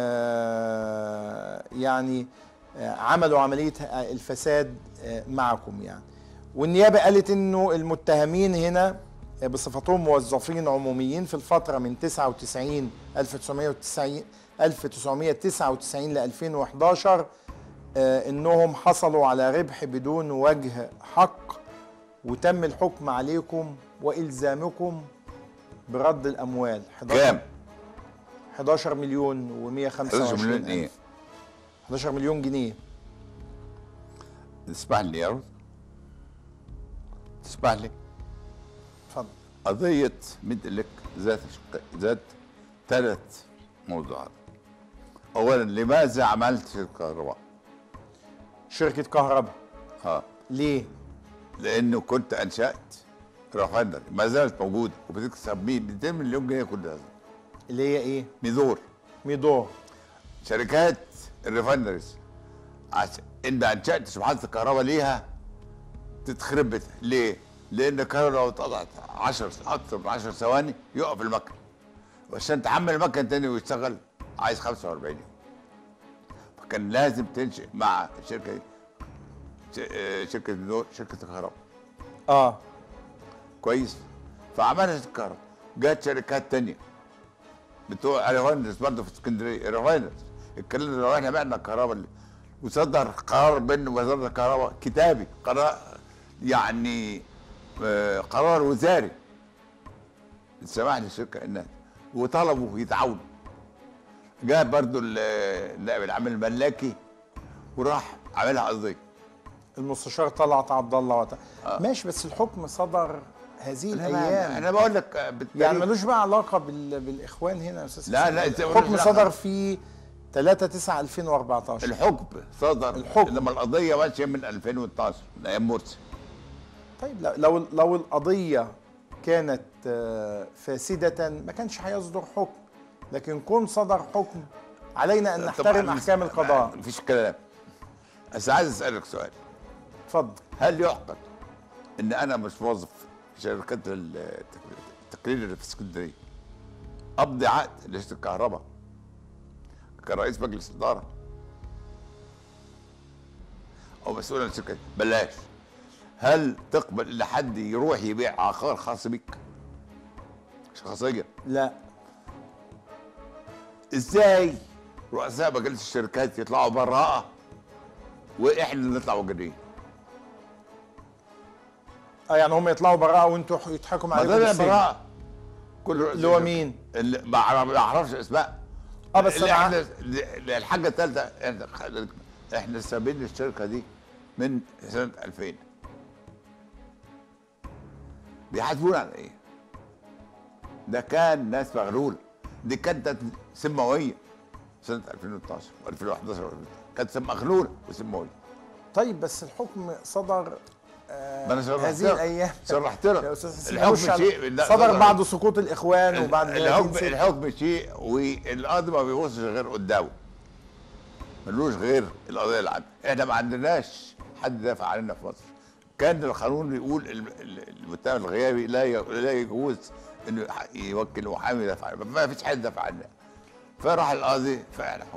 آه، يعني آه، عملوا عمليه آه، الفساد آه، معكم يعني والنيابه قالت انه المتهمين هنا آه، بصفتهم موظفين عموميين في الفتره من 99 1990 1999 ل 2011 آه، انهم حصلوا على ربح بدون وجه حق وتم الحكم عليكم والزامكم برد الاموال 11 كام؟ 11 مليون و125 11 مليون ايه؟ 11 مليون جنيه تسمح لي يا رب تسمح لي اتفضل قضية ميدلك ذات شق... ذات ثلاث موضوعات أولا لماذا عملت شركة كهرباء؟ شركة كهرباء اه ليه؟ لأنه كنت أنشأت رافندر ما زالت موجودة وبتكسب 200 مليون جنيه كل هذا اللي هي ايه؟ ميدور ميدور شركات الريفاينرز عشان ان انشات محطه الكهرباء ليها تتخرب بيتها ليه؟ لان الكهرباء لو اتقطعت 10 اكثر من 10 ثواني يقف المكن وعشان تحمل المكن تاني ويشتغل عايز 45 يوم فكان لازم تنشئ مع الشركه دي ش- آه، شركه نور شركه الكهرباء اه كويس فعملت الكهرباء جت شركات تانية بتوع ريفاينرز برضه في اسكندريه ريفاينرز الكلام ده لو احنا بعنا الكهرباء اللي وصدر قرار بين وزاره الكهرباء كتابي قرار يعني آه، قرار وزاري السماح للشركه انها وطلبوا يتعاونوا جاء برضه ال- النائب العام الملاكي وراح عاملها قضيه المستشار طلعت عبد الله وت... ماشي بس الحكم صدر هذه أنا ما- الايام أنا بقول لك آه، بالتاريخ. يعني ملوش بقى علاقه بال... بالاخوان هنا يا استاذ لا، حسين. لا، إزاي الحكم ملوش صدر علاقة؟ في 3 9 2014 الحكم صدر الحكم لما القضيه ماشيه من 2012 من ايام مرسي طيب لو لو, لو القضيه كانت آه، فاسدة ما كانش هيصدر حكم لكن كون صدر حكم علينا أن طبعاً نحترم مش- أحكام القضاء مفيش كلام بس عايز اسالك سؤال اتفضل هل يعقل ان انا مش موظف في شركات ال- التقليل اللي في اسكندريه امضي عقد لشركه الكهرباء كرئيس مجلس اداره او مسؤول عن الشركه بلاش هل تقبل ان حد يروح يبيع عقار خاص بيك شخصيا لا ازاي رؤساء مجالس الشركات يطلعوا براءه واحنا اللي نطلع وجريين اه يعني هم يطلعوا براءة وانتوا يضحكوا ما عليكم ده بالسجن. براءه كل اللي هو مين؟ اللي ما أعرف- ما اعرفش اسماء اه بس اللي أنا احنا اللي- الحاجه الثالثه احنا احنا سابين الشركه دي من سنه 2000 بيحاسبونا على ايه؟ ده كان ناس مغلوله دي كانت سماويه سنه 2012 و2011 كانت مغلوله وسماويه طيب بس الحكم صدر آه ما أنا شرحت هذه لك. الايام شرحت لك. يا استاذ حسين الحكم معلش على- شيء- لا، صدر صدر. بعد سقوط الاخوان وبعد الحكم 30 ستة. الحكم شيء والقاضي ما بيبصش غير قدامه ملوش غير القضيه العامه احنا ما عندناش حد دافع عننا في مصر كان القانون بيقول الم- ال- المتهم الغيابي لا ي- لا يجوز انه يح- يوكل محامي يدافع عنه ما فيش حد دافع عننا فراح القاضي فعل حكم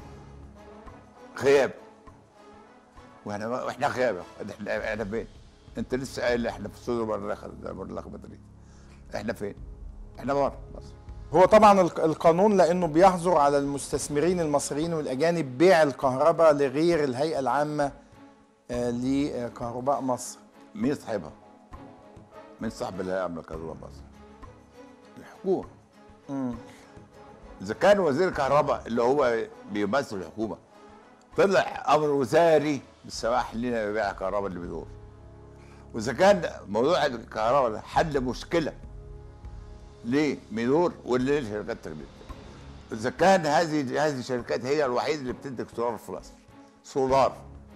غياب واحنا ما- واحنا غياب احنا احنا فين؟ انت لسه قايل احنا في صدر مرلخ مرلخ مدريد احنا فين؟ احنا بره مصر هو طبعا الق- القانون لانه بيحظر على المستثمرين المصريين والاجانب بيع الكهرباء لغير الهيئه العامه آه، لكهرباء مصر مين صاحبها؟ مين صاحب اللي هيعمل كهرباء مصر؟ الحكومه مم. اذا كان وزير الكهرباء اللي هو بيمثل الحكومه طلع امر وزاري بالسماح لنا ببيع الكهرباء اللي بدور واذا كان موضوع الكهرباء ده حل مشكله ليه ميدور واللي للشركات التجديد اذا كان هذه هذه الشركات هي الوحيده اللي بتنتج سولار في مصر سولار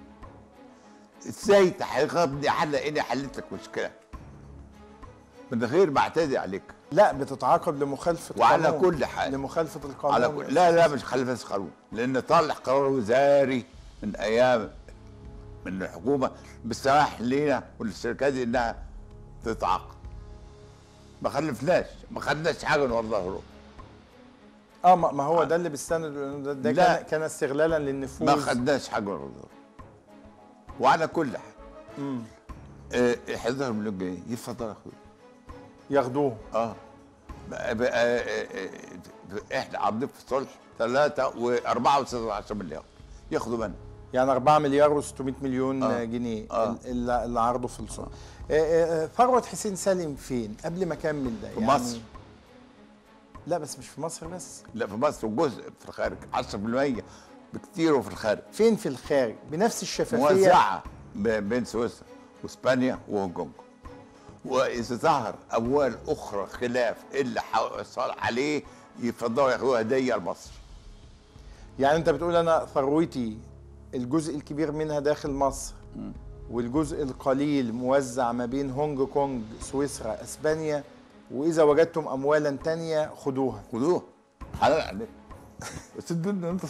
ازاي تحققني حل اني حلت لك مشكله من غير ما اعتدي عليك لا بتتعاقب لمخالفه وعلى قانون. كل حال لمخالفه القانون على كل لا لا مش خلف قانون لان طلع قرار وزاري من ايام من الحكومه بالسماح لنا وللشركات دي انها تتعاقد ما خلفناش ما خدناش حاجه من ورا ظهره اه ما ما هو ده اللي بيستند ده, ده لا. كان, كان استغلالا للنفوذ ما خدناش حاجه من ورا ظهره وعلى كل حال مم. آه 11 مليون جنيه يتفضل يا اخويا ياخدوه اه بقى بقى آه، آه، آه، احنا عاملين في الصلح 3 و4 و16 مليار ياخدوا منه يعني 4 مليار و600 مليون آه. آه. جنيه آه. ال- اللي اللي عرضه في الصوت آه. آه، ثروت حسين سالم فين قبل ما اكمل ده في مصر. لا بس مش في مصر بس لا في مصر وجزء في الخارج 10% بكتير وفي الخارج فين في الخارج بنفس الشفافيه موزعه ب- بين سويسرا واسبانيا وهونج كونج واذا ظهر اموال اخرى خلاف اللي حصل عليه يفضلوا ياخدوها هديه لمصر يعني انت بتقول انا ثروتي الجزء الكبير منها داخل مصر والجزء القليل موزع ما بين هونج كونج سويسرا اسبانيا واذا وجدتم اموالا تانية خدوها خدوها حلال عليك بس ادوني انت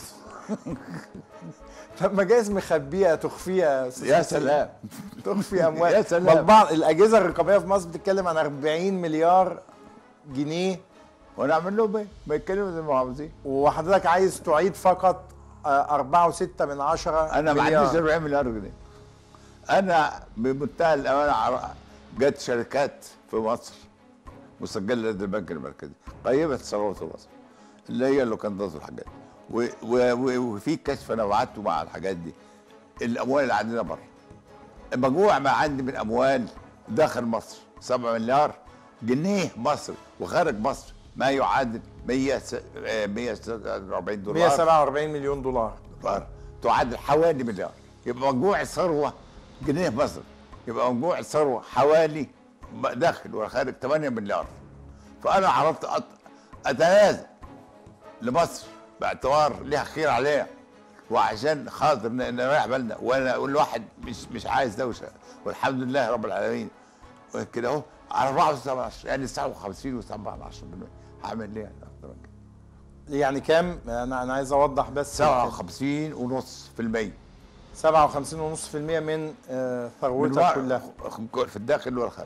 طب ما جايز مخبيها تخفيها أستاذ يا حسين. سلام تخفي اموال يا سلام. بل بعض الاجهزه الرقابيه في مصر بتتكلم عن 40 مليار جنيه ونعمل لهم ايه؟ ما يتكلموا زي ما عاوزين وحضرتك عايز تعيد فقط آه، أربعة وستة من عشرة انا ما مليار. عنديش 40 مليار جنيه انا بمنتهى الامانه عر- جت شركات في مصر مسجله لدى البنك المركزي قيمت ثروات مصر اللي هي اللي كانت تصل الحاجات و- و- و- وفي كشف انا وعدته مع الحاجات دي الاموال اللي عندنا بره مجموع ما عندي من اموال داخل مصر 7 مليار جنيه مصري وخارج مصر ما يعادل 100 س- آه، 140 دولار 147 مليون دولار دولار تعادل حوالي مليار يبقى مجموع الثروه جنيه مصري يبقى مجموع الثروه حوالي داخل وخارج 8 مليار فانا عرفت أت- اتنازل لمصر باعتبار ليها خير عليها وعشان خاطر ن- نريح بالنا وانا والواحد مش مش عايز دوشه والحمد لله رب العالمين وكده اهو على 4 يعني 59 و7 هعمل ليه اكتر من كده يعني كام انا انا عايز اوضح بس 57 ونص في المية 57 ونص في المية من آه، ثروتك من كلها وا- في الداخل والخارج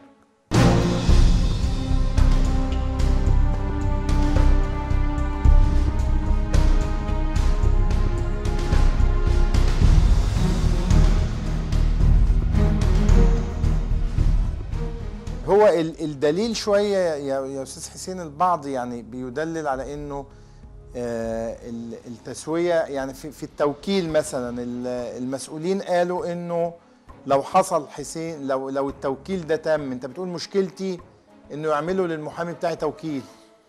هو ال- الدليل شويه يا يا استاذ حسين البعض يعني بيدلل على انه آه، ال- التسويه يعني في في التوكيل مثلا ال- المسؤولين قالوا انه لو حصل حسين لو لو التوكيل ده تم انت بتقول مشكلتي انه يعملوا للمحامي بتاعي توكيل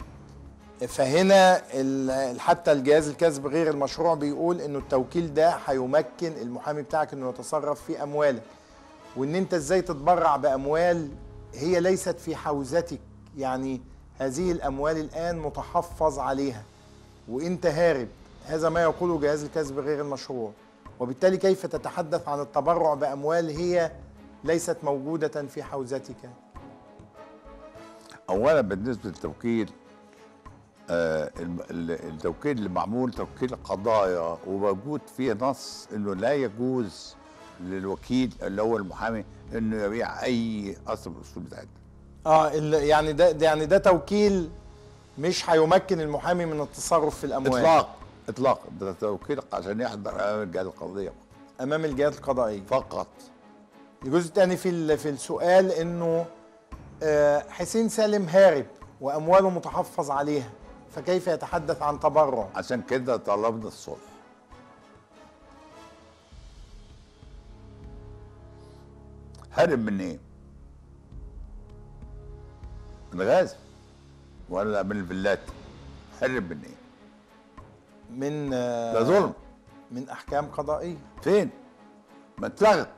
فهنا ال- حتى الجهاز الكسب غير المشروع بيقول انه التوكيل ده هيمكن المحامي بتاعك انه يتصرف في اموالك وان انت ازاي تتبرع باموال هي ليست في حوزتك يعني هذه الاموال الان متحفظ عليها وانت هارب هذا ما يقوله جهاز الكسب غير المشروع وبالتالي كيف تتحدث عن التبرع باموال هي ليست موجوده في حوزتك اولا بالنسبه للتوكيل آه الم- ال- التوكيل اللي معمول توكيل قضايا وموجود فيه نص انه لا يجوز للوكيل اللي هو المحامي انه يبيع اي اصل من الاصول بتاعتنا اه ال- يعني ده ده- يعني ده توكيل مش هيمكن المحامي من التصرف في الاموال اطلاق اطلاق ده توكيل عشان يحضر امام الجهات القضائيه امام الجهات القضائيه فقط الجزء الثاني في ال- في السؤال انه آه، حسين سالم هارب وامواله متحفظ عليها فكيف يتحدث عن تبرع عشان كده طلبنا الصلح هرب من ايه؟ من غاز ولا من الفيلات؟ هرب من ايه؟ من آه، ده ظلم من احكام قضائيه فين؟ ما اتلغت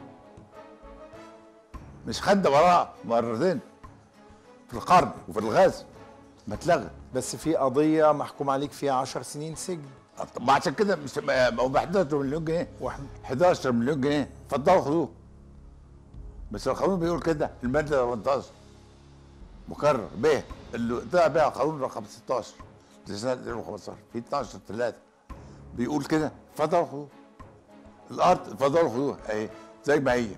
مش خد وراه مرتين في القرن وفي الغاز ما اتلغت بس في قضيه محكوم عليك فيها 10 سنين سجن طب ما عشان كده مش ما ما هو ب 11 مليون جنيه 11 مليون جنيه اتفضلوا خدوه بس القانون بيقول كده الماده 18 مكرر ب اللي طلع بيها قانون رقم 16 لسنه 2015 في 12 3 بيقول كده اتفضلوا خدوه الارض اتفضلوا خدوها اهي زي ما هي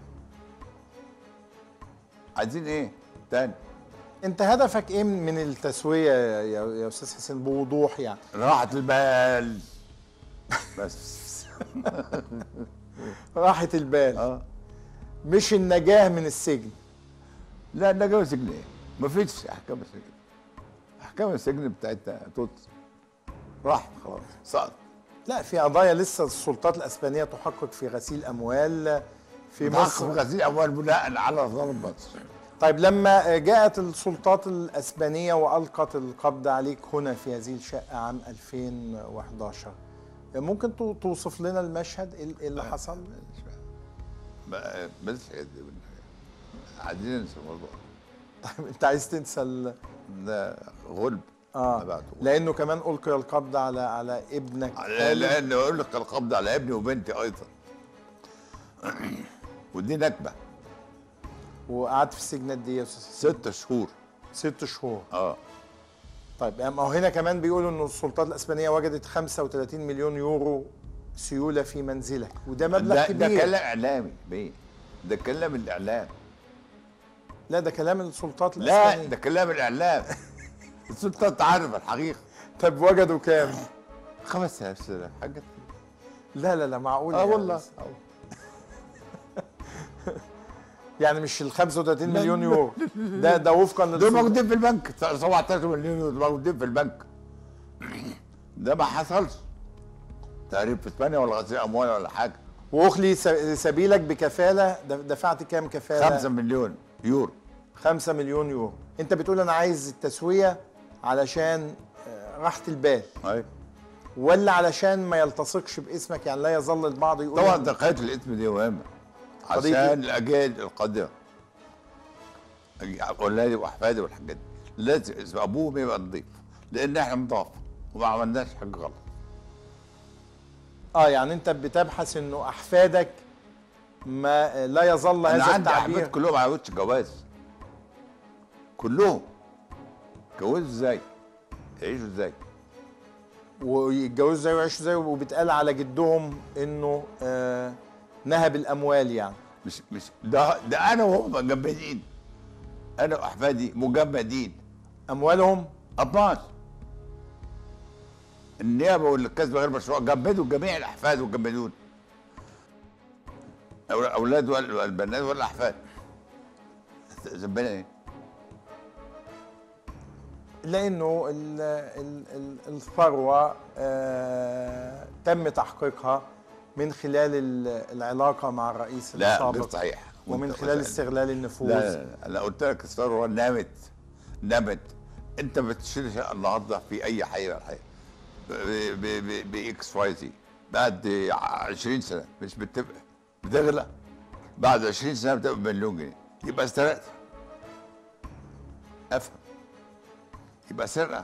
عايزين ايه تاني انت هدفك ايه من من التسويه يا, يا يا استاذ حسين بوضوح يعني راحة البال بس راحه البال اه مش النجاه من السجن لا النجاة سجن ايه؟ مفيش احكام السجن احكام السجن بتاعتها توت راحت خلاص سقط لا في قضايا لسه السلطات الاسبانيه تحقق في غسيل اموال في بتحقق مصر في غسيل اموال بناء على ظلم مصر طيب لما جاءت السلطات الاسبانيه والقت القبض عليك هنا في هذه الشقه عام 2011 ممكن تو- توصف لنا المشهد ايه إيه اللي حصل بقى- بس عايزين ننسى الموضوع طيب انت عايز تنسى ال... ده غلب اه بعته. لانه كمان القي القبض على على ابنك لا- لان اقول لك القبض على ابني وبنتي ايضا ودي نكبه وقعدت في السجن قد ايه يا استاذ ست شهور ست شهور اه طيب ما هو هنا كمان بيقولوا انه السلطات الاسبانيه وجدت 35 مليون يورو سيوله في منزلك وده مبلغ ده, كبير ده كلام اعلامي بيه ده كلام الاعلام لا ده كلام السلطات لا الاسبانيه ده كلام الاعلام السلطات عارف الحقيقه طب وجدوا كام 5000 سنه حاجه لا لا لا معقول اه يعني. والله يعني مش ال 35 لا، مليون لا، يورو ده ده وفقا دول للسلطات موجودين في البنك 17 مليون دول موجودين في البنك ده ما حصلش تقريبا في اسبانيا ولا غسيل اموال ولا حاجه واخلي س- سبيلك بكفاله د- دفعت كام كفاله 5 مليون يورو 5 مليون يورو انت بتقول انا عايز التسويه علشان آه، راحه البال ايوه ولا علشان ما يلتصقش باسمك يعني لا يظل البعض يقول طبعا إن- دقيقه الاسم دي مهمه قضية عشان الاجيال القادمه اولادي واحفادي والحاجات دي لازم اسم ابوهم يبقى نظيف لان احنا نضاف وما عملناش حاجه غلط اه يعني انت بتبحث انه احفادك ما لا يظل انا هذا عندي احفاد التعبير كلهم على وش جواز كلهم اتجوزوا ازاي؟ يعيشوا ازاي؟ ويتجوزوا ازاي ويعيشوا ازاي وبيتقال على جدهم انه آه نهب الاموال يعني مش مش ده ده انا وهم مجمدين انا واحفادي مجمدين اموالهم اطناش النيابه والكسب غير مشروع جمدوا جميع الاحفاد وجمدون اولاد والبنات والاحفاد ذنبنا ايه؟ لانه ال- ال- ال- الثروه آه تم تحقيقها من خلال ال- العلاقه مع الرئيس لا السابق غير صحيح ومن وأنت خلال مثلاً- استغلال النفوذ لا لا لا انا قلت لك الثروه نامت نامت انت ما بتشتريش النهارده في اي حي من الحي باكس واي زي بعد 20 سنه مش بتبقى بتغلى بعد 20 سنه بتبقى بمليون جنيه يبقى سرقت افهم يبقى سرقه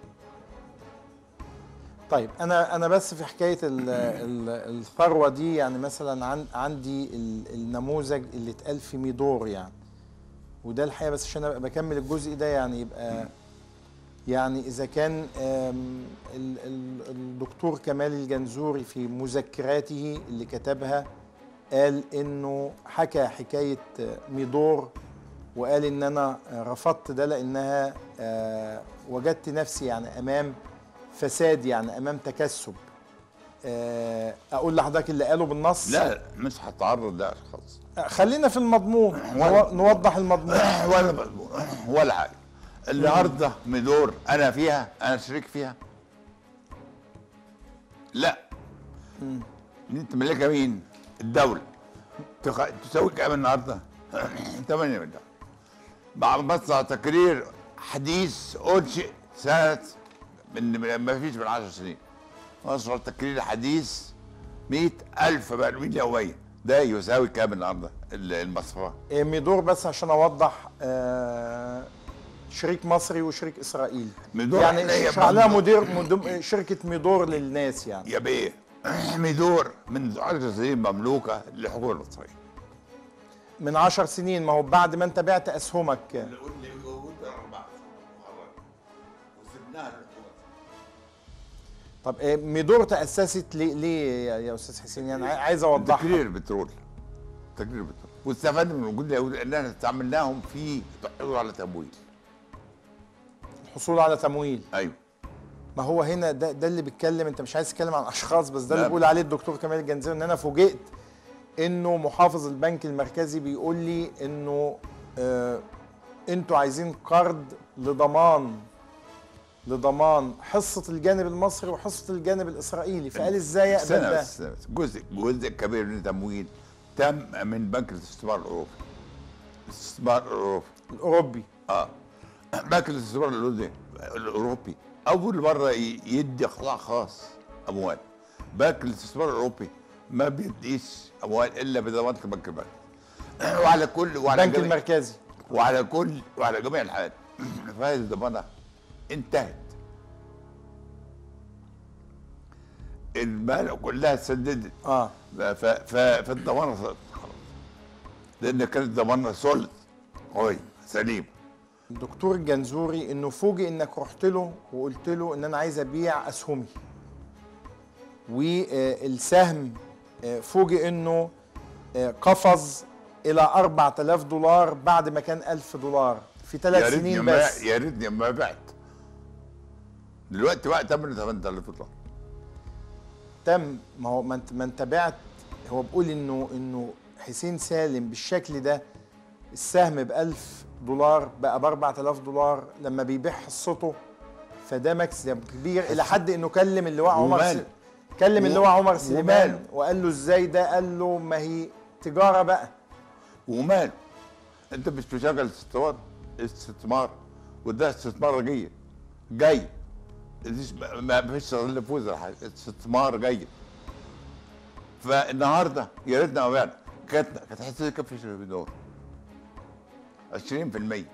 طيب انا انا بس في حكايه ال ال الثروه دي يعني مثلا عن عندي ال- النموذج اللي اتقال في ميدور يعني وده الحقيقه بس عشان ابقى بكمل الجزء ده يعني يبقى يعني اذا كان آم، ال- ال- الدكتور كمال الجنزوري في مذكراته اللي كتبها قال انه حكى حكايه ميدور وقال ان انا رفضت ده لانها آه، وجدت نفسي يعني امام فساد يعني امام تكسب آه، اقول لحضرتك اللي قاله بالنص لا مش هتعرض ده خالص خلينا في المضمون ولا- نو- نوضح المضمون ولا مضمون ولا حاجه النهارده مدور انا فيها انا شريك فيها لا انت ملكها مين؟ الدوله تخ... تسوي كام النهارده؟ 8 مليون مع مصنع تقرير حديث انشئ سنه من من- ما فيش من 10 سنين مصنع تقرير حديث 100000 برميل يوميا ده يساوي كام النهارده ال- المصفى؟ آه، ميدور بس عشان اوضح آه، شريك مصري وشريك اسرائيلي ميدور يعني إحنا هي اشرح لها برضه- مدير مدم- شركه ميدور للناس يعني يا بيه ميدور من 10 سنين مملوكه للحكومه المصريه من عشر سنين ما هو بعد ما انت بعت اسهمك طب آه، ميدور تاسست ليه ليه يا- يا استاذ حسين يعني عاي- عايز اوضحها تقرير بترول تقرير بترول واستفدنا من وجود اليهود لاننا استعملناهم في الحصول على تمويل الحصول على تمويل ايوه ما هو هنا ده ده اللي بيتكلم انت مش عايز تتكلم عن اشخاص بس ده اللي لا. بيقول عليه الدكتور كمال الجنزيري ان انا فوجئت انه محافظ البنك المركزي بيقول لي انه آه انتوا عايزين قرض لضمان لضمان حصه الجانب المصري وحصه الجانب الاسرائيلي فقال ازاي يقبل استنى ده؟ بس استنى بس. جزء جزء كبير من التمويل تم من بنك الاستثمار الاوروبي الاستثمار الاوروبي الاوروبي اه بنك الاستثمار الاوروبي الاوروبي اول مره ي- يدي قطاع خاص اموال بنك الاستثمار الاوروبي ما بيديش اموال الا بضمانه البنك المركزي وعلى كل وعلى البنك جميع- المركزي وعلى كل وعلى جميع الحالات فهذه الضمانه انتهت المال كلها اتسددت اه ف- ف- فالضمانه خلاص لان كانت ضمانه سولد قوي سليم الدكتور الجنزوري انه فوجئ انك رحت له وقلت له ان انا عايز ابيع اسهمي والسهم آه، فوجئ انه آه، قفز الى 4000 دولار بعد ما كان 1000 دولار في يا ثلاث ريتني سنين ما- بس يا ريتني ما بعت دلوقتي بقى تمن 8000 دولار تم ما هو ما انت ما انت بعت هو بيقول انه انه حسين سالم بالشكل ده السهم ب 1000 دولار بقى ب 4000 دولار لما بيبيع حصته فده مكسب كبير الى حد انه كلم اللواء عمر وماله؟ س... كلم و- اللواء عمر سليمان وماله؟ وقال له ازاي ده قال له ما هي تجاره بقى وماله انت مش بتشغل استثمار استثمار وده استثمار جيد جاي مفيش- ما فيش نفوذ ولا حاجة. استثمار جيد فالنهارده يا ريتنا ما بعنا كانت كانت حصتي كام في في دور 20%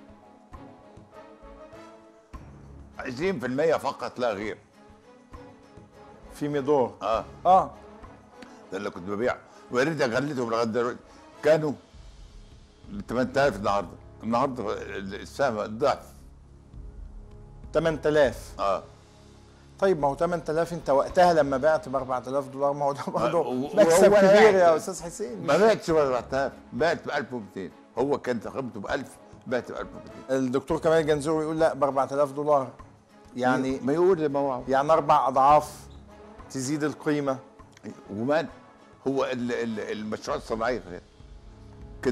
20% فقط لا غير في ميدور اه اه ده اللي كنت ببيعه ويا ريت غليتهم لغايه دلوقتي كانوا ب 8000 النهارده النهارده السهم ضعف 8000 اه طيب ما هو 8000 انت وقتها لما بعت ب 4000 دولار ما هو ده برضه و- مكسب وهو كبير لا- يا استاذ حسين ما بعتش ب 4000 بعت ب 1200 هو كان قيمته ب 1000 بعت ب 1200 الدكتور كمال الجنزوري يقول لا ب 4000 دولار يعني ما يقول ما هو يعني اربع اضعاف تزيد القيمه ومان هو ال- ال- المشروعات الصناعيه كده كده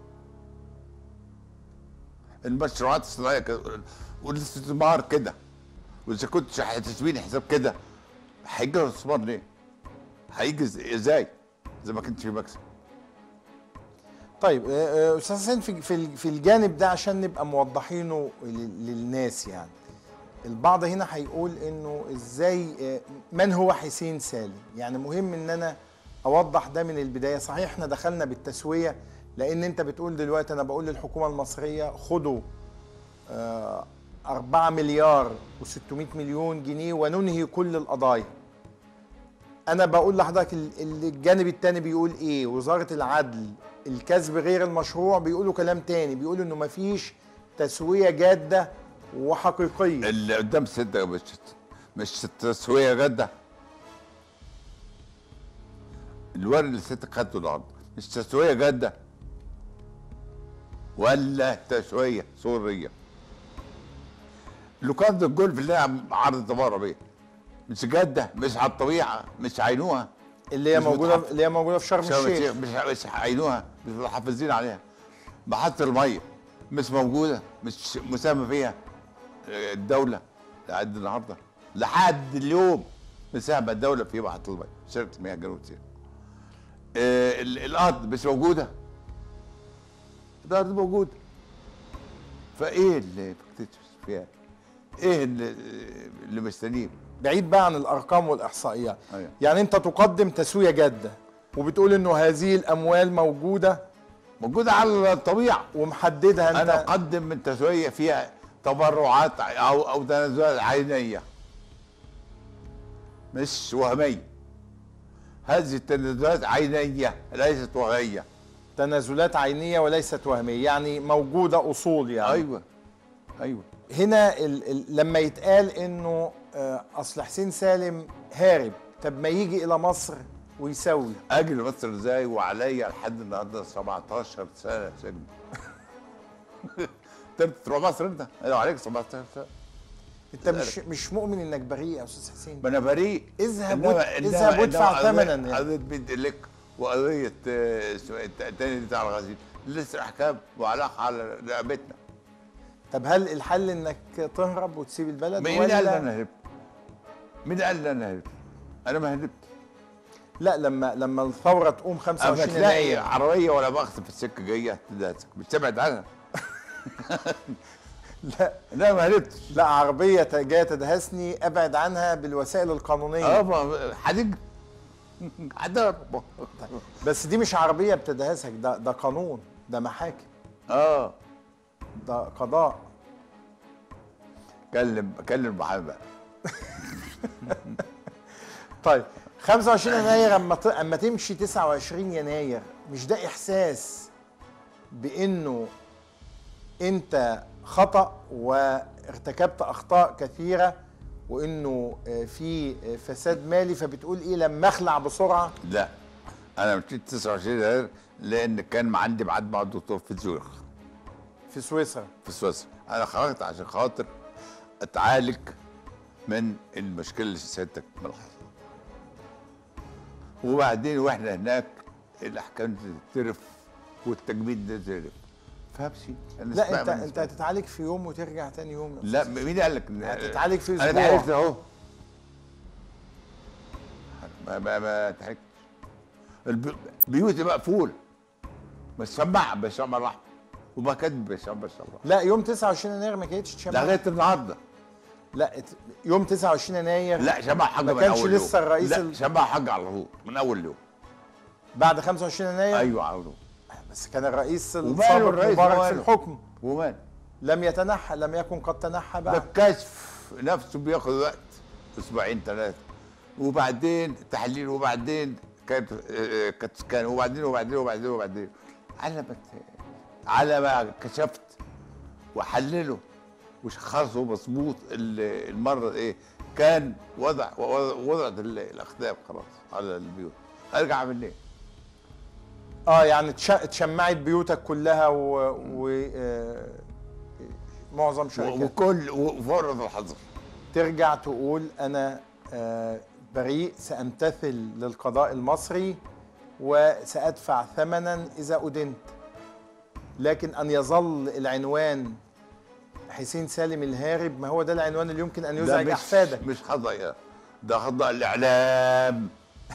المشروعات الصناعيه كده والاستثمار كده واذا كنت هتسويني حساب كده هيجي الاستثمار ليه؟ هيجي إز- ازاي؟ اذا ما كنتش في مكسب طيب آه، آه، استاذ حسين في في في الجانب ده عشان نبقى موضحينه لل- للناس يعني البعض هنا هيقول انه ازاي آه، من هو حسين سالم يعني مهم ان انا اوضح ده من البدايه صحيح احنا دخلنا بالتسويه لان انت بتقول دلوقتي انا بقول للحكومه المصريه خدوا آه، 4 مليار و600 مليون جنيه وننهي كل القضايا انا بقول لحضرتك ال- ال- الجانب التاني بيقول ايه وزاره العدل الكسب غير المشروع بيقولوا كلام تاني بيقولوا انه مفيش تسويه جاده وحقيقيه اللي قدام الست مش مش تسويه جاده الورق اللي الست خدته النهارده مش تسويه جاده ولا تسويه سوريه لوكارد الجولف اللي هي عرض تبارة بيه مش جاده مش على الطبيعه مش عينوها اللي هي مش موجوده متحف- اللي هي موجوده في شرم الشيخ مش مش عينوها مش محافظين عليها محطة المية مش موجودة مش مساهمة فيها الدولة لحد النهارده لحد اليوم مساهمة الدولة في محطة المية شركة مياه جنوب سيناء آه، ال- الأرض مش موجودة الأرض موجودة فإيه اللي بتكتشف فيها؟ إيه اللي اللي مستنيه؟ بعيد بقى عن الارقام والاحصائيات أيوة. يعني انت تقدم تسويه جاده وبتقول انه هذه الاموال موجوده موجوده على الطبيعه ومحددها انت انا اقدم من تسويه فيها تبرعات او او تنازلات عينيه مش وهميه هذه التنازلات عينيه ليست وهميه تنازلات عينيه وليست وهميه يعني موجوده اصول يعني ايوه ايوه هنا ال ال لما يتقال انه آه، اصل حسين سالم هارب طب ما يجي الى مصر ويسوي اجي لمصر ازاي وعليا لحد النهارده 17 سنه سجن انت تروح مصر انت لو عليك 17 سنه انت مش مش مؤمن انك بريء يا استاذ حسين ما انا بريء اذهب إنما- واد- إنما- اذهب وادفع إنما ثمنا قضية- يعني. قضيه بنت لك وقضيه آه، اسمها إيه التاني بتاع الغزير لسه احكام وعلاقه على رقبتنا طب هل الحل انك تهرب وتسيب البلد مين قال لي انا هربت؟ مين قال لي انا هربت؟ انا ما هربت لا لما لما الثوره تقوم اما 25 تلاقي يناير عربيه ولا باخذ في السكه جايه تدهسك مش تبعد عنها لا لا ما هربتش لا عربيه ت- جايه تدهسني ابعد عنها بالوسائل القانونيه اه ما- هتج هتهرب بس دي مش عربيه بتدهسك ده ده قانون ده محاكم اه ده قضاء كلم كلم محمد بقى طيب 25 يناير اما ت- اما تمشي 29 يناير مش ده احساس بانه انت خطا وارتكبت اخطاء كثيره وانه آه، في آه، فساد مالي فبتقول ايه لما اخلع بسرعه لا انا مشيت 29 يناير لان كان عندي ميعاد مع الدكتور في زيورخ في سويسرا في سويسرا انا خرجت عشان خاطر اتعالج من المشكله اللي سيادتك ملاحظها وبعدين واحنا هناك الاحكام تترف والتجميد ده تترف فهمشي أنا لا اسمع انت من انت هتتعالج في يوم وترجع تاني يوم يا لا أستاذ. مين قال لك إن- هتتعالج في انا أسبوع. اتعالجت اهو ما ما ما اتعالجتش البي- بيوتي مقفول بس سماعه بسمع الرحمه وما كاتب بسمع بسمع لا يوم 29 يناير ما كانتش تشمع ده لغايه النهارده لا ات- يوم 29 يناير لا شمع حاجه ما من كانش اول لسه يوم. الرئيس لا ال- شمع حاجه على طول من اول يوم بعد 25 يناير ايوه على طول بس كان الرئيس وماله السابق الرئيس مبارك في وماله؟ الحكم ومال لم يتنحى لم يكن قد تنحى ده بعد الكشف نفسه بياخد وقت اسبوعين ثلاثه وبعدين تحليل وبعدين كانت آه، كانت سكان وبعدين وبعدين وبعدين وبعدين على ما ت- على ما كشفت وحلله وشخصه مظبوط ال- المره ايه كان وضع وضعت ال- الاقدام خلاص على البيوت ارجع منين؟ اه يعني تش- اتشمعت بيوتك كلها و, و... آه، معظم شركات وكل وفرض الحظر ترجع تقول انا آه، بريء سامتثل للقضاء المصري وسادفع ثمنا اذا ادنت لكن ان يظل العنوان حسين سالم الهارب ما هو ده العنوان اللي يمكن ان ده يزعج مش- احفادك مش خطأ ده خطأ الاعلام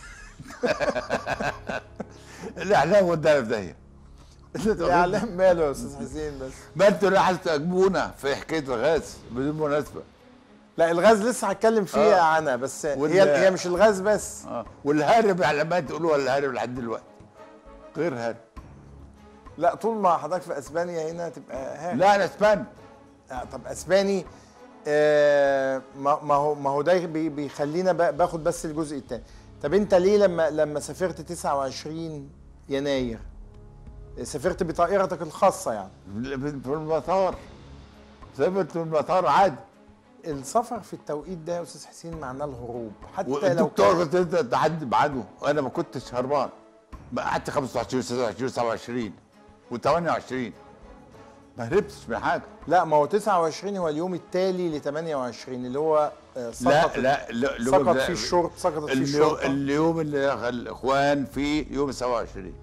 الاعلام ودانا في داهيه الاعلام ماله يا استاذ حسين بس ما انتوا اللي عايز تهاجمونا في حكايه الغاز بدون مناسبه لا الغاز لسه هتكلم فيه آه. عنها بس وال- هي هي مش الغاز بس اه والهارب اعلامات تقولوا الهارب لحد دلوقتي غير هارب لا طول ما حضرتك في اسبانيا هنا تبقى هارب لا انا اسباني آه طب اسباني آه ما ما هو ما هو ده بي- بيخلينا ب- باخد بس الجزء الثاني طب انت ليه لما لما سافرت 29 يناير سافرت بطائرتك الخاصه يعني في المطار سافرت في المطار عادي السفر في التوقيت ده يا استاذ حسين معناه الهروب حتى لو والدكتور كان كنت انت تعدي بعده وانا ما كنتش هربان ما قعدت 25 26 27 و28 ما هربتش من حاجه لا ما هو 29 هو اليوم التالي ل 28 اللي هو آه، سقط لا لا لا سقط فيه الشرطه سقطت فيه اليوم, الشرطه اليوم اللي دخل الاخوان فيه يوم 27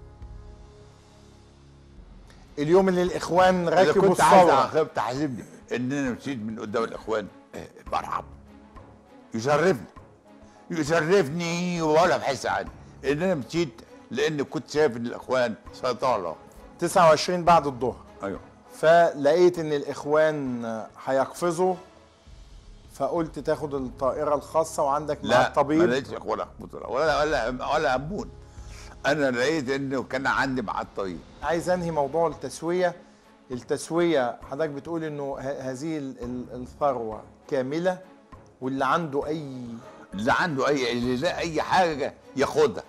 اليوم اللي الاخوان اذا ركبوا كنت عايز الثوره أخ- تحاسبني ان انا مشيت من قدام الاخوان آه، مرحب يشرفني يشرفني ولا بحس عني ان انا مشيت لان كنت شايف ان الاخوان سيطره 29 بعد الظهر ايوه فلقيت ان الاخوان هيقفزوا فقلت تاخد الطائره الخاصه وعندك معاك لا ما طبيب لقيتش ولا ولا ولا ولا امون انا لقيت انه كان عندي مع الطبيب عايز انهي موضوع التسويه التسويه حضرتك بتقول انه ه- هذه ال- ال- الثروه كامله واللي عنده اي اللي عنده اي اللي لا اي حاجه ياخدها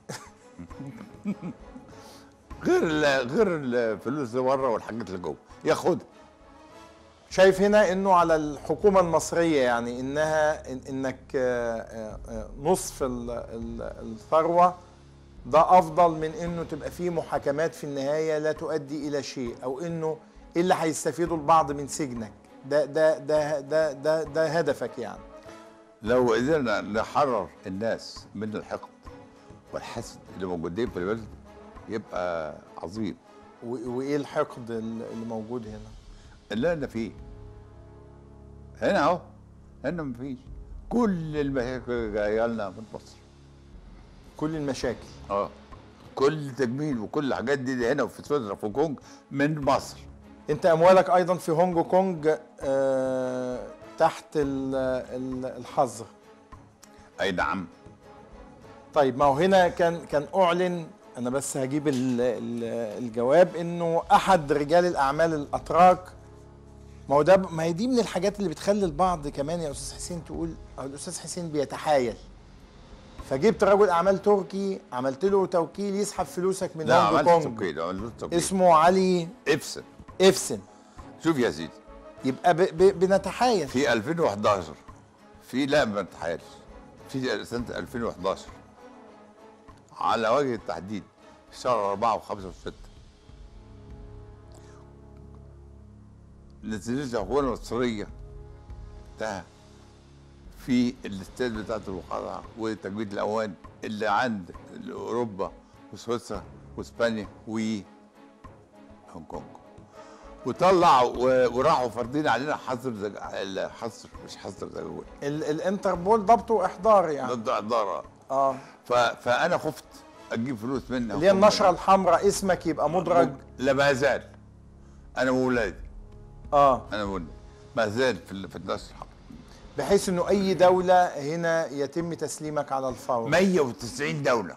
غير ال- غير الفلوس اللي بره والحاجات اللي جوه ياخدها شايف هنا انه على الحكومه المصريه يعني انها إن انك آه، آه، آه، نصف ال- ال- الثروه ده افضل من انه تبقى فيه محاكمات في النهايه لا تؤدي الى شيء او انه ايه اللي هيستفيدوا البعض من سجنك ده ده ده ده ده, ده هدفك يعني لو قدرنا نحرر الناس من الحقد والحسد اللي موجودين في البلد يبقى عظيم و- وايه الحقد ال- اللي موجود هنا اللي انا فيه هنا اهو هنا مفيش كل المشاكل جايه لنا من مصر كل المشاكل اه كل تجميل وكل الحاجات دي, دي هنا وفي سويسرا في كونج من مصر انت اموالك ايضا في هونج كونج آه، تحت ال- ال- الحظر اي نعم طيب ما هو هنا كان كان اعلن انا بس هجيب ال ال الجواب انه احد رجال الاعمال الاتراك ما هو ده ب- ما هي دي من الحاجات اللي بتخلي البعض كمان يا استاذ حسين تقول أو الاستاذ حسين بيتحايل فجبت رجل اعمال تركي عملت له توكيل يسحب فلوسك من لا هونج عملت كونج توكيل عملت توكيل اسمه علي افسن افسن شوف يا سيدي يبقى ب ب بنتحايل في 2011 في لا ما تحايلش في سنه 2011 على وجه التحديد في شهر 4 و5 و6 نزلت الحكومه المصريه انتهى في الاستاد بتاعت الوقائع وتجميد الاوان اللي عند اوروبا وسويسرا واسبانيا وهونج كونج وطلع و- وراحوا فارضين علينا حظر زج... حظر مش حظر زجاجول ال الانتربول ضبط واحضار يعني ضد احضار اه ف... فانا خفت اجيب فلوس منها اللي هي النشره الحمراء اسمك يبقى مدرج لا ما زال انا وولادي اه انا وولادي ما زال في, ال- في النشر الحمراء بحيث انه اي دوله هنا يتم تسليمك على الفور 190 دوله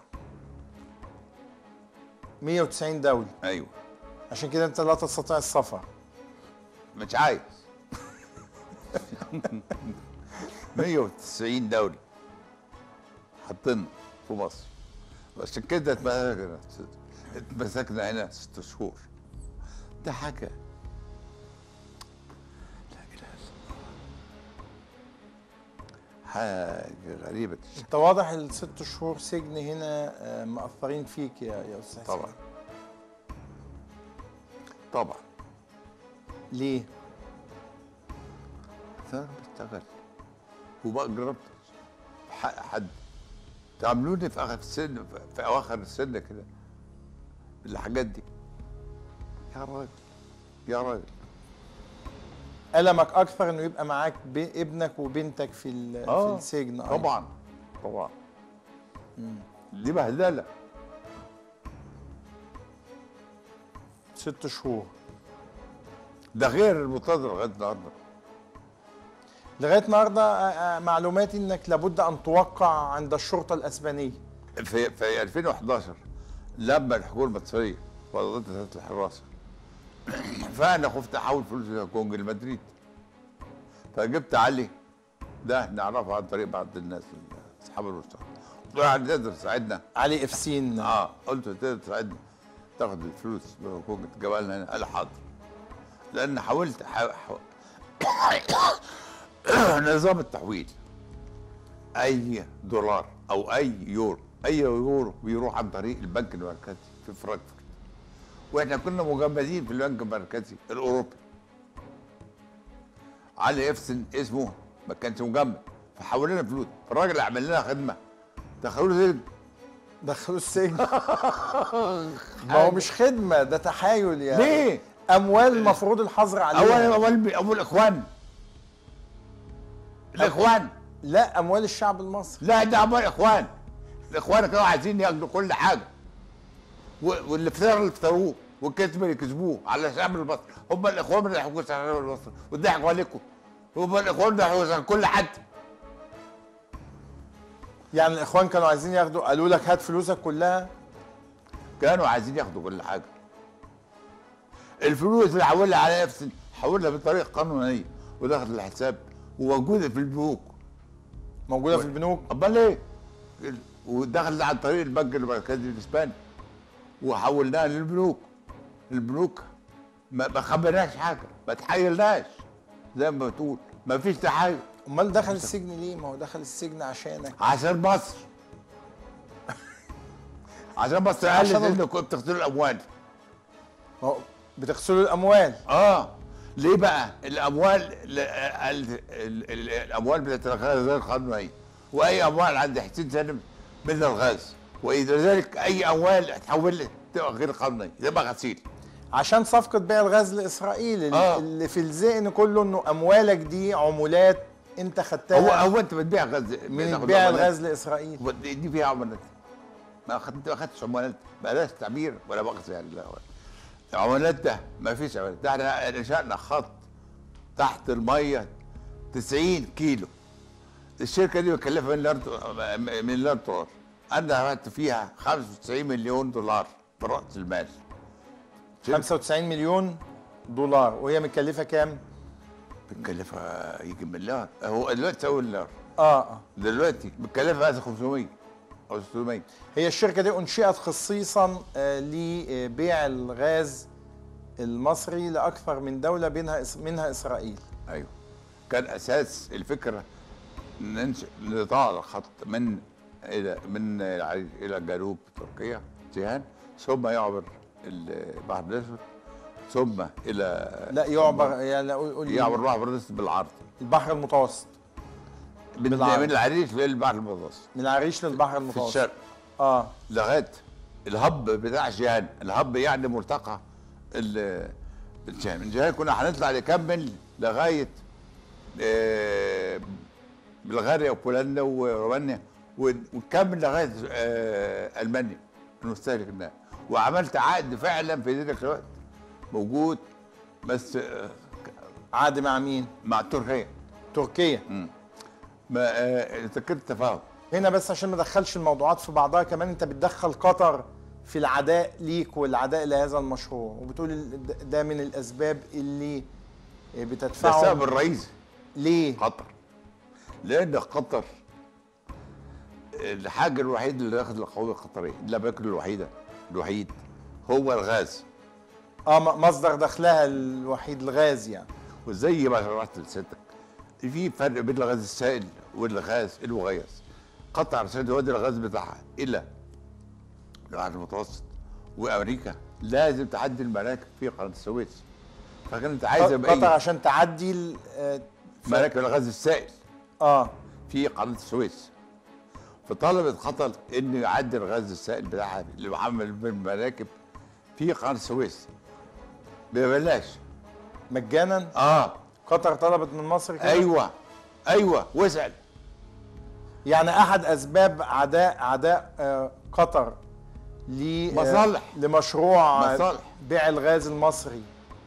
190 دوله ايوه عشان كده انت لا تستطيع السفر مش عايز 190 دولة حاطين في مصر عشان كده اتمسكنا اتمسكنا هنا ست شهور ده حاجه حاجه غريبه انت واضح الست شهور سجن هنا آه، مأثرين فيك يا يا استاذ طبعا حسين. طبعا ليه؟ انا بشتغل وبقى جربت حق حد تعاملوني في اخر السن في اواخر السن كده الحاجات دي يا راجل يا راجل ألمك أكثر إنه يبقى معاك ب- ابنك وبنتك في ال- في آه، السجن أيضا. طبعا طبعا مم. دي بهدله ست شهور ده غير المنتظر لغايه النهارده لغايه النهارده آه، آه، معلوماتي انك لابد ان توقع عند الشرطه الاسبانيه في في 2011 لما الحكومه المصريه فرضت ذات الحراسه فانا خفت احول فلوس الى كونج لمدريد فجبت علي ده نعرفه عن طريق بعض الناس اصحاب المستوى قلت له علي تقدر تساعدنا علي افسين اه قلت له تقدر تساعدنا تاخد الفلوس من كونج تجيبها لنا هنا قال حاضر لان حاولت حا- حا- نظام التحويل اي دولار او اي يورو اي يورو بيروح عن طريق البنك المركزي في فرانكفورت واحنا كنا مجمدين في البنك المركزي الاوروبي علي افسن اسمه ما كانش مجمد فحول لنا فلوس الراجل عمل لنا خدمه دخلوه سجن دخلوه السجن ما هو مش خدمه ده تحايل يعني ليه؟ اموال المفروض الحظر عليها اول اول اول الاخوان الاخوان لا اموال الشعب المصري لا ده اموال الاخوان الاخوان كانوا عايزين ياخدوا كل حاجه و- والافتراء اللي افتروه والكذب اللي كذبوه على الشعب المصري هم الاخوان اللي ضحكوا على الشعب المصري وضحكوا عليكم هم الاخوان اللي ضحكوا على كل حد يعني الاخوان كانوا عايزين ياخدوا قالوا لك هات فلوسك كلها كانوا عايزين ياخدوا كل حاجه الفلوس اللي حولها على نفسي حولها بطريقه قانونيه ودخلت الحساب وموجوده في البنوك موجوده في البنوك امال ايه ودخلت عن طريق البنك المركزي الاسباني وحولناها للبنوك البنوك ما ما خبرناش حاجه ما تحايلناش زي ما بتقول ما فيش تحايل امال دخل السجن ليه ما هو دخل السجن عشانك عشان مصر عشان مصر قالت عشان ال- انكم بتغسلوا الاموال ما هو بتغسلوا الاموال اه ليه بقى الاموال ل- ال- ال- ال- الاموال بتاعت الغاز غير قانونيه واي اموال عند حسين سالم من الغاز واذا ذلك اي اموال تحول تبقى غير قانونيه تبقى غسيل عشان صفقة بيع الغاز لإسرائيل اللي, آه. اللي في الذهن كله إنه أموالك دي عمولات أنت خدتها هو هو انت بتبيع غاز من بتاخد بيع عمولات؟ الغاز لإسرائيل هو دي دي فيها عمولات ما خدت ما خدتش عمولات بلاش تعبير ولا مؤاخذه يعني لا العمولات ده ما فيش عمولات ده احنا انشأنا خط تحت الميه 90 كيلو الشركه دي مكلفه مليار دو- مليار دولار انا دفعت فيها 95 مليون دولار براس المال 95 مليون دولار وهي مكلفة كام؟ مكلفه يجي مليار هو دلوقتي تساوي مليار اه اه دلوقتي مكلفه هذا 500 او 600 هي الشركة دي أنشئت خصيصا آه، لبيع الغاز المصري لأكثر من دولة بينها إس- منها إسرائيل ايوه كان اساس الفكره ننشئ نضع الخط من الى من العريش الى جنوب تركيا جيهان ثم يعبر البحر الاسود ثم الى لا يعبر يعني لا، قول قول لي. يعبر البحر الاسود بالعرض البحر المتوسط من, بالعرض. من العريش للبحر المتوسط من العريش للبحر في المتوسط الشرق اه لغايه الهب بتاع جيهان الهب يعني ملتقى ال- جيهان من جيهان كنا هنطلع نكمل لغايه آه، بلغاريا وبولندا ورومانيا ون- ونكمل لغايه آه، المانيا نستهلك النار وعملت عقد فعلا في ذلك الوقت موجود بس آه، عقد مع مين؟ مع تركيا تركيا ما آه، ذكرت تفاهم هنا بس عشان ما ادخلش الموضوعات في بعضها كمان انت بتدخل قطر في العداء ليك والعداء لهذا المشروع وبتقول ال- ده من الاسباب اللي ده بتدفعه السبب الرئيسي ليه؟ قطر لان قطر الحاجه الوحيده اللي داخل القوميه القطريه اللي باكل الوحيده الوحيد هو الغاز اه م- مصدر دخلها الوحيد الغاز يعني وزي ما شرحت لسيادتك في فرق بين الغاز السائل والغاز المغيث قطع عشان تودي الغاز بتاعها الى البحر المتوسط وامريكا لازم تعدي المراكب في قناه السويس فكانت عايزه قطر بقى عشان تعدي ال- آه، ف- مراكب الغاز السائل اه في قناه السويس فطلبت قطر انه يعدي الغاز السائل بتاعها اللي معمل بالمراكب في قناه السويس ببلاش مجانا اه قطر طلبت من مصر كده ايوه ايوه واسال يعني احد اسباب عداء عداء آه، قطر ل آه، مصالح. لمشروع آه، مصالح. بيع الغاز المصري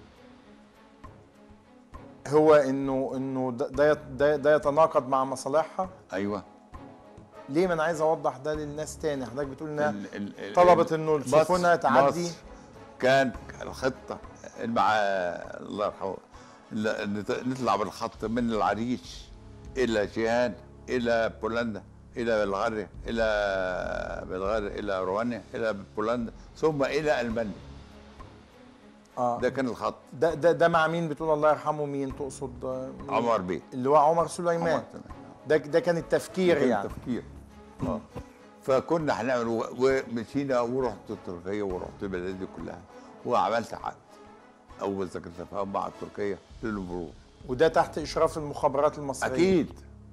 هو انه انه ده- ده يت- ده ده يتناقض مع مصالحها ايوه ليه ما انا عايز اوضح ده للناس تاني حضرتك بتقول انها ال- ال- ال- طلبت انه مصر- السفن تعدي مصر كان الخطه مع الله يرحمه ل- نت- نطلع بالخط من العريش الى جيهان الى بولندا الى بلغاريا الى بلغاريا الى رومانيا الى بولندا ثم الى المانيا اه ده كان الخط ده ده ده مع مين بتقول الله يرحمه مين تقصد آه، مين؟ عمر بيه اللي هو عمر سليمان عمر ده ده كان التفكير كان يعني تفكير اه فكنا هنعمل و- ومشينا ورحت تركيا ورحت البلاد دي كلها وعملت عقد اول ذكر تفاهم مع تركيا للمرور وده تحت اشراف المخابرات المصريه اكيد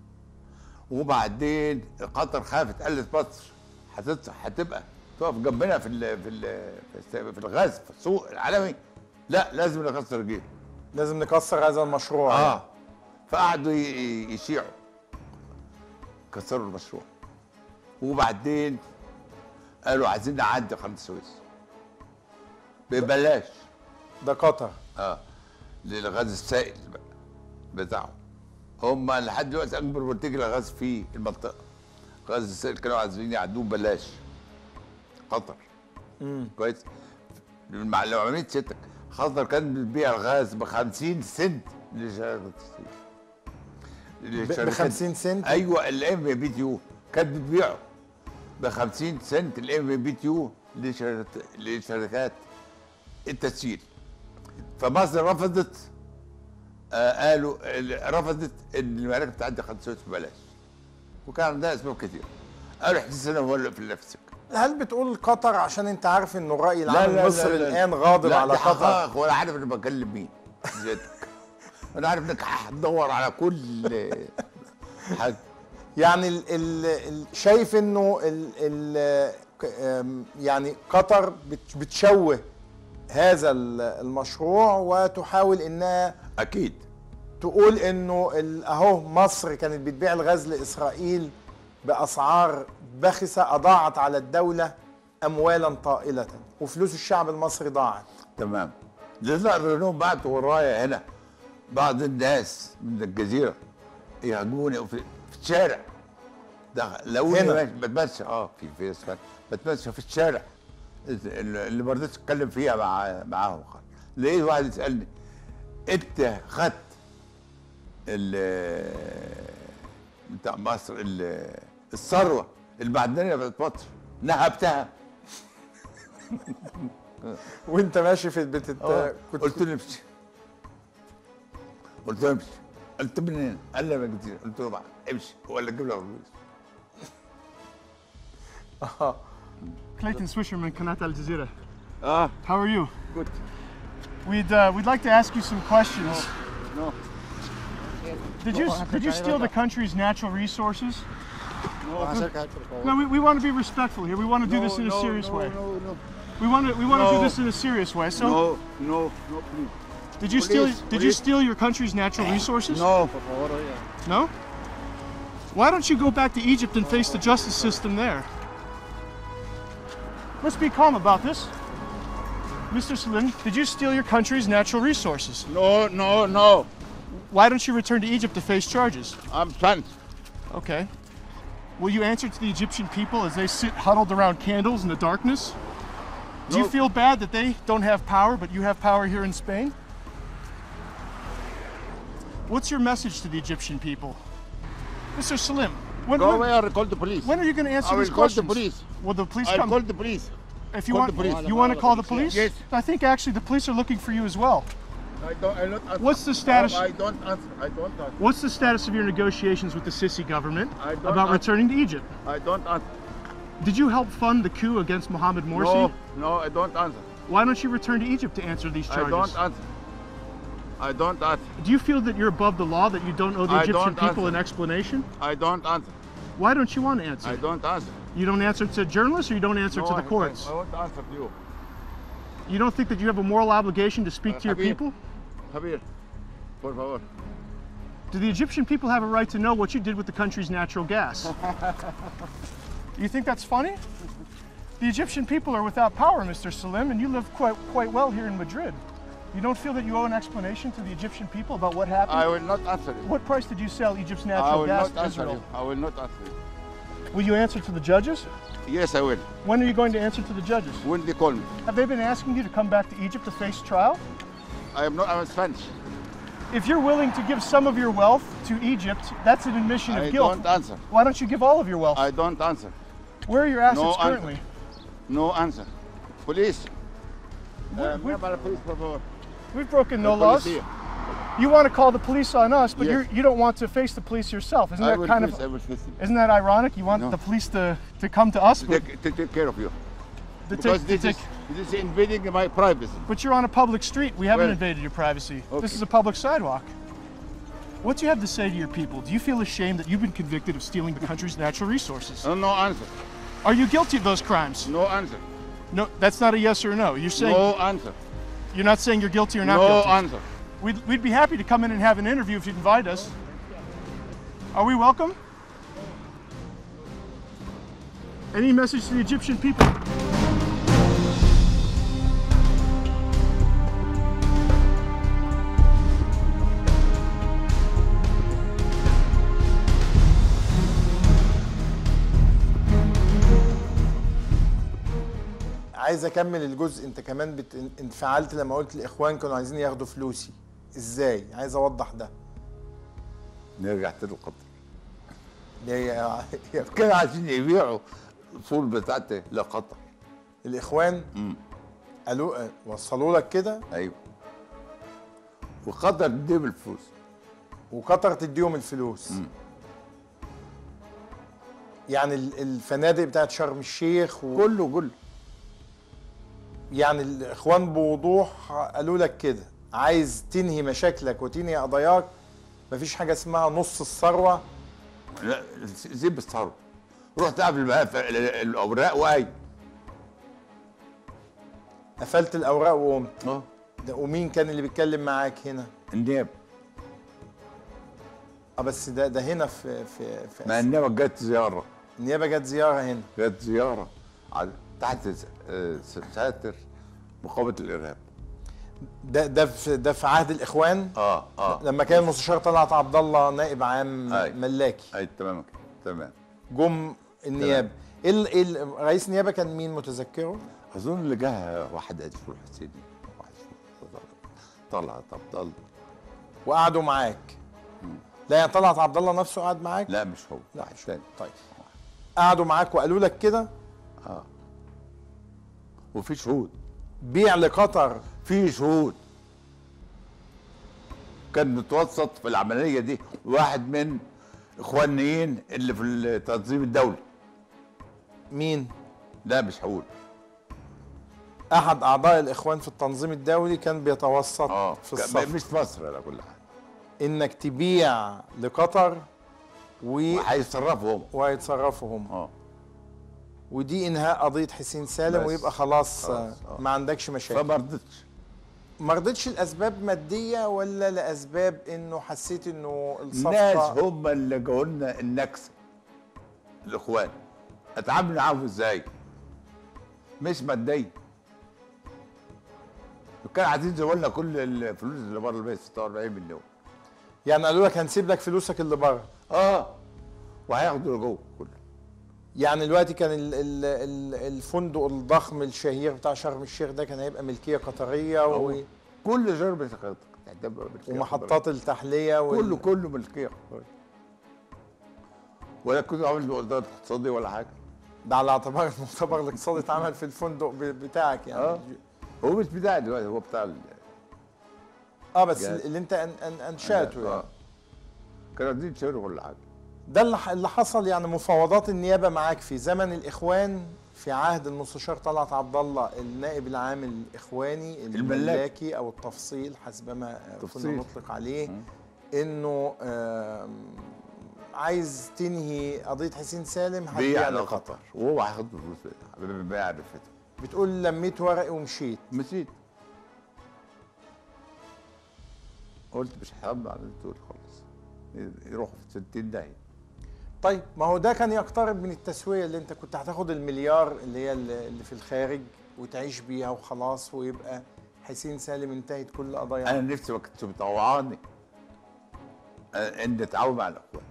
وبعدين قطر خافت قالت مصر هتت- هتبقى تقف جنبنا في ال في ال في الس- في الغاز في السوق العالمي لا لازم نكسر الجيل لازم نكسر هذا المشروع يعني. اه فقعدوا ي- يشيعوا كسروا المشروع وبعدين قالوا عايزين نعدي قناه السويس ببلاش ده قطر اه للغاز السائل بقى بتاعهم هم لحد دلوقتي اكبر منتج لغاز في المنطقه غاز السائل كانوا عايزين يعدوه ببلاش قطر امم كويس مع لو عمليه ستك قطر كانت بتبيع الغاز ب 50 سنت لشركه الستيل ب 50 سنت ايوه الام بي تي يو كانت بتبيعه ب 50 سنت الام بي تي يو لشركات لشركات التسييل فمصر رفضت آه قالوا ال- رفضت ان المراكب تعدي خط السويس ببلاش وكان عندها اسباب كتير قالوا احتسنا هو اللي في النفس هل بتقول قطر عشان انت عارف انه الراي لا العام لا المصري لا لا. الان غاضب لا على دي قطر حقائق وانا عارف اني بكلم مين زيادتك انا عارف انك هتدور على كل حاجه يعني ال ال ال شايف انه ال ال ك- آم، يعني قطر بت- بتشوه هذا ال- المشروع وتحاول انها اكيد تقول انه ال- اهو مصر كانت بتبيع الغاز لاسرائيل باسعار باخسه اضاعت على الدوله اموالا طائله وفلوس الشعب المصري ضاعت تمام لدرجه انهم بعتوا ورايا هنا بعض الناس من الجزيره يهاجموني في, في الشارع ده لقوني هنا؟ ماشي بتمشى اه في في اسفل بتمشى في الشارع اللي اللي ما رضيتش اتكلم فيها مع معاهم خالص لقيت واحد يسالني انت خدت ال بتاع مصر ال- الثروه المعدنيه بتاعت مصر نهبتها وانت ماشي في بتت... آه. قلت له امشي قلت له امشي قلت منين؟ قال لي من الجزيره قلت له بقى امشي ولا اجيب لك فلوس Clayton Swisherman, Kanat Al Jazeera. Ah. How are you? Good. We'd uh, we'd like to ask you some questions. No. Did you did you steal the country's natural resources? No. No, we, we want to be respectful here. We want to do No, this in a no, serious no, way. no, no. We want to we want to do No. this in a serious way. So No, no, no, please. did you steal Police, did you police. steal your country's natural resources? No, por favor, oiga. No? Why don't you go back to Egypt and face the justice system there? Let's be calm about this. Mr. Salim, did you steal your country's natural resources? No, no, no. Why don't you return to Egypt to face charges? I'm sent. Okay. Will you answer to the Egyptian people as they sit huddled around candles in the darkness? Do you No. feel bad that they don't have power, but you have power here in Spain? What's your message to the Egyptian people? Mr. Salim, when, Go when- away or call the police. when are you going to answer I will these call questions? the police. Will the police I'll come? call the police. If you Call want, the police. you want to call the police? Yes. I think actually the police are looking for you as well. I don't. I not answer. What's the status- I don't answer. I don't answer. What's the status of your negotiations with the Sisi government I don't about answer. returning to Egypt? I don't answer. Did you help fund the coup against Mohamed Morsi? No, no, I don't answer. Why don't you return to Egypt to answer these I charges? don't answer. I don't answer. Do you feel that you're above the law, that you don't owe the I Egyptian don't people answer. an explanation? I don't answer. Why don't you want to answer? I don't answer. You don't answer to journalists or you don't answer No, to I- the courts? I, I won't answer to you. You don't think that you have a moral obligation to speak to your Habib. people? Javier, por favor. Do the Egyptian people have a right to know what you did with the country's natural gas? you think that's funny? The Egyptian people are without power, Mr. Salim, and you live quite quite well here in Madrid. You don't feel that you owe an explanation to the Egyptian people about what happened? I will not answer you. What price did you sell Egypt's I natural will gas not to answer Israel? you. I will not answer you. Will you answer to the judges? Yes, I will. When are you going to answer to the judges? When they call me. Have they been asking you to come back to Egypt to face trial? I am not. I'm Spanish. If you're willing to give some of your wealth to Egypt, that's an admission of I guilt. don't answer. Why don't you give all of your wealth? I don't answer. Where are your assets No currently? answer. No answer. Police. Uh, me para police, por favor. We've broken no The laws. police here. You want to call the police on us, but Yes. you're, you don't want to face the police yourself. Isn't I that will kind face, I of will face them. isn't that ironic? You want No. the police to, to come to us, To but, take, to take care of you. to because take- this, to is, take- this is invading my privacy. but you're on a public street. We haven't Well- invaded your privacy. Okay. This is a public sidewalk. What do you have to say to your people? Do you feel ashamed that you've been convicted of stealing the country's natural resources? No, no answer. Are you guilty of those crimes? No answer. No, that's not a yes or no. You're saying No answer. you're not saying you're guilty or not No guilty. answer. We'd, we'd be happy to come in and have an interview if you'd invite us. Are we welcome? Any message to the Egyptian people? عايز اكمل الجزء انت كمان بت... انفعلت لما قلت الاخوان كانوا عايزين ياخدوا فلوسي ازاي عايز اوضح ده نرجع تاني لقطر يا- يا- كانوا عايزين يبيعوا الفول بتاعتي لقطر الاخوان امم قالوا وصلوا لك كده ايوه وقطر تديهم الفلوس وقطر تديهم الفلوس مم. يعني ال- الفنادق بتاعت شرم الشيخ و... كله كله يعني الاخوان بوضوح قالوا لك كده عايز تنهي مشاكلك وتنهي قضاياك مفيش حاجه اسمها نص الثروه لا سيب الثروه رحت اعمل بقى في ال- ال- الاوراق واي قفلت الاوراق وقمت اه ده ومين كان اللي بيتكلم معاك هنا النيابه اه بس ده ده هنا في في, في ما النيابه جت زياره النيابه جت زياره هنا جت زياره على تحت س- آه، س- ساتر مقاومه الارهاب ده ده في ده في عهد الاخوان اه اه لما كان المستشار طلعت عبد الله نائب عام أي. ملاكي اي تمام كده تمام جم النيابه ايه ال- إيه ال- رئيس النيابه كان مين متذكره؟ اظن اللي جه واحد اسمه الحسيني واحد اسمه طلعت عبد الله وقعدوا معاك لا يعني طلعت عبد الله نفسه قعد معاك؟ لا مش هو لا واحد تاني طيب قعدوا معاك وقالوا لك كده اه وفي شهود بيع لقطر في شهود كان متوسط في العمليه دي واحد من اخوانيين اللي في التنظيم الدولي مين؟ لا مش هقول احد اعضاء الاخوان في التنظيم الدولي كان بيتوسط اه في كان- الصف مش في مصر على كل حال انك تبيع لقطر و وهيتصرفوا هم وهيتصرفوا هم اه ودي انهاء قضيه حسين سالم بس. ويبقى خلاص, خلاص، آه. آه. ما عندكش مشاكل فما رضيتش ما رضيتش الاسباب ماديه ولا لاسباب انه حسيت انه الناس الصفقه هم اللي جابوا لنا النكسه الاخوان اتعامل معاهم ازاي مش ماديا كان عايزين يجيبوا لنا كل الفلوس اللي بره البيت 46 مليون يعني قالوا لك هنسيب لك فلوسك اللي بره اه وهياخدوا اللي جوه كله يعني دلوقتي كان ال ال ال الفندق الضخم الشهير بتاع شرم الشيخ ده كان هيبقى ملكيه قطريه و... هو كل شرب تعتبر ملكيه ومحطات التحليه وال... كله كله ملكيه قطريه ولا كنت عامل وزاره اقتصادي ولا حاجه ده على اعتبار المؤتمر الاقتصادي اتعمل في الفندق ب- بتاعك يعني اه هو مش بتاعي دلوقتي هو بتاع ال- اه بس جهاز. اللي انت أن أن انشاته يعني اه كانوا عايزين يشتروا كل حاجه ده اللي ح- اللي حصل يعني مفاوضات النيابه معاك في زمن الاخوان في عهد المستشار طلعت عبد الله النائب العام الاخواني الملاكي او التفصيل حسبما آه، كنا تفصيل. نطلق عليه انه آم، عايز تنهي قضيه حسين سالم بيع هتبيع لقطر لقطر وهو هياخد فلوس بيع عرفته بتقول لميت ورقي ومشيت مشيت قلت مش هعمل على دول خالص يروحوا في 60 داهيه طيب ما هو ده كان يقترب من التسويه اللي انت كنت هتاخد المليار اللي هي اللي اللي في الخارج وتعيش بيها وخلاص ويبقى حسين سالم انتهت كل قضايا انا نفسي ما كنتش مطوعاني آه، ان اتعاون مع الاخوان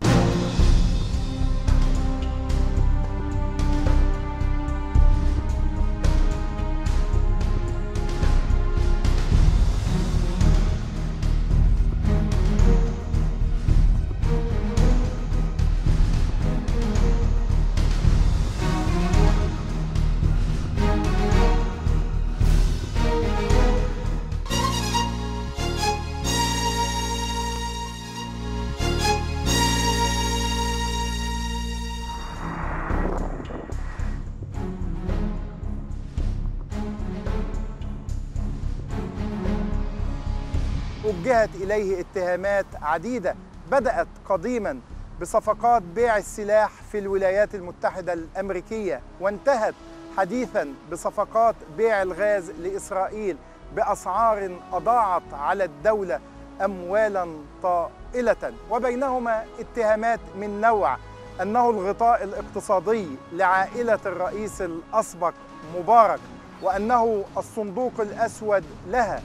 وجهت إليه اتهامات عديدة بدأت قديما بصفقات بيع السلاح في الولايات المتحدة الأمريكية وانتهت حديثا بصفقات بيع الغاز لإسرائيل بأسعار أضاعت على الدولة أموالا طائلة وبينهما اتهامات من نوع أنه الغطاء الاقتصادي لعائلة الرئيس الأسبق مبارك وأنه الصندوق الأسود لها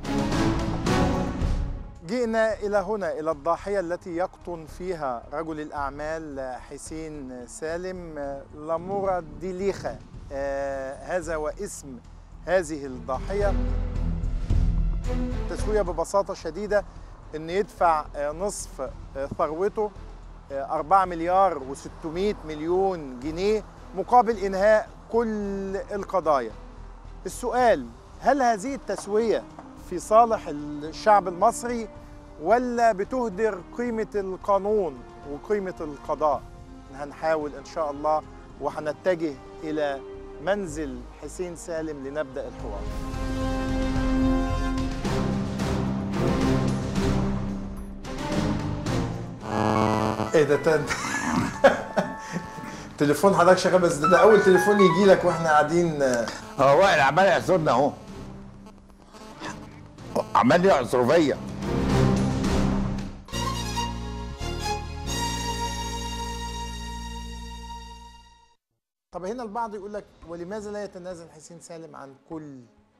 جئنا إلى هنا إلى الضاحية التي يقطن فيها رجل الأعمال حسين سالم لامورا ديليخا آه هذا واسم هذه الضاحية تسوية ببساطة شديدة أن يدفع آه نصف آه ثروته آه 4 مليار و600 مليون جنيه مقابل إنهاء كل القضايا السؤال هل هذه التسوية في صالح الشعب المصري ولا بتهدر قيمة القانون وقيمة القضاء هنحاول إن شاء الله وهنتجه إلى منزل حسين سالم لنبدأ الحوار ايه ده تاني تليفون حضرتك شغال بس ده, ده اول تليفون يجي لك واحنا قاعدين هو وائل عمال يعصرنا اهو عمال يعصر فيا طب هنا البعض يقول لك ولماذا لا يتنازل حسين سالم عن كل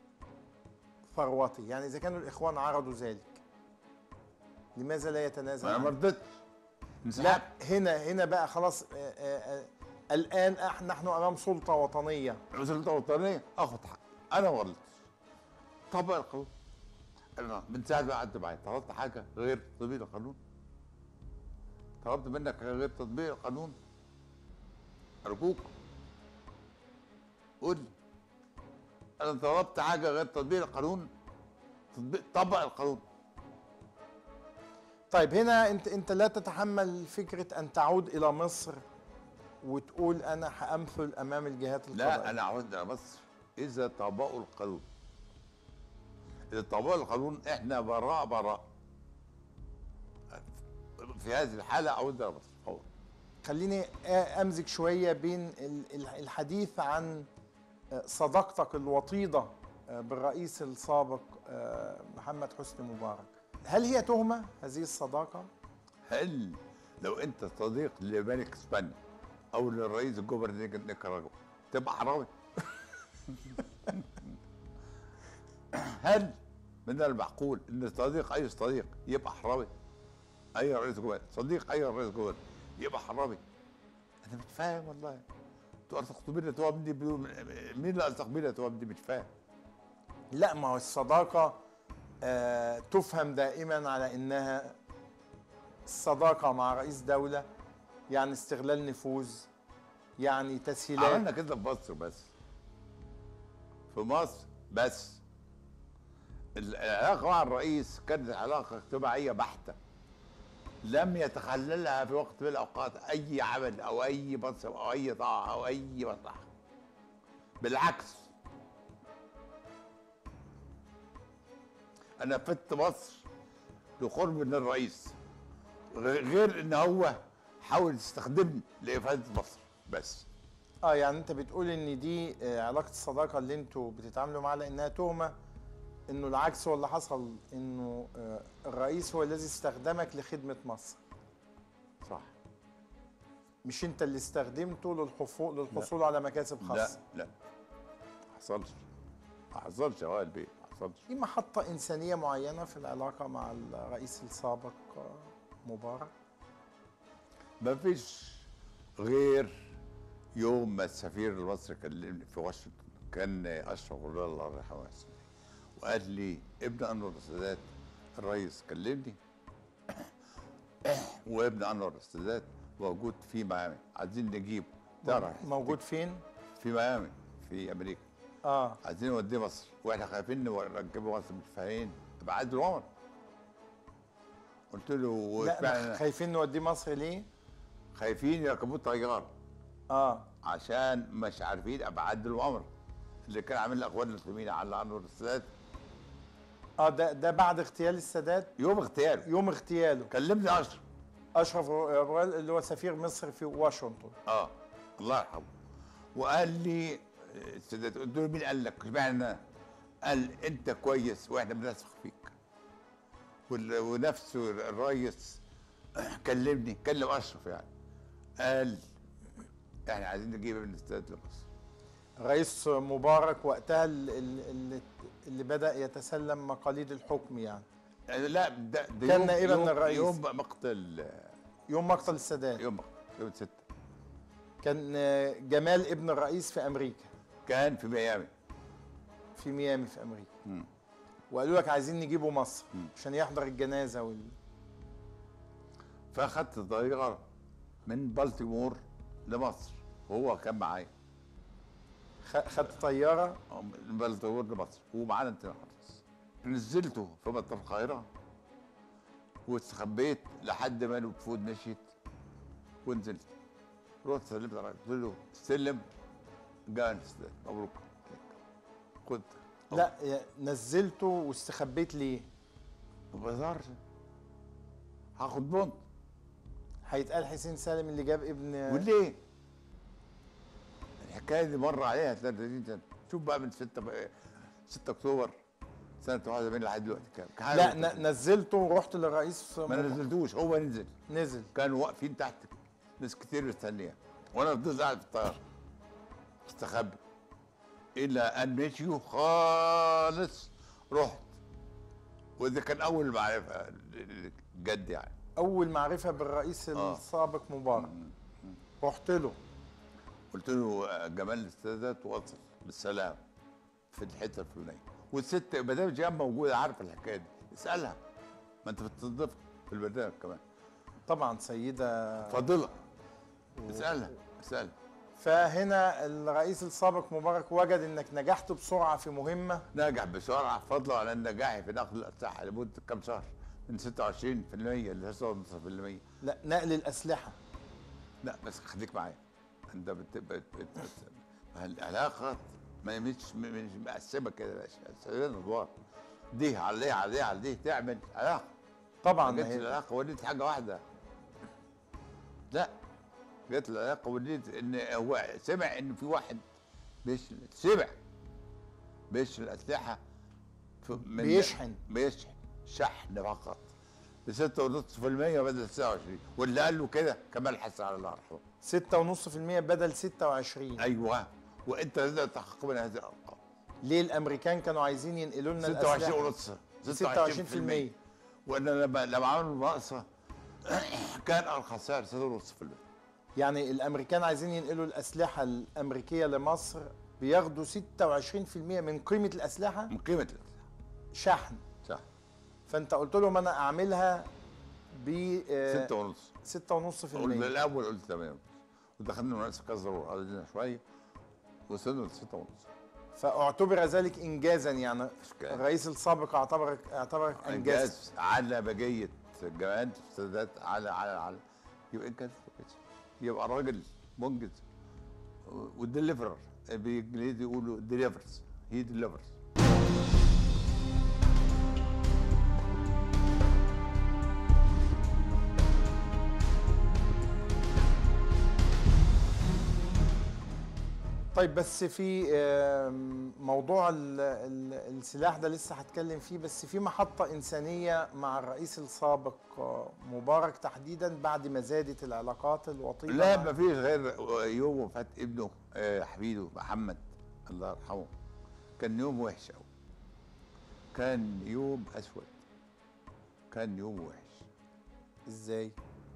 ثروته يعني اذا كانوا الاخوان عرضوا ذلك لماذا لا يتنازل انا عنه؟ ما رضيتش لا هنا هنا بقى خلاص آه، آه، آه، الان إح- نحن امام سلطه وطنيه سلطه وطنيه اخد حق انا ما غلطتش طبق القانون انا من ساعه ما قعدت معايا طلبت حاجه غير تطبيق القانون طلبت منك حاجة غير تطبيق القانون ارجوك قول لي انا طلبت حاجه غير تطبيق القانون تطبيق طبق القانون طيب هنا انت انت لا تتحمل فكره ان تعود الى مصر وتقول انا هامثل امام الجهات القضائيه لا انا عاوز الى مصر اذا طبقوا القانون اذا طبقوا القانون احنا براء براء في هذه الحاله عاوز الى مصر فورا خليني آ- امزج شويه بين ال- ال- الحديث عن آه، صداقتك الوطيده آه، بالرئيس السابق آه، محمد حسني مبارك هل هي تهمه هذه الصداقه هل لو انت صديق لملك اسبانيا او للرئيس الجمهوري نيكاراغوا تبقى حرامي هل من المعقول ان صديق اي صديق يبقى حرامي اي رئيس جمهوري صديق اي رئيس جمهوري يبقى حرامي انا مش فاهم والله انتوا ارتقطوا توامدي مين اللي ارتقبينا توامدي مش فاهم لا ما هو الصداقه آه، تفهم دائما على انها الصداقه مع رئيس دوله يعني استغلال نفوذ يعني تسهيلات عملنا كده في مصر بس في مصر بس العلاقه مع الرئيس كانت علاقه اجتماعيه بحته لم يتخللها في وقت من الاوقات اي عمل او اي منصب او اي طاعه او اي مصلحه بالعكس انا فدت مصر لقرب من الرئيس غ- غير ان هو حاول يستخدمني لافاده مصر بس اه يعني انت بتقول ان دي آه، علاقه الصداقه اللي انتوا بتتعاملوا معاها لانها تهمه انه العكس هو اللي حصل انه آه، الرئيس هو الذي استخدمك لخدمه مصر صح مش انت اللي استخدمته للحصول للحصول على مكاسب لا خاصه لا ما حصلش ما حصلش يا وائل بيه ما حصلش في محطه انسانيه معينه في العلاقه مع الرئيس السابق آه، مبارك ما فيش غير يوم ما السفير المصري كلمني في واشنطن كان اشرف غلال الله يرحمه ويحسن وقال لي ابن انور السادات الرئيس كلمني وابن انور السادات موجود في ميامي عايزين نجيبه تعرف موجود فين؟ في ميامي في امريكا اه عايزين نوديه مصر واحنا خايفين نركبه مصر مش فاهمين يبقى عايز العمر قلت له لا وإحنا ما خايفين نوديه مصر ليه؟ خايفين يركبوه طياره اه عشان مش عارفين ابعاد الامر اللي كان عامل الاخوان المسلمين على انور السادات اه ده ده بعد اغتيال السادات يوم اغتياله يوم اغتياله كلمني اشرف اشرف غوال اللي هو سفير مصر في واشنطن اه الله يرحمه وقال لي السادات قلت له مين قال لك اشمعنى قال انت كويس واحنا بنثق فيك وال- ونفسه الريس كلمني كلم اشرف يعني قال احنا عايزين نجيب ابن السادات لمصر رئيس مبارك وقتها ال- ال- اللي, اللي بدا يتسلم مقاليد الحكم يعني لا ده, ده كان يوم- نائبا يوم- للرئيس. يوم مقتل يوم مقتل السادات يوم يوم 6 كان آه، جمال ابن الرئيس في امريكا كان في ميامي في ميامي في امريكا مم. وقالوا لك عايزين نجيبه مصر عشان يحضر الجنازه وال... فاخدت طياره من بالتيمور لمصر وهو كان معايا خ- خدت طياره من بالتيمور لمصر ومعانا انت خالص نزلته في مطار القاهره واستخبيت لحد ما الوفود مشيت ونزلت رحت سلمت على الراجل، قلت له استلم جاء السادات مبروك خد لا يا- نزلته واستخبيت ليه؟ ما بهزرش هاخد بونت هيتقال حسين سالم اللي جاب ابن وليه؟ الحكايه دي مر عليها 33 سنه شوف بقى من 6 بقى 6 اكتوبر سنه 81 لحد دلوقتي كام كام لا ن- نزلته ورحت للرئيس ما نزلتوش هو نزل نزل كانوا واقفين تحت ناس كتير مستنيه وانا فضلت قاعد في الطياره استخبي الى ان مشيوا خالص رحت وده كان اول معرفه جد يعني اول معرفه بالرئيس آه. السابق مبارك رحت له قلت له آه، جمال السادات وصل بالسلام في الحته الفلانيه والست مدام جيهان موجوده عارفه الحكايه دي اسالها ما انت بتستضيف في البرنامج كمان طبعا سيده فاضله اسالها اسالها فهنا الرئيس السابق مبارك وجد انك نجحت بسرعه في مهمه نجح بسرعه فضلا على نجاحي في نقل الاسلحه لمده كام شهر من 26% ل 9.5% لا نقل الاسلحه لا بس خليك معايا انت بت... بت... بت... بت... العلاقات ما مش مش مقسمه كده يا باشا سيدنا ادوار دي على دي على دي على دي تعمل علاقه طبعا ما ما جتش هي- العلاقه ولدت حاجه واحده لا جت العلاقه ولدت ان هو سمع ان في واحد بيشحن سمع بيشحن الاسلحه في- من بيشحن. بيشحن شحن فقط ب 6.5% بدل 29 واللي قال له كده كمال حسن على الله يرحمه 6.5% بدل 26 ايوه وانت لازم تحقق من هذه الارقام ليه الامريكان كانوا عايزين ينقلوا لنا 26 ونص 26% وان لما لما عملوا المقصه كان ارخص سعر 6.5% يعني الامريكان عايزين ينقلوا الاسلحه الامريكيه لمصر بياخدوا 26% من قيمه الاسلحه من قيمه الاسلحه شحن صح فانت قلت لهم انا اعملها ب ستة ونص ستة ونص في قلت المية الاول قلت 8 ونص ودخلنا المدرسه كسر وقعدنا شويه وصلنا لستة ونص فاعتبر ذلك انجازا يعني الرئيس السابق اعتبرك اعتبرك انجاز انجاز على بقيه الجامعات السادات على على على يبقى انجاز كويس. يبقى راجل منجز والدليفرر بالانجليزي يقولوا ديليفرز هي ديليفرز طيب بس في آم، موضوع ال- ال- السلاح ده لسه هتكلم فيه بس في محطة إنسانية مع الرئيس السابق آه، مبارك تحديدا بعد ما زادت العلاقات الوطيدة لا مع- ما فيش غير يوم وفاة ابنه آه، حفيده محمد الله يرحمه كان يوم وحش قوي كان يوم اسود كان يوم وحش ازاي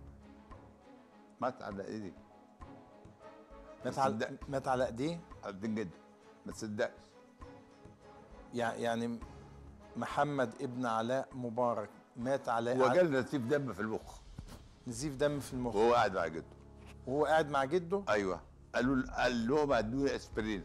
مات على ايدي مات على مات على ايديه قد جدا ما تصدقش يع- يعني محمد ابن علاء مبارك مات على وجال نزيف دم في المخ نزيف دم في المخ وهو قاعد مع جده وهو قاعد مع جده ايوه قالوا قال لهم ادوني اسبرين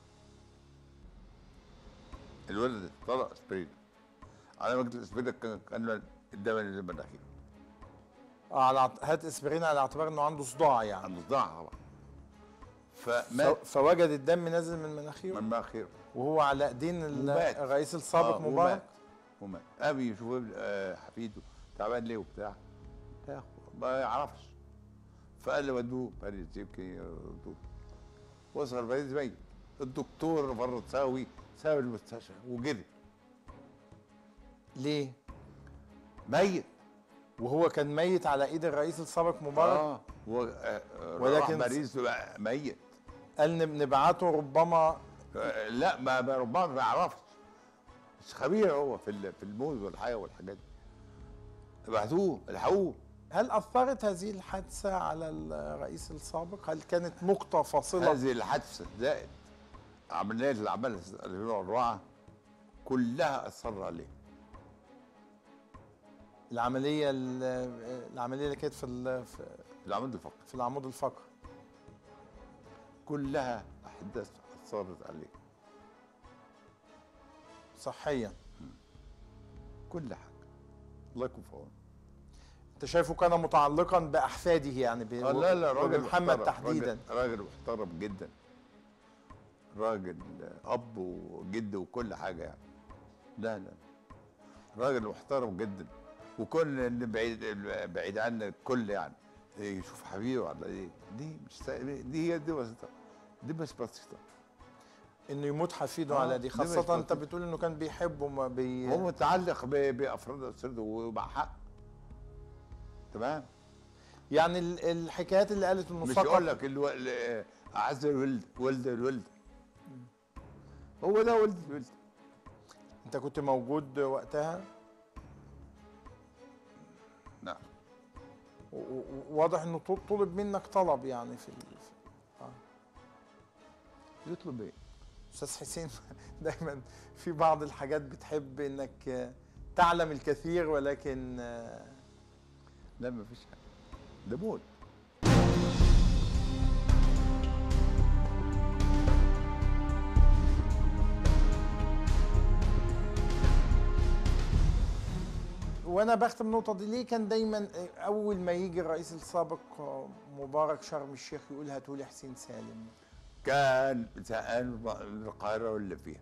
الولد طلع اسبرين على ما جبت الاسبرين كان كان الدم اللي من مناخيره آه، على اعت- هات اسبرين على اعتبار انه عنده صداع يعني عنده صداع طبعا فمات فوجد الدم نازل من مناخيره من مناخيره وهو على ايدين ال- ومات. الرئيس السابق آه، مبارك ومات ومات ابي يشوف ابن- آه، حفيده تعبان ليه وبتاع لا، ما يعرفش فقال لي ودوه باريس يمكن يردوه وصل باريس ميت الدكتور فرنساوي ساب المستشفى وجري ليه؟ ميت وهو كان ميت على ايد الرئيس السابق مبارك اه و... آه، ولكن- ولكن باريس بقى ميت قال نب- نبعته ربما آه، لا ما ما- ربما ما يعرفش مش خبير هو في ال- في الموز والحياه والحاجات دي ابعتوه الحقوه هل اثرت هذه الحادثه على الرئيس السابق؟ هل كانت نقطه فاصله؟ هذه الحادثه زائد عمليه اللي عملها 2004 كلها اثر عليه العمليه ال- العمليه اللي كانت في ال- في العمود الفقري في العمود الفقري كلها احداث اثرت عليه صحيا كل حاجه الله يكون في عونه انت شايفه كان متعلقا باحفاده يعني ب- آه لا لا راجل محمد محترم، تحديدا راجل, راجل محترم جدا راجل اب وجد وكل حاجه يعني لا لا راجل محترم جدا وكل اللي بعيد بعيد عنا الكل يعني يشوف حبيبه على ايه دي مش سا- دي هي دي بسيطه دي مش بسيطه انه يموت حفيده آه، على دي دي مش خاصه انت بسيطة. بتقول انه كان بيحبه ما بي هو متعلق ب- بافراد اسرته ومع حق تمام يعني ال- الحكايات اللي قالت انه مش سقط يقول لك الو... ال- اعز الولد ولد الولد هو ده ولد الولد انت كنت موجود وقتها نعم و- و- وواضح انه طل- طلب منك طلب يعني في, ال... في... آه. يطلب ايه؟ استاذ حسين دايما في بعض الحاجات بتحب انك آه، تعلم الكثير ولكن آه، لا ما فيش حاجه ده موت وانا بختم النقطه دي ليه كان دايما آه، اول ما يجي الرئيس السابق آه، مبارك شرم الشيخ يقول هاتوا لي حسين سالم كان زهقان من القاهره واللي فيها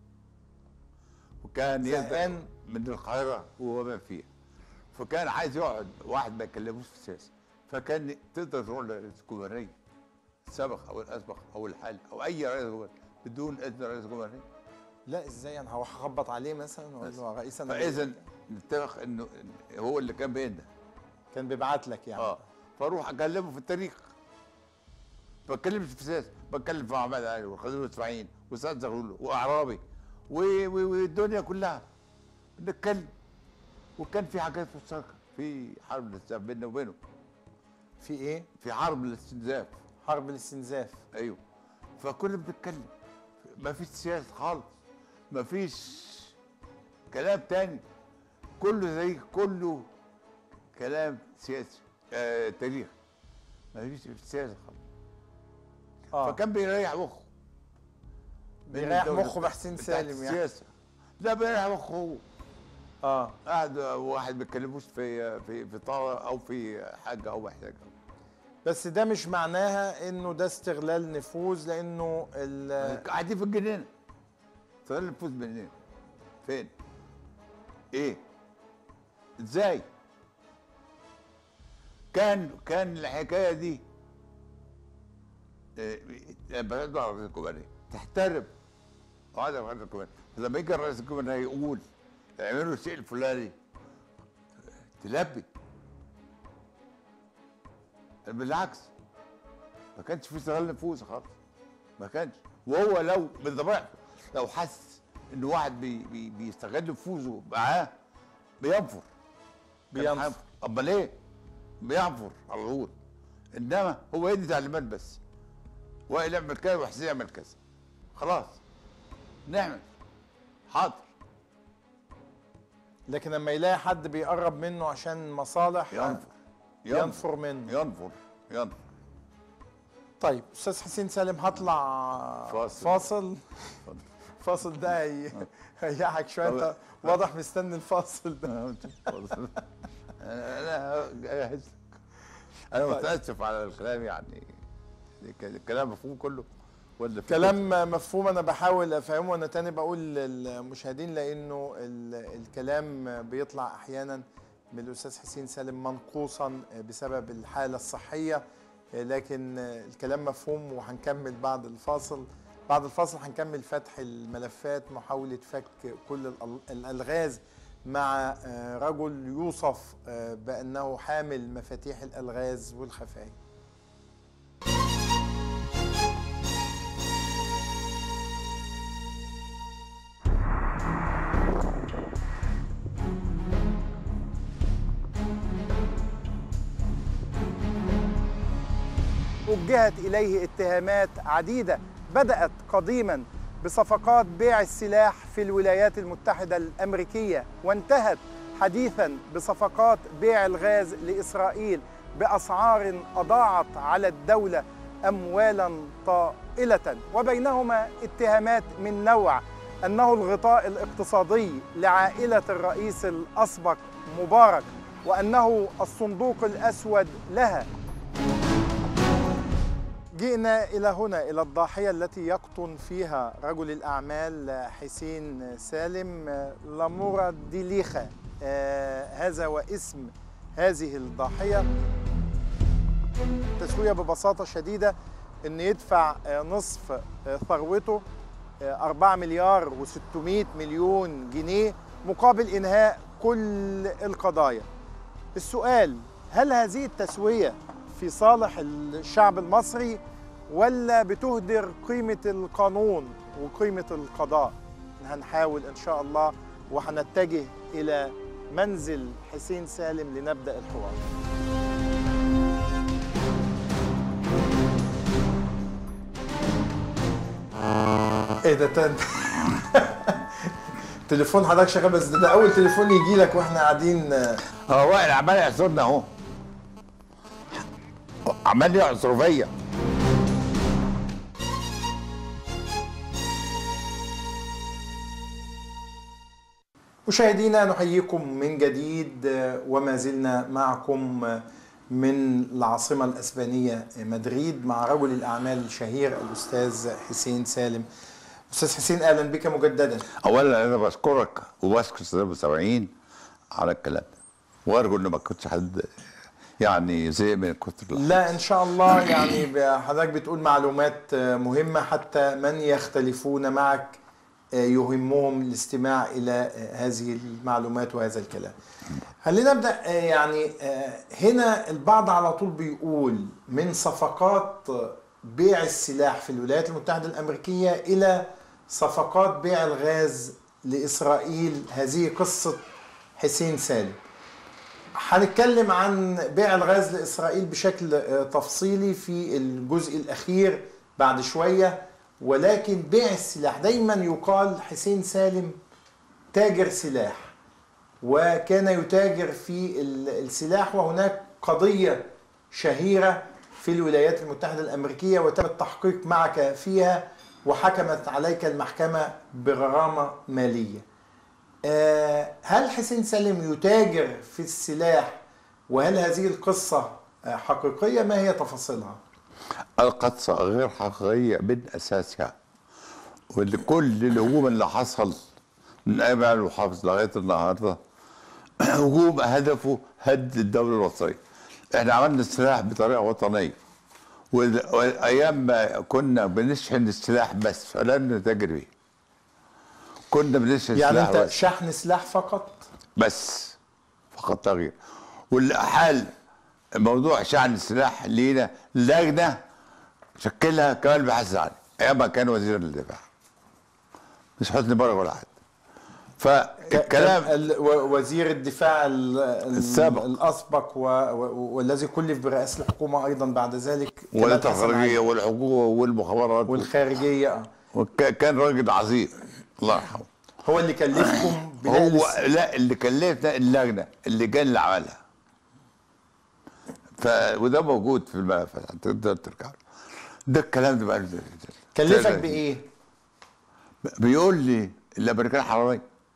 وكان زهقان؟ يزهق من القاهره وهو ما فيها فكان عايز يقعد واحد ما يكلموش في السياسه فكان تقدر تروح لرئيس الجمهوريه السابق او الاسبق او الحالي او اي رئيس جمهوريه بدون اذن رئيس الجمهوريه لا ازاي انا هروح اخبط عليه مثلا واقول له يا رئيس انا فاذا نتفق انه إن هو اللي كان بيننا كان بيبعت لك يعني اه فاروح اكلمه في التاريخ بتكلم في السياسه بتكلم في محمد علي وخليل اسماعيل وسعد زغلول واعرابي و- و- والدنيا كلها نتكلم وكان في حاجات مشتركه في حرب الاستنزاف بيننا وبينه في ايه؟ في حرب الاستنزاف حرب الاستنزاف ايوه فكنا بنتكلم ما فيش سياسه خالص ما فيش كلام تاني كله زي كله كلام سياسي آه تاريخ ما فيش سياسه خالص آه. فكان بيريح مخه من بيريح الدولة مخه بحسين بتاعت سالم يعني. السياسه لا بيريح مخه هو اه قاعد واحد ما بيتكلموش في في في طاره او في حاجه او محتاجه بس ده مش معناها انه ده استغلال نفوذ لانه ال- قاعدين في الجنينه استغلال النفوذ منين؟ فين؟ ايه؟ ازاي؟ كان كان الحكايه دي بلد الرئيس الجمهوريه تحترم قاعد الرئيس الجمهوريه لما يجي الرئيس الجمهوريه يقول اعملوا الشيء الفلاني تلبي بالعكس ما كانش في استغلال نفوذ خالص ما كانش وهو لو بالطبع لو حس ان واحد بي بي بيستغل نفوذه معاه بينفر كان بينفر. حاف- امال ايه؟ بينفر على طول انما هو يدي تعليمات بس وائل يعمل كذا وحسين يعمل كذا خلاص نعمل حاضر لكن لما يلاقي حد بيقرب منه عشان مصالح ينفر ينفر منه ينفر ينفر طيب استاذ حسين سالم هطلع فاصل. فاصل فاصل ده هي- هيريحك شويه انت واضح مستني الفاصل ده انا جاهز انا متاسف على الكلام يعني الكلام مفهوم كله ولا في كلام مفهوم انا بحاول افهمه وانا تاني بقول للمشاهدين لانه ال- الكلام بيطلع احيانا من الاستاذ حسين سالم منقوصا بسبب الحاله الصحيه لكن الكلام مفهوم وهنكمل بعد الفاصل بعد الفاصل هنكمل فتح الملفات محاوله فك كل الأل- الالغاز مع رجل يوصف بانه حامل مفاتيح الالغاز والخفايا وجهت إليه اتهامات عديدة بدأت قديما بصفقات بيع السلاح في الولايات المتحدة الأمريكية وانتهت حديثا بصفقات بيع الغاز لإسرائيل بأسعار أضاعت على الدولة أموالا طائلة وبينهما اتهامات من نوع أنه الغطاء الاقتصادي لعائلة الرئيس الأسبق مبارك وأنه الصندوق الأسود لها جئنا إلى هنا إلى الضاحية التي يقطن فيها رجل الأعمال حسين سالم لامورا ديليخا آه هذا واسم هذه الضاحية تسوية ببساطة شديدة أن يدفع آه نصف آه ثروته 4 مليار و600 مليون جنيه مقابل إنهاء كل القضايا السؤال هل هذه التسوية في صالح الشعب المصري ولا بتهدر قيمة القانون وقيمة القضاء هنحاول إن شاء الله وهنتجه إلى منزل حسين سالم لنبدأ الحوار ايه ده تاني تليفون حضرتك شغال بس ده, ده اول تليفون يجي لك واحنا قاعدين اه وائل عمال يعصرنا اهو عمال يعصر فيا مشاهدينا نحييكم من جديد وما زلنا معكم من العاصمة الأسبانية مدريد مع رجل الأعمال الشهير الأستاذ حسين سالم أستاذ حسين أهلا بك مجددا اولا انا بشكرك وبشكر استاذ ابو سبعين على الكلام ده وارجو ان ما كنتش حد يعني زي من كتر لا إن شاء الله يعني حضرتك بتقول معلومات مهمة حتى من يختلفون معك يهمهم الاستماع الى هذه المعلومات وهذا الكلام. خلينا نبدا يعني هنا البعض على طول بيقول من صفقات بيع السلاح في الولايات المتحده الامريكيه الى صفقات بيع الغاز لاسرائيل هذه قصه حسين سالم. هنتكلم عن بيع الغاز لاسرائيل بشكل تفصيلي في الجزء الاخير بعد شويه ولكن بيع السلاح دايما يقال حسين سالم تاجر سلاح وكان يتاجر في السلاح وهناك قضية شهيرة في الولايات المتحدة الأمريكية وتم التحقيق معك فيها وحكمت عليك المحكمة بغرامة مالية آه، هل حسين سالم يتاجر في السلاح وهل هذه القصة آه، حقيقية ما هي تفاصيلها القصة غير حقيقية من أساسها وكل الهجوم اللي حصل من أيام علي المحافظ لغاية النهاردة هجوم هدفه هد الدولة المصرية احنا عملنا السلاح بطريقة وطنية وال- وايام ما كنا بنشحن السلاح بس فلن نتاجر بيه كنا بنشحن يعني السلاح أنت بس. شحن سلاح فقط بس فقط تغيير واللي حال موضوع شحن السلاح لينا لجنه شكلها كمال بحث عني ايام ما كان وزير الدفاع مش حسني مبارك ولا حد فالكلام ال- و- وزير الدفاع ال- ال- السابق. الأسبق و... و... والذي كلف برئاسة الحكومة أيضا بعد ذلك كمال ولا حسن الخارجيه علي. والحقوق والمخابرات والخارجية وك- كان راجل عظيم الله يرحمه هو اللي كلفكم بنقل هو الس- لا اللي كلفنا اللجنه اللي كان اللي عملها ف وده موجود في الملف تقدر ترجع له. ده الكلام ده بقى كلفك بإيه؟ بيقول لي الامريكان حراميه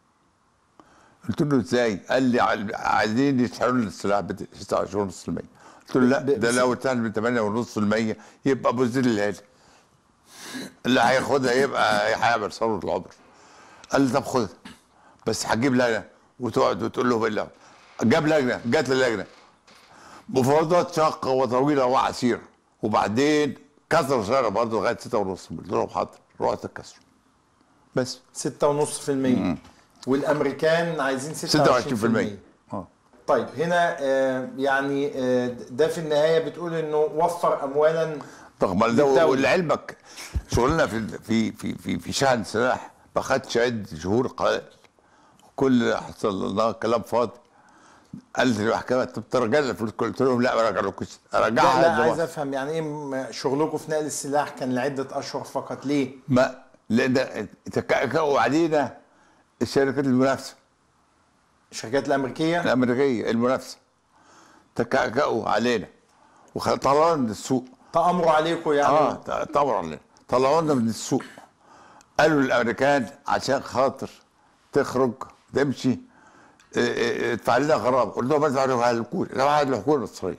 قلت له ازاي؟ قال لي عايزين عايزين يسحروا لنا السلاح ب 26.5% قلت له لا ده لو اتسحب ب 8.5% يبقى ابو زيد الهادي اللي هياخدها يبقى هيعمل ثوره العمر قال لي طب خدها بس هتجيب لجنه وتقعد وتقول له بالله جاب لجنه جت اللجنه مفاوضات شاقه وطويله وعسيره وبعدين كسر سعره برضه لغايه 6.5 قلت لهم حاضر رحت الكسر بس 6.5% والامريكان عايزين 26% 26% اه طيب هنا آه، يعني آه، ده في النهايه بتقول انه وفر اموالا رغم ده للدولة. ولعلمك شغلنا في في في في, في شحن سلاح ما خدش عده شهور قليل كل اللي حصل لنا كلام فاضي قالت لي المحكمه انت بترجع لي الفلوس قلت لهم لا ما رجعلكوش لا, ارجعها لا قد ما- عايز افهم يعني ايه م- شغلكم في نقل السلاح كان لعده اشهر فقط ليه؟ ما لان تكأكأوا علينا الشركات المنافسه الشركات الامريكيه الامريكيه المنافسه تكأكأوا علينا وطلعونا من السوق تامروا عليكم يعني اه ت- طبعا علينا طلعونا من السوق قالوا للامريكان عشان خاطر تخرج تمشي اه، اه، ادفع لنا غرامه قلت لهم ادفع لها الحكومه ادفع للحكومه المصريه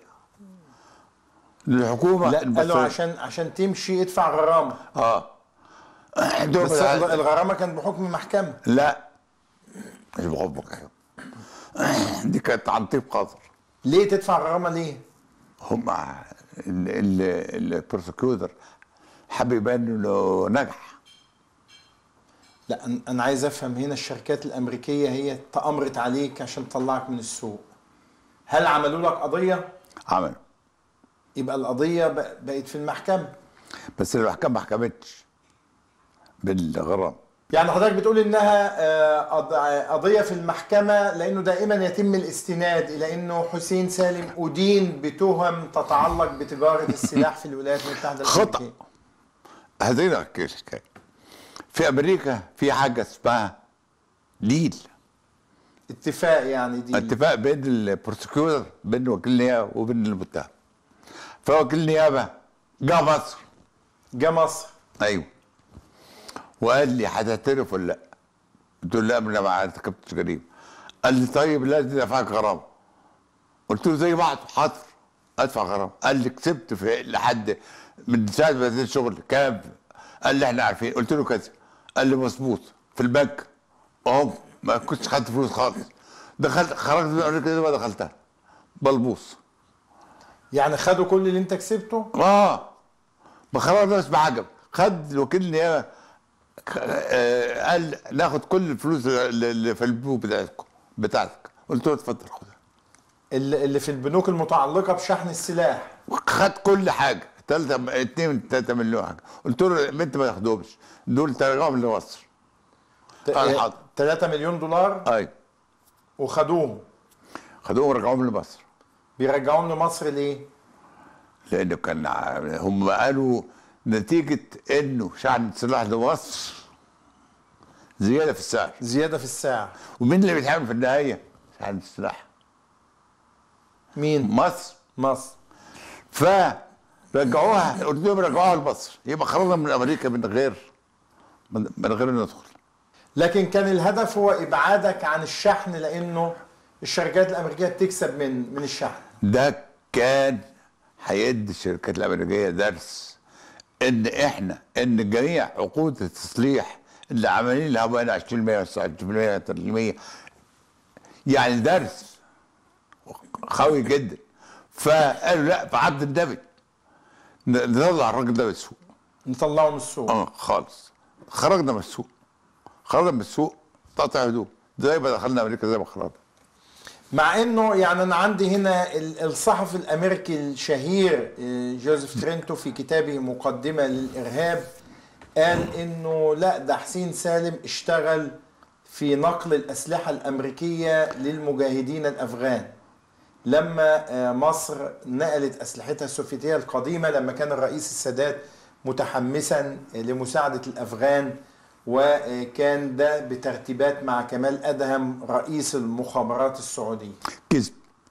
للحكومه لا المصريه قالوا عشان عشان تمشي ادفع غرامه اه عندهم بس الع- الغرامه كانت بحكم محكمه لا مش بحبك دي كانت عن طيب خاطر ليه تدفع غرامه ليه؟ هم البروسكيوتر حب يبان انه نجح لا أن- انا عايز افهم هنا الشركات الامريكيه هي تامرت عليك عشان تطلعك من السوق هل عملوا لك قضيه عمل يبقى القضيه ب- بقت في المحكمه بس المحكمه ما حكمتش بالغرام يعني حضرتك بتقول انها آه، قض- قضيه في المحكمه لانه دائما يتم الاستناد الى انه حسين سالم ادين بتهم تتعلق بتجاره السلاح في الولايات المتحده خطأ. الامريكيه هذين الحكايه في امريكا في حاجه اسمها ديل اتفاق يعني دي اتفاق بين البروسكيوتر بين وكيل النيابه وبين المتهم فوكيل النيابه جه مصر جه مصر ايوه وقال لي هتعترف ولا لا؟ قلت له لا انا ما ارتكبتش جريمه قال لي طيب لازم ادفعك غرامه قلت له زي بعض حاضر ادفع غرامه قال لي كسبت في لحد من ساعه ما بدأت الشغل كام قال لي احنا عارفين قلت له كذا قال لي مظبوط في البنك اهو ما كنتش خدت فلوس خالص دخلت خرجت من امريكا دي ما دخلتها بلبوص يعني خدوا كل اللي انت كسبته اه ما خلاص بس بعجب خد وكيل النيابه آه، قال ناخد كل الفلوس اللي اللي في البنوك بتاعتكم بتاعتك قلت له اتفضل خدها اللي اللي في البنوك المتعلقه بحشن السلاح خد كل حاجه تلاتة اتنين تلاتة مليون حاجه قلت له انت ما تاخدهمش دول ترجعهم لمصر قال حاضر 3 مليون دولار ايوه وخدوهم خدوهم ورجعوهم لمصر بيرجعوهم لمصر ليه؟ لانه كان ع- هم قالوا نتيجه انه شحن السلاح لمصر زياده في السعر زياده في السعر ومين اللي بيتحمل في النهايه؟ شحن السلاح مين؟ مصر مصر ف رجعوها قلت لهم رجعوها لمصر يبقى خرجنا من امريكا من غير من, من غير ما ندخل لكن كان الهدف هو ابعادك عن الشحن لانه الشركات الامريكيه بتكسب من من الشحن ده كان هيدي الشركات الامريكيه درس ان احنا ان جميع عقود التصليح اللي عاملين لها بقى 20% 29% 30% يعني درس قوي جدا فقالوا لا في عبد النبي نطلع الراجل ده من السوق نطلعه من السوق اه خالص خرجنا من السوق خرجنا من السوق تقطع هدوم زي ما دخلنا امريكا زي ما خرجنا مع انه يعني انا عندي هنا ال- الصحفي الامريكي الشهير آه، جوزيف ترينتو في كتابه مقدمه للارهاب قال انه لا ده حسين سالم اشتغل في نقل الاسلحه الامريكيه للمجاهدين الافغان لما آه، مصر نقلت اسلحتها السوفيتيه القديمه لما كان الرئيس السادات متحمسا لمساعده الافغان وكان ده بترتيبات مع كمال ادهم رئيس المخابرات السعوديه كذب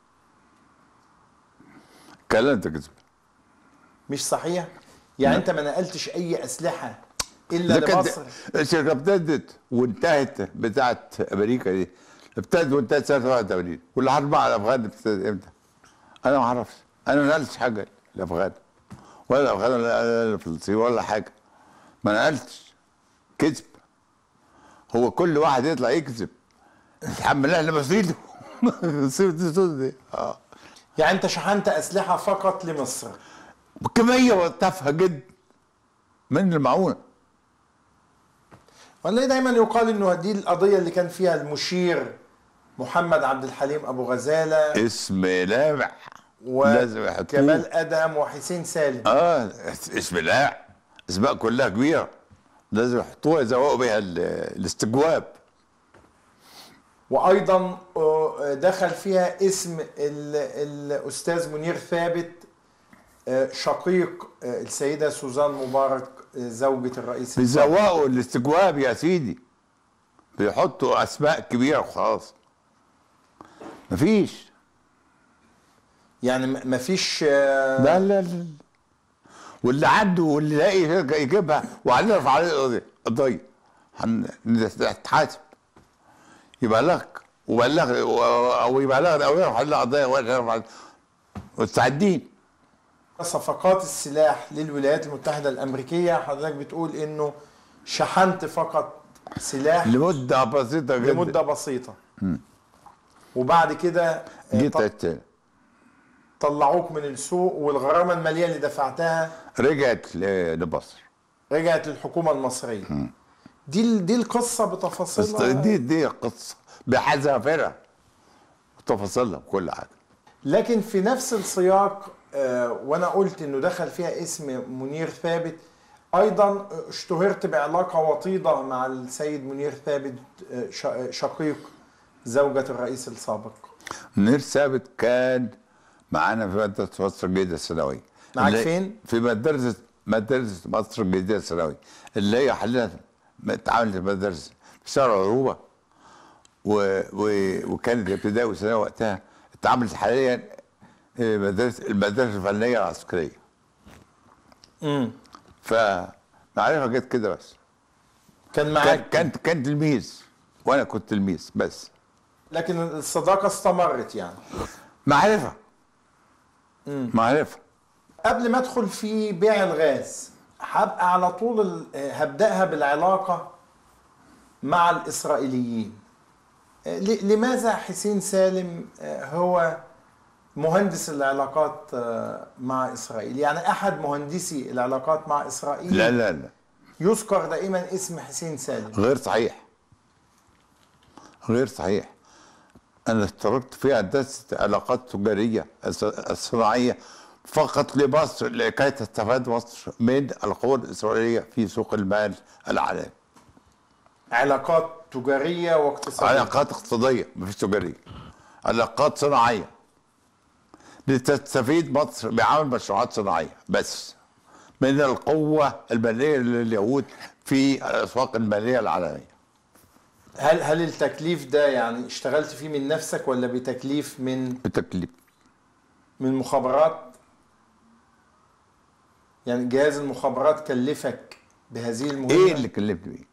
كلام ده كذب مش صحيح يعني لا. انت ما نقلتش اي اسلحه الا ده كان لمصر الشركه ابتدت وانتهت بتاعت امريكا دي ابتدت وانتهت سنه 81 والحرب مع الافغان ابتدت امتى؟ انا ما اعرفش انا ما نقلتش حاجه الافغان ولا الافغان ولا الفلسطين ولا حاجه ما نقلتش كذب هو كل واحد يطلع يكذب يتحمل احنا مسؤوليته مسؤوليته دي اه يعني انت شحنت اسلحه فقط لمصر بكميه تافهه جدا من المعونه والله دايما يقال انه دي القضيه اللي كان فيها المشير محمد عبد الحليم ابو غزاله اسم لامع لازم يحطوه وكمال ادهم وحسين سالم اه اسم لا اسماء كلها كبيره لازم يحطوها يزوقوا بيها ال- الاستجواب وايضا آه، دخل فيها اسم ال- الاستاذ منير ثابت آه، شقيق آه، السيده سوزان مبارك آه، زوجة الرئيس السابق. بيزوقوا الاستجواب يا سيدي بيحطوا اسماء كبيره وخلاص مفيش يعني م- مفيش آه، لا لا لا واللي عنده واللي يلاقي شركه يجيبها وهنرفع عليه قضيه قضيه هن- هتتحاسب يبلغك وبلغ او يبلغ او يرفع عليه قضيه ولا يرفع عليه مستعدين صفقات السلاح للولايات المتحدة الأمريكية حضرتك بتقول إنه شحنت فقط سلاح لمده بسيطه جدا لمدة بسيطة مم. وبعد كده آه، جيت ط- أت- طلعوك من السوق والغرامة المالية اللي دفعتها رجعت ل- لمصر رجعت للحكومة المصرية دي ال- دي القصة بس بتفاصيلها دي دي قصه بحذافيرها وتفاصيلها بكل حاجه لكن في نفس السياق آه، وانا قلت انه دخل فيها اسم منير ثابت ايضا اشتهرت بعلاقه وطيده مع السيد منير ثابت آه، ش- شقيق زوجة الرئيس السابق منير ثابت كان معانا في مدرسه مصر الجديده الثانويه معاك اللي- فين؟ في مدرسه مدرسه مصر الجديده الثانويه اللي هي حاليا اتعملت في مدرسه في شارع عروبه و... و... وكانت ابتدائي وثانوي وقتها اتعملت حاليا آه، مدرسه المدرسه الفنيه العسكريه امم فمعرفه جت كده بس كان معاك كان كان كان تلميذ وانا كنت تلميذ بس لكن الصداقه استمرت يعني معرفه مم. معرفه قبل ما ادخل في بيع الغاز هبقى على طول ال- آه، هبداها بالعلاقه مع الاسرائيليين آه، ل- لماذا حسين سالم آه، هو مهندس العلاقات آه، مع اسرائيل يعني احد مهندسي العلاقات مع اسرائيل لا لا لا يذكر دائما اسم حسين سالم غير صحيح غير صحيح انا اشتركت في هندسه علاقات تجاريه الص- الصناعيه فقط لمصر لكي تستفاد مصر من القوى الاسرائيليه في سوق المال العالمي علاقات تجاريه واقتصاديه علاقات اقتصاديه مفيش تجاريه علاقات صناعيه لتستفيد مصر بعمل مشروعات صناعيه بس من القوه الماليه لليهود في الاسواق الماليه العالميه هل هل التكليف ده يعني اشتغلت فيه من نفسك ولا بتكليف من بتكليف من مخابرات يعني جهاز المخابرات كلفك بهذه المهمه ايه اللي كلفني بيه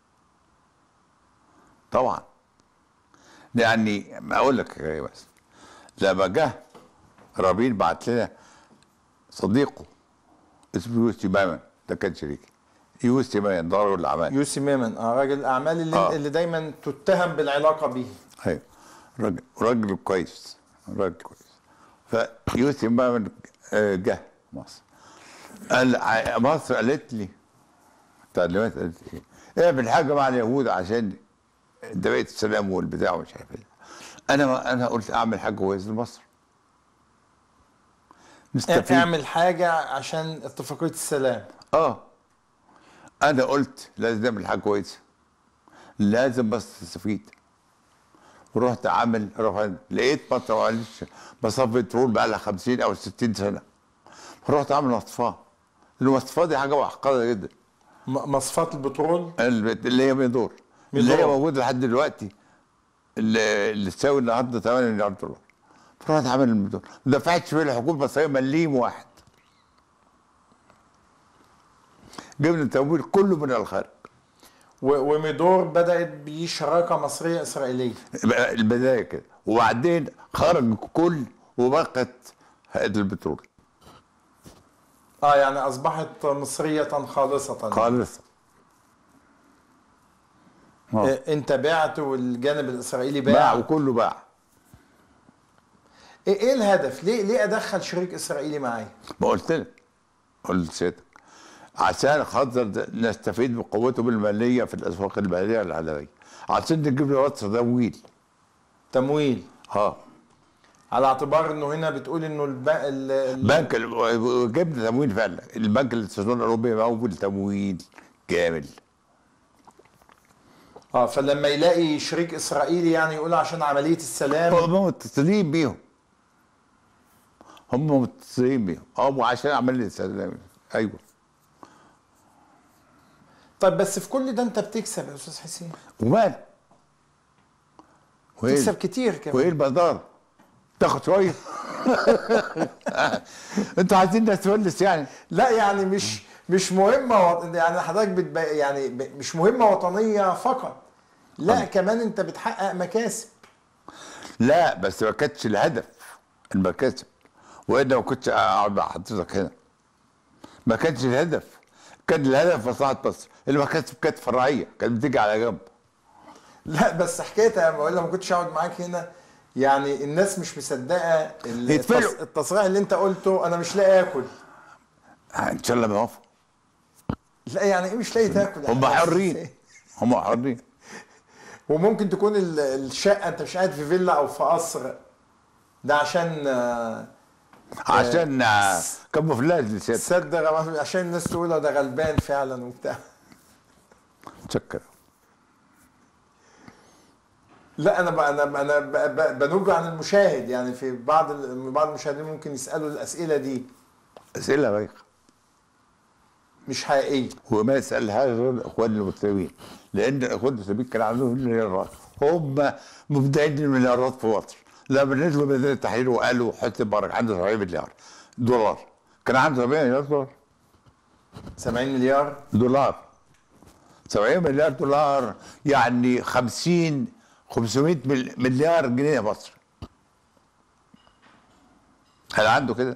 طبعا يعني ما اقول لك حاجه بس لما جه رابين بعت لنا صديقه اسمه يوسف مامان ده كان شريكي يوسف مامان ده رجل الاعمال يوسي ميمن اه راجل الاعمال اللي, آه. اللي دايما تتهم بالعلاقه به ايوه راجل راجل كويس راجل كويس فيوسف مامان آه، جه مصر قال ع- مصر قالت لي تعليمات قالت لي ايه اعمل حاجه مع اليهود عشان دبيت السلام والبتاع ومش عارف ايه انا انا قلت اعمل حاجه كويسه لمصر نستفيد اعمل حاجه عشان اتفاقيه السلام اه انا قلت لازم نعمل حاجه كويسه لازم بس تستفيد ورحت عامل رحت لقيت مصر معلش مصافي بترول بقى لها 50 او 60 سنه رحت عامل مصفاه المصفاه دي حاجه معقده جدا م- مصفات البترول اللي هي ميدور اللي هي موجوده لحد دلوقتي اللي, اللي تساوي النهارده 8 مليار دولار فرحت عامل الميدور ما دفعتش فيه الحكومه المصريه مليم واحد جبنا التمويل كله من الخارج و- وميدور بدات بيه شراكه مصريه اسرائيليه بقى البدايه كده وبعدين خرج كل وبقت هيئه البترول اه يعني اصبحت مصريه خالصه خالص آه، انت بعت والجانب الاسرائيلي باع, باع وكله باع ايه إيه الهدف ليه ليه ادخل شريك اسرائيلي معايا ما قلت لك قلت سيادتك عشان خاطر ده- نستفيد بقوته الماليه في الاسواق الماليه العالميه عشان نجيب له مصر تمويل تمويل اه على اعتبار انه هنا بتقول انه الب... ال... ال... بنك ال- جبنا تمويل فعلا البنك الاستثمار الاوروبي موجود تمويل كامل اه فلما يلاقي شريك اسرائيلي يعني يقول عشان عمليه السلام هم متصلين بيهم هم متصلين بيهم اه وعشان عمليه السلام ايوه طيب بس في كل ده انت بتكسب يا استاذ حسين ومال وإيه- تكسب كتير كمان وايه البدار تاخد شويه انتوا عايزين ناس تفلس يعني لا يعني مش مش مهمه وط... يعني حضرتك بتب... يعني ب... مش مهمه وطنيه فقط لا كمان انت بتحقق مكاسب لا بس ما كانتش الهدف المكاسب وانا ما كنتش اقعد مع حضرتك هنا ما كانش الهدف كان الهدف مصلحه مصر المكاسب كانت فرعيه كانت بتيجي على جنب لا بس حكايه انا بقول ما كنتش اقعد معاك هنا يعني الناس مش مصدقه ال- يتفلوا. التص- التصريح اللي انت قلته انا مش لاقي اكل ان شاء الله ما يوافقوا لا يعني ايه مش لاقي تاكل هم يعني حرين هم حرين وممكن تكون ال- الشقه انت مش قاعد في فيلا او في قصر ده عشان آه، عشان آه، كاموفلاج لسيادتك تصدق عشان الناس تقول ده غلبان فعلا وبتاع متشكر لا انا ب... انا ب... انا ب... ب... بنوج عن المشاهد يعني في بعض ال... بعض المشاهدين ممكن يسالوا الاسئله دي اسئله بايخه مش حقيقيه وما يسالهاش غير الاخوان المسلمين لان الاخوان المسلمين كان عندهم مليارات هم مبدعين المليارات في مصر لما نزلوا ميدان التحرير وقالوا حسني مبارك عنده 70 مليار دولار كان عنده 70 مليار دولار 70 مليار دولار 70 مليار دولار يعني 50 500 مل- مليار جنيه مصر هل عنده كده؟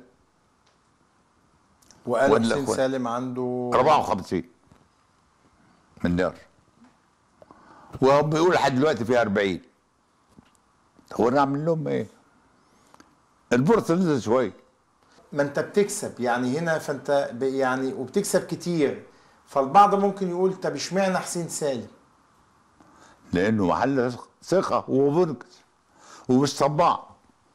وقال ولا حسين أخوان؟ سالم عنده 54 مليار وهو بيقول لحد دلوقتي فيها 40 هو نعمل لهم ايه؟ البورصه نزلت شويه ما انت بتكسب يعني هنا فانت ب... يعني وبتكسب كتير فالبعض ممكن يقول طب اشمعنى حسين سالم لانه محل ثقه ومنجز ومش طباع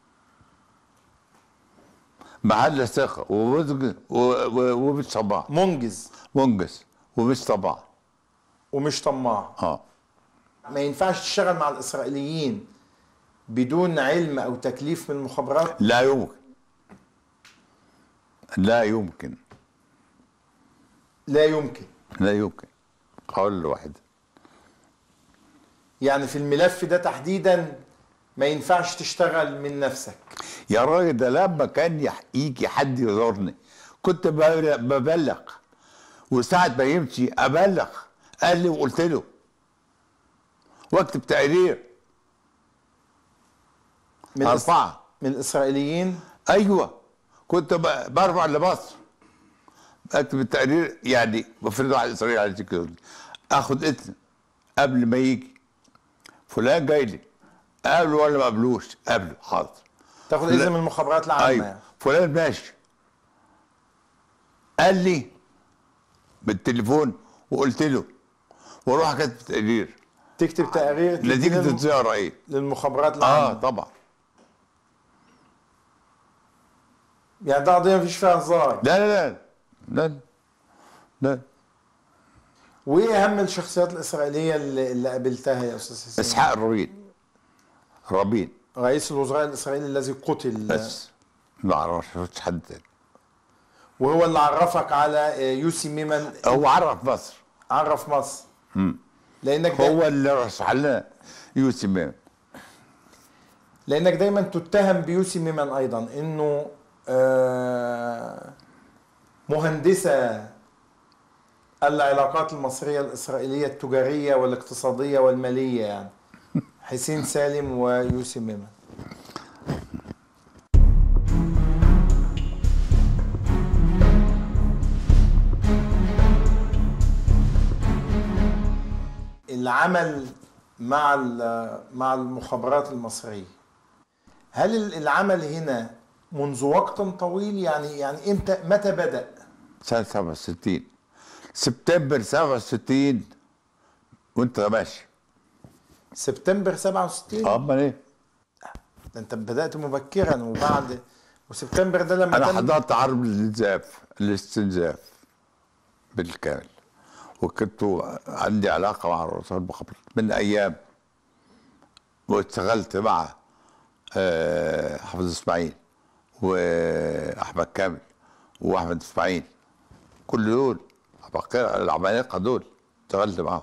محل ثقه ومنجز و- و- ومش طباع منجز منجز ومش طباع ومش طماع اه ما ينفعش تشتغل مع الاسرائيليين بدون علم او تكليف من المخابرات لا يمكن لا يمكن لا يمكن لا يمكن قول واحد يعني في الملف ده تحديدا ما ينفعش تشتغل من نفسك يا راجل ده لما كان يح- يجي حد يزورني كنت ببلغ- ببلغ وساعة ما يمشي ابلغ قال لي وقلت له واكتب تقرير من الإس- ارفعها من الاسرائيليين ايوه كنت ب- برفع لمصر اكتب التقرير يعني بفرضه على اسرائيل على كده اخد اذن قبل ما يجي فلان جاي لي قابله ولا ما قابلوش قابله حاضر تاخد فلان- اذن من المخابرات العامه ايوه يعني. فلان ماشي قال لي بالتليفون وقلت له واروح كاتب تقرير تكتب تقارير تدي نتيجه للم- الزياره ايه للمخابرات العامه اه طبعا يعني ده قضيه مفيش فيها هزار لا لا لا لا لا وايه اهم الشخصيات الاسرائيليه اللي, اللي قابلتها يا استاذ حسين؟ اسحاق الرابين رابين رئيس الوزراء الاسرائيلي الذي قتل بس ما اعرفش حد تاني وهو اللي عرفك على يوسي ميمن هو عرف مصر عرف مصر مم. لانك دا هو اللي رشح لنا يوسف ميمن لانك دايما تتهم بيوسي ميمن ايضا انه آه، مهندسه العلاقات المصريه الاسرائيليه التجاريه والاقتصاديه والماليه يعني حسين سالم ويوسي ميمن العمل مع ال- مع المخابرات المصريه هل ال- العمل هنا منذ وقت طويل يعني يعني امتى متى بدا سنة 67 سبتمبر 67 وانت ماشي سبتمبر 67 اه امال ايه؟ ده انت بدات مبكرا وبعد وسبتمبر ده لما انا تم- حضرت عرض الاستنزاف الاستنزاف بالكامل وكنت عندي علاقه مع رؤساء المخابرات من ايام واشتغلت مع آه، حافظ اسماعيل واحمد كامل واحمد اسماعيل كل دول عباقرة العمالقه دول اشتغلت معاهم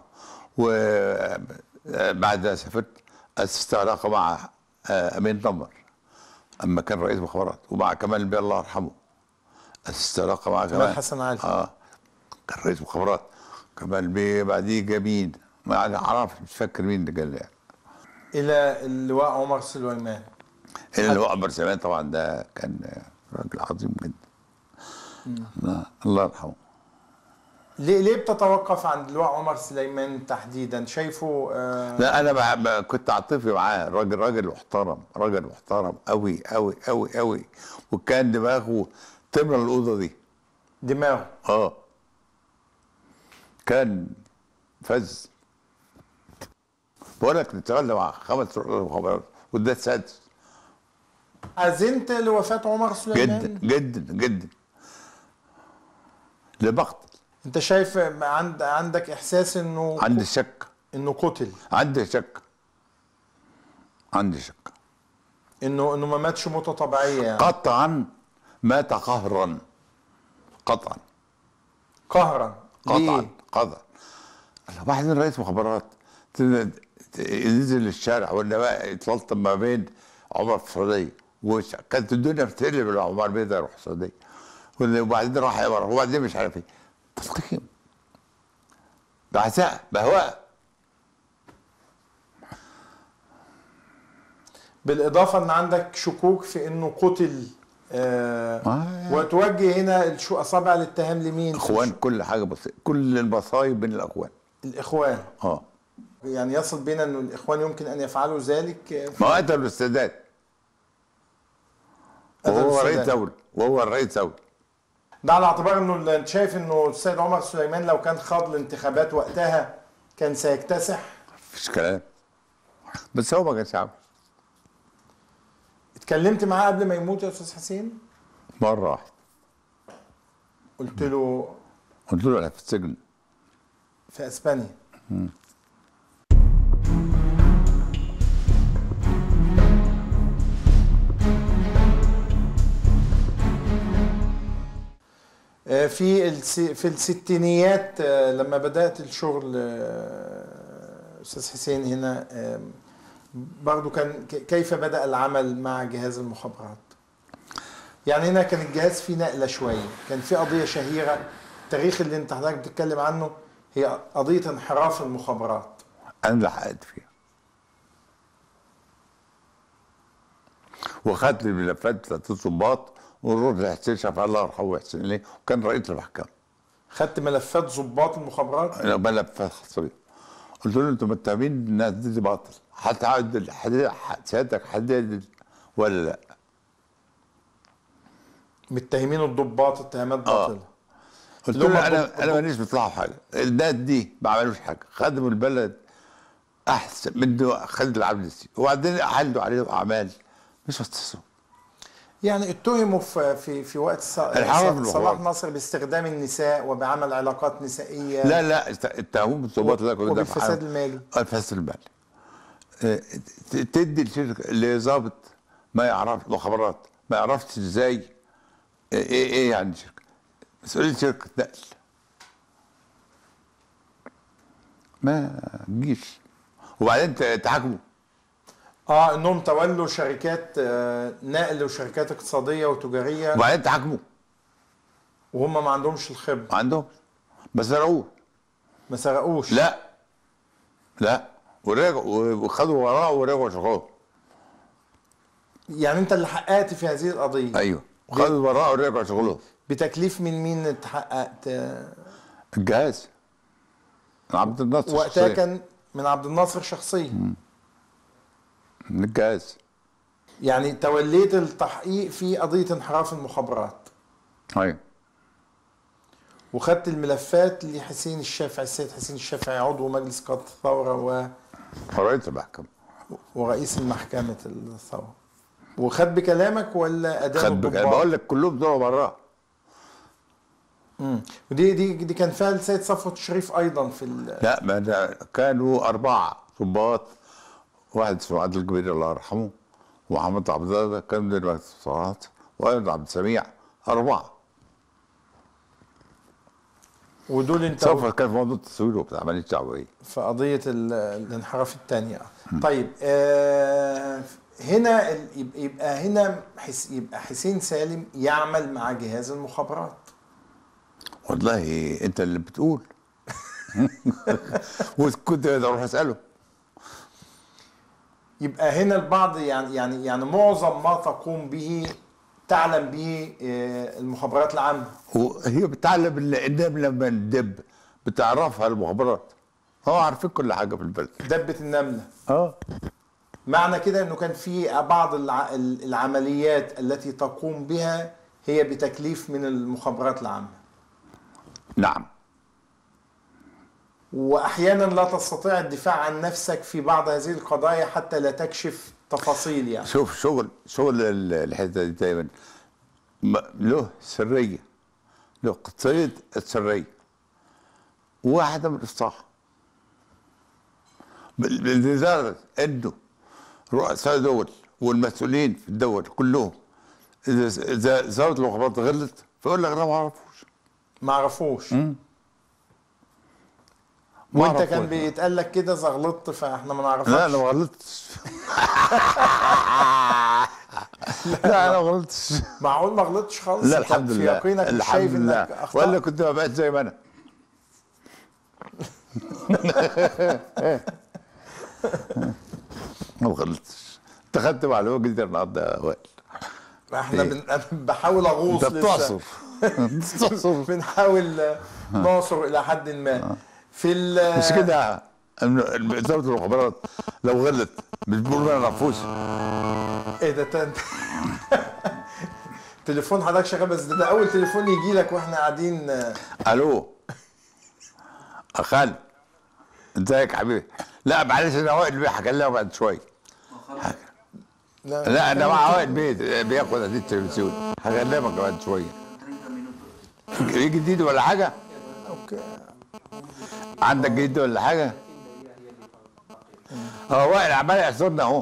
وبعد سافرت اسست علاقه مع آه، امين نمر اما كان رئيس مخابرات ومع كمال البيه الله يرحمه اسست علاقه مع كمال حسن علي. اه كان رئيس مخابرات كمال بيه بعديه جه مين ما انا اعرف مش فاكر مين اللي قال يعني الى اللواء عمر سليمان اللي هو عمر سليمان طبعا ده كان راجل عظيم جدا الله- الله يرحمه ليه ليه بتتوقف عند اللواء عمر سليمان تحديدا شايفه آه لا انا بع- ب- كنت عاطفي معاه راجل راجل محترم راجل محترم قوي قوي قوي قوي وكان دماغه تملى الاوضه دي دماغه اه كان فز بقول لك اشتغلنا مع خمس رؤساء مخابرات وده السادس حزنت لوفاه عمر سليمان جدا جدا جدا لمقتل انت شايف عند عندك احساس انه عندي شك انه قتل عندي شك عندي شك انه انه ما ماتش موته طبيعيه يعني قطعا مات قهرا قطعا قهرا قطعا ليه؟ قطعا واحد رئيس مخابرات ت- ت- ينزل الشارع ولا بقى يتلطم ما بين عمر في السعوديه وش- كانت الدنيا بتقلب لو عمر بيه ده يروح السعوديه ولا- وبعدين راح امارات وبعدين مش عارف ايه تفخيم بعثاء بهواء بالاضافه ان عندك شكوك في انه قتل آه وتوجه هنا الشو اصابع الاتهام لمين؟ اخوان كل حاجه بسيطه كل المصايب بين الاخوان الاخوان اه يعني يصل بينا انه الاخوان يمكن ان يفعلوا ذلك آه، ما هو قتلوا السادات قتلوا وهو السادات. رئيس دوله وهو الرئيس دوله ده على اعتبار انه ال- انت شايف انه السيد عمر سليمان لو كان خاض الانتخابات وقتها كان سيكتسح مفيش كلام بس هو ما كانش عامل اتكلمت معاه قبل ما يموت يا استاذ حسين مره واحده قلت له قلت له انا في السجن في اسبانيا مم. آه، في الس- في الستينيات آه، لما بدات الشغل آه، استاذ حسين هنا آم، برضو كان ك- كيف بدا العمل مع جهاز المخابرات يعني هنا كان الجهاز فيه نقله شويه كان في قضيه شهيره التاريخ اللي انت حضرتك بتتكلم عنه هي قضيه انحراف المخابرات انا اللي حققت فيها واخدت الملفات بتاعت الضباط ونروح لحسين شفع الله يرحمه حسين ليه وكان رئيس المحكمه خدت ملفات ضباط المخابرات ملفات خاصه بيه قلت له انتوا متهمين الناس دي باطل هتعد حد- سيادتك حدد ولا لا متهمين الضباط اتهامات باطله قلت اللي هم له انا الضب- انا ماليش بيطلعوا حاجه الناس دي ما عملوش حاجه خدموا البلد احسن منه خالد العبد السي وبعدين حلوا عليهم اعمال مش هتصل يعني اتهموا في في في وقت ص- الحرب ص- الوحوار. صلاح نصر باستخدام النساء وبعمل علاقات نسائيه لا لا است- اتهموهم بالضباط لا كنا وبالفساد المالي الفساد المالي اه، ت- تدي الشركه لظابط ما يعرف مخابرات ما يعرفش ازاي اه، ايه ايه يعني شركه مسؤوليه شركه نقل ما تجيش وبعدين ت- تحاكموا اه انهم تولوا شركات آه، نقل وشركات اقتصاديه وتجاريه وبعدين تحاكموا وهم ما عندهمش الخبره ما عندهم بس سرقوه ما سرقوش لا لا ورجعوا وخدوا وراه ورجعوا شغلهم يعني انت اللي حققت في هذه القضيه ايوه وخدوا وراه ورجعوا شغلهم بتكليف من مين اتحققت آه، الجهاز عبد الناصر وقتها شخصياً. كان من عبد الناصر شخصيا من الجهاز يعني توليت التحقيق في قضيه انحراف المخابرات ايوه وخدت الملفات لحسين الشافعي السيد حسين الشافعي عضو مجلس قاده الثوره و... رئيس المحكمه ورئيس محكمه الثوره وخد بكلامك ولا اداء خد بك أنا بقول لك كلهم دول براه امم ودي دي دي كان فيها السيد صفوت الشريف ايضا في ال... لا ما أنا كانوا اربعه ضباط واحد اسمه عادل الجبير الله يرحمه ومحمد عبد الله كان مدير مكتب الصلاحات وايضا عبد السميع اربعه ودول انت سوف كان في موضوع التصوير وبتاع عمليه شعبيه في قضيه ال- الانحراف الثانيه طيب آه هنا ال- يبقى, يبقى هنا حس يبقى حسين سالم يعمل مع جهاز المخابرات والله انت اللي بتقول وكنت اروح اساله يبقى هنا البعض يعني يعني يعني معظم ما تقوم به تعلم به آه، المخابرات العامه وهي بتعلم ال- النمل لما ندب بتعرفها المخابرات هو عارفين كل حاجه في البلد دبه النمله اه معنى كده انه كان في بعض الع- ال- العمليات التي تقوم بها هي بتكليف من المخابرات العامه نعم واحيانا لا تستطيع الدفاع عن نفسك في بعض هذه القضايا حتى لا تكشف تفاصيل يعني شوف شغل شغل ال- الحته دي دايما م- له سريه له قصيد السريه واحده من الصح لدرجه انه رؤساء دول والمسؤولين في الدول كلهم اذا اذا ضابط المخابرات غلط فيقول لك انا ما اعرفوش ما عرفوش ما وانت أعرفوش. كان بيتقال لك كده اذا غلطت فاحنا ما نعرفكش لا انا ما غلطتش لا انا ما غلطتش معقول ما غلطتش خالص لا أنت الحمد في لله يقينك مش الحمد شايف لله انك اخطأت ولا كنت بقيت زي ما انا ما غلطتش انت خدت معلومه جديده النهارده يا وائل احنا إيه؟ بن... أنا بحاول اغوص انت بتعصر لسه بنحاول نعصر الى حد ما في ال مش كده إن ضابط المخابرات لو غلط بتقول ما نعرفوش ايه ده تاني تليفون حضرتك شغال بس ده, ده اول تليفون يجي لك واحنا قاعدين الو خالد ازيك يا حبيبي لا معلش انا وائل بيه هكلمك بعد شويه لا انا مع وائل بيه بياخد هذه التلفزيون هكلمك بعد شويه في جديد ولا حاجه اوكي عندك جديد ولا حاجه هو وائل عمال يعصرنا اهو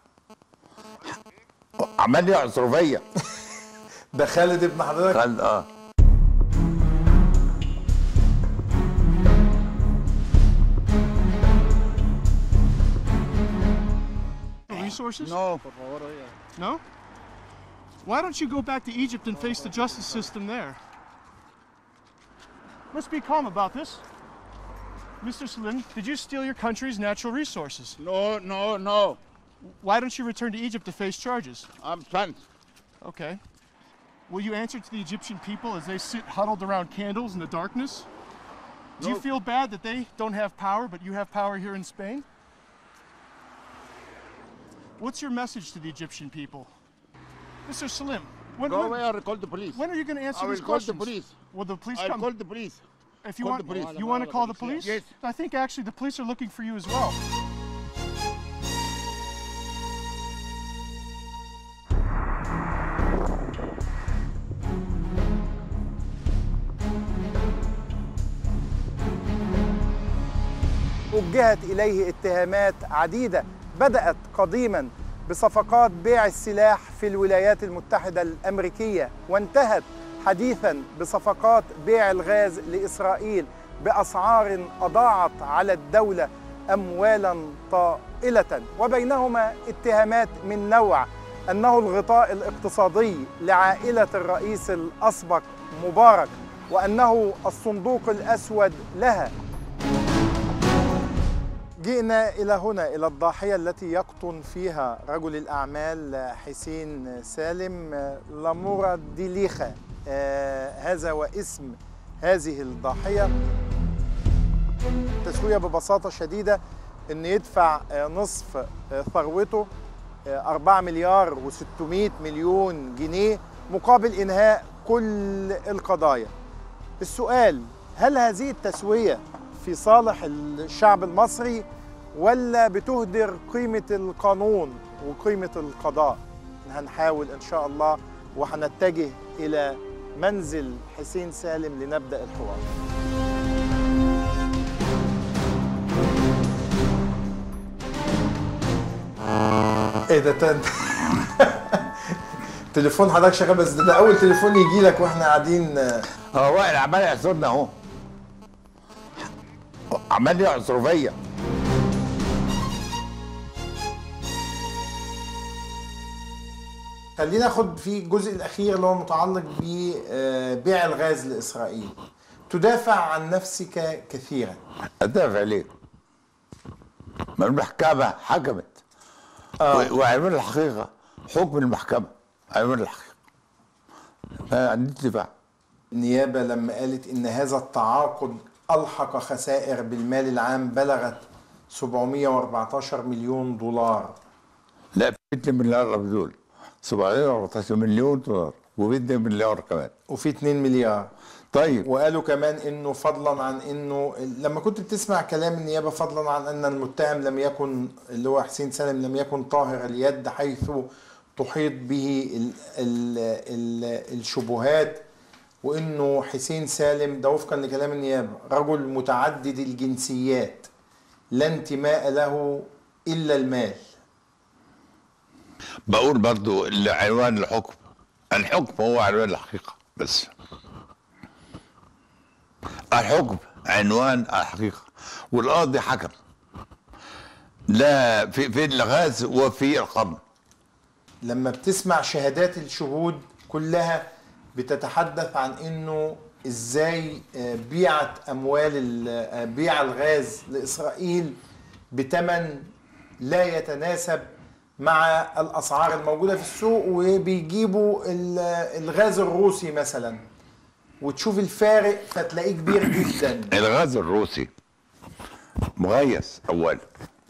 عمال يعصر فيا ده خالد ابن حضرتك خالد اه Resources? No. No? Why don't you go back to Egypt and face the justice system there? Let's be calm about this. Mr. Salim, did you steal your country's natural resources? No, no, no. Why don't you return to Egypt to face charges? I'm trying. Okay. Will you answer to the Egyptian people as they sit huddled around candles in the darkness? Do you No. feel bad that they don't have power, but you have power here in Spain? What's your message to the Egyptian people? Mr. Salim, when, Go when- away or call the police. when are you going to answer I will these call the questions? police. Will the police I'll come? call the police. If you Call want, the police. you want to call the police? Yes. I think actually the police are looking for you as well. وجهت إليه اتهامات عديدة بدأت قديما بصفقات بيع السلاح في الولايات المتحدة الأمريكية وانتهت حديثا بصفقات بيع الغاز لإسرائيل بأسعار أضاعت على الدولة أموالا طائلة وبينهما اتهامات من نوع أنه الغطاء الاقتصادي لعائلة الرئيس الأسبق مبارك وأنه الصندوق الأسود لها جئنا إلى هنا إلى الضاحية التي يقطن فيها رجل الأعمال حسين سالم لامورا ديليخا آه هذا واسم هذه الضاحية تسوية ببساطة شديدة أن يدفع آه نصف آه ثروته 4 مليار و600 مليون جنيه مقابل إنهاء كل القضايا السؤال هل هذه التسوية في صالح الشعب المصري ولا بتهدر قيمة القانون وقيمة القضاء هنحاول إن شاء الله وهنتجه إلى منزل حسين سالم لنبدأ الحوار ايه ده تاني تليفون حضرتك شغال بس ده, ده اول تليفون يجي لك واحنا قاعدين هو وائل عمال يعصرنا اهو عمال يعصر فيا خلينا ناخد في الجزء الاخير اللي هو متعلق ببيع الغاز لاسرائيل تدافع عن نفسك كثيرا ادافع ليه؟ ما المحكمة حكمت آه. وعنوان الحقيقة حكم المحكمة عنوان الحقيقة ما عنديش دفاع النيابة لما قالت إن هذا التعاقد ألحق خسائر بالمال العام بلغت 714 مليون دولار لا في 2 مليار دول 714 مليون دولار وفي 2 مليار كمان وفي 2 مليار طيب وقالوا كمان انه فضلا عن انه لما كنت بتسمع كلام النيابه فضلا عن ان المتهم لم يكن اللي هو حسين سالم لم يكن طاهر اليد حيث تحيط به ال ال ال الشبهات وانه حسين سالم ده وفقا لكلام النيابه رجل متعدد الجنسيات لا انتماء له الا المال بقول برضو اللي عنوان الحكم الحكم هو عنوان الحقيقة بس الحكم عنوان الحقيقة والقاضي حكم لا في في الغاز وفي القمر لما بتسمع شهادات الشهود كلها بتتحدث عن انه ازاي آه، بيعت اموال ال- آه، بيع الغاز لاسرائيل بثمن لا يتناسب مع الاسعار الموجوده في السوق وبيجيبوا ال- الغاز الروسي مثلا وتشوف الفارق فتلاقيه كبير جدا الغاز الروسي مغيس اولا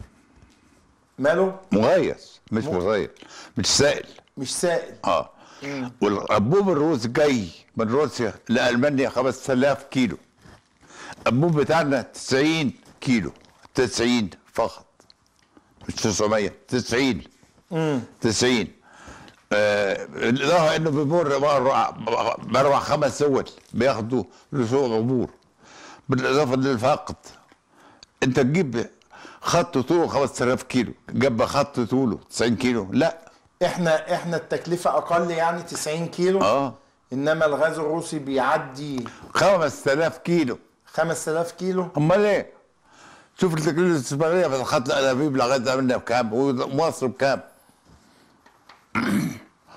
ماله مغيس مش مغيس مش سائل مش سائل اه والانبوب الروسي جاي من روسيا لالمانيا 5000 كيلو الانبوب بتاعنا 90 كيلو 90 فقط مش 900 90 امم 90 آه الاضافه انه بيمر باربع باربع خمس دول بياخدوا رسوم عبور بالاضافه للفقد انت تجيب خط طوله 5000 كيلو جنب خط طوله 90 كيلو لا احنا احنا التكلفه اقل يعني 90 كيلو اه انما الغاز الروسي بيعدي 5000 كيلو 5000 كيلو امال ايه؟ شوف التكلفه الاستثماريه في خط الانابيب لغايه عملنا بكام ومصر بكام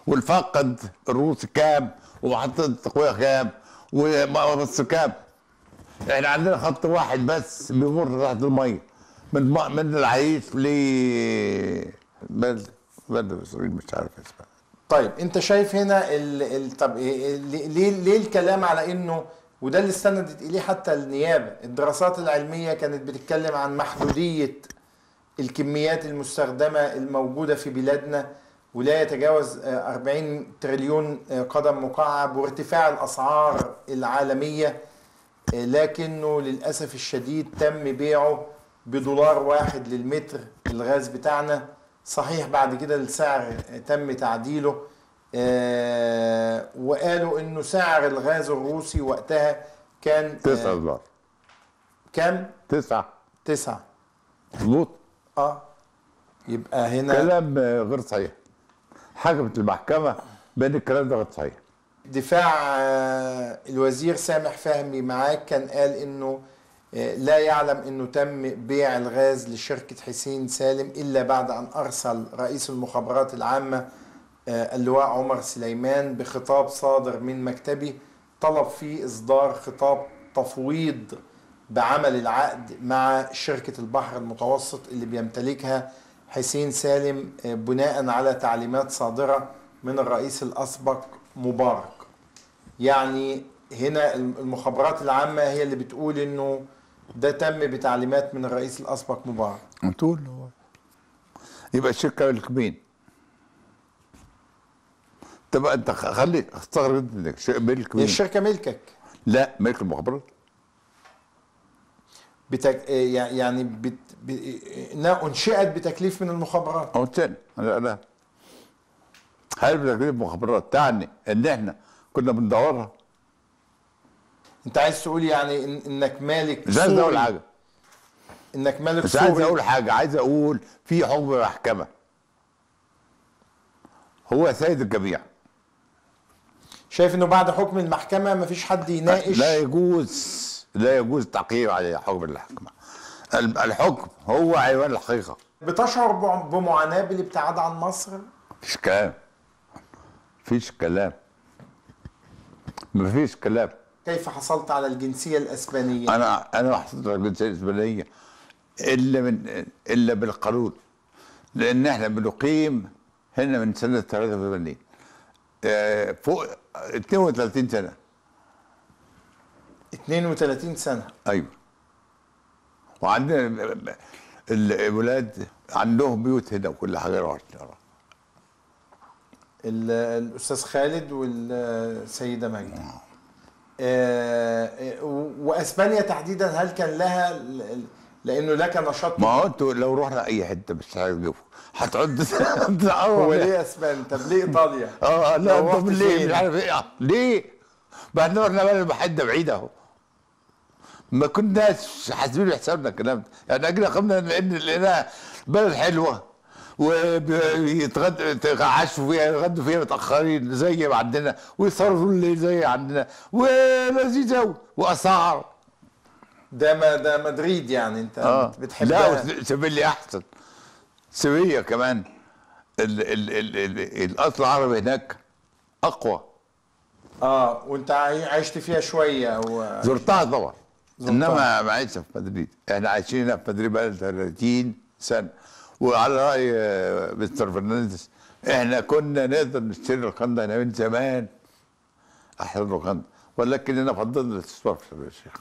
والفقد الروسي كام ومحطة التقوية كام ومصر كام احنا عندنا خط واحد بس بيمر تحت المية من من العريش ل بلد بلد اسرائيل مش عارف اسمها طيب انت شايف هنا ال... ال... طب إيه- ليه ليه الكلام على انه وده اللي استندت اليه حتى النيابه الدراسات العلميه كانت بتتكلم عن محدوديه الكميات المستخدمه الموجوده في بلادنا ولا يتجاوز آه، 40 تريليون آه، قدم مكعب وارتفاع الاسعار العالميه آه، لكنه للاسف الشديد تم بيعه بدولار واحد للمتر الغاز بتاعنا صحيح بعد كده السعر تم تعديله آه، وقالوا انه سعر الغاز الروسي وقتها كان 9 دولار كام؟ تسعة تسعة مظبوط اه يبقى هنا كلام آه، غير صحيح حكمت المحكمة بان الكلام ده غير صحيح دفاع آه، الوزير سامح فهمي معاك كان قال انه آه، لا يعلم انه تم بيع الغاز لشركة حسين سالم الا بعد ان ارسل رئيس المخابرات العامة آه، اللواء عمر سليمان بخطاب صادر من مكتبي طلب فيه اصدار خطاب تفويض بعمل العقد مع شركة البحر المتوسط اللي بيمتلكها حسين سالم آه، بناء على تعليمات صادرة من الرئيس الأسبق مبارك يعني هنا المخابرات العامة هي اللي بتقول انه ده تم بتعليمات من الرئيس الأسبق مبارك تقول هو يبقى الشركة ملك مين؟ طب انت خ- خلي استغرب انت انك ش- ملك مين؟ الشركة ملكك لا ملك المخابرات بتك... آه، يعني بت... ب... انها انشئت بتكليف من المخابرات او تاني لا لا هل بتكليف المخابرات تعني ان احنا كنا بندورها؟ انت عايز تقول يعني إن... انك مالك مش عايز سوري. اقول حاجه انك مالك مش عايز سوري. اقول حاجه عايز اقول في حكم محكمه هو سيد الجميع شايف انه بعد حكم المحكمة مفيش حد يناقش لا يجوز لا يجوز تعقيب على حكم المحكمه ال- الحكم هو عنوان الحقيقه بتشعر بع- بمعاناة بالابتعاد عن مصر مفيش كلام مفيش كلام مفيش كلام كيف حصلت على الجنسية الأسبانية انا انا ما حصلت على الجنسيه الاسبانيه الا من الا بالقانون لان احنا بنقيم هنا من سنه 83 آه، فوق 32 سنه 32 سنة ايوه وعندنا الولاد عندهم بيوت هنا وكل حاجه رحت ال- الأستاذ خالد والسيدة ماجدة آه، آه، وأسبانيا تحديدا هل كان لها ل- ل- لأنه لك نشاط ما هو انتوا لو رحنا اي حته مش هتجيبوا هتعد هو ليه أسبانيا طب ليه إيطاليا اه لا لو طب رحت ليه فين؟ مش عارف ايه ليه؟ بعد ما رحنا بلد حته بعيده اهو ما كناش حاسبين حسابنا الكلام ده يعني اجينا قمنا لان لقيناها بلد حلوه ويتعشوا فيها يتغدوا فيها متاخرين زي ما عندنا ويصرفوا الليل زي عندنا ولذيذ قوي واسعار ده ما ده مدريد يعني أنت اه بتحبها لا سيفيليا احسن سيفيليا كمان ال ال ال ال الاصل العربي هناك اقوى اه وانت عاي- عشت فيها شويه و... زرتها طبعا زرتها. انما ما عشتش في مدريد احنا عايشين هنا في مدريد بقى 30 سنه وعلى راي آه، مستر فرنانديز احنا كنا نقدر نشتري الخندق هنا من زمان احسن الخندق ولكننا فضلنا الاستثمار في شرم الشيخ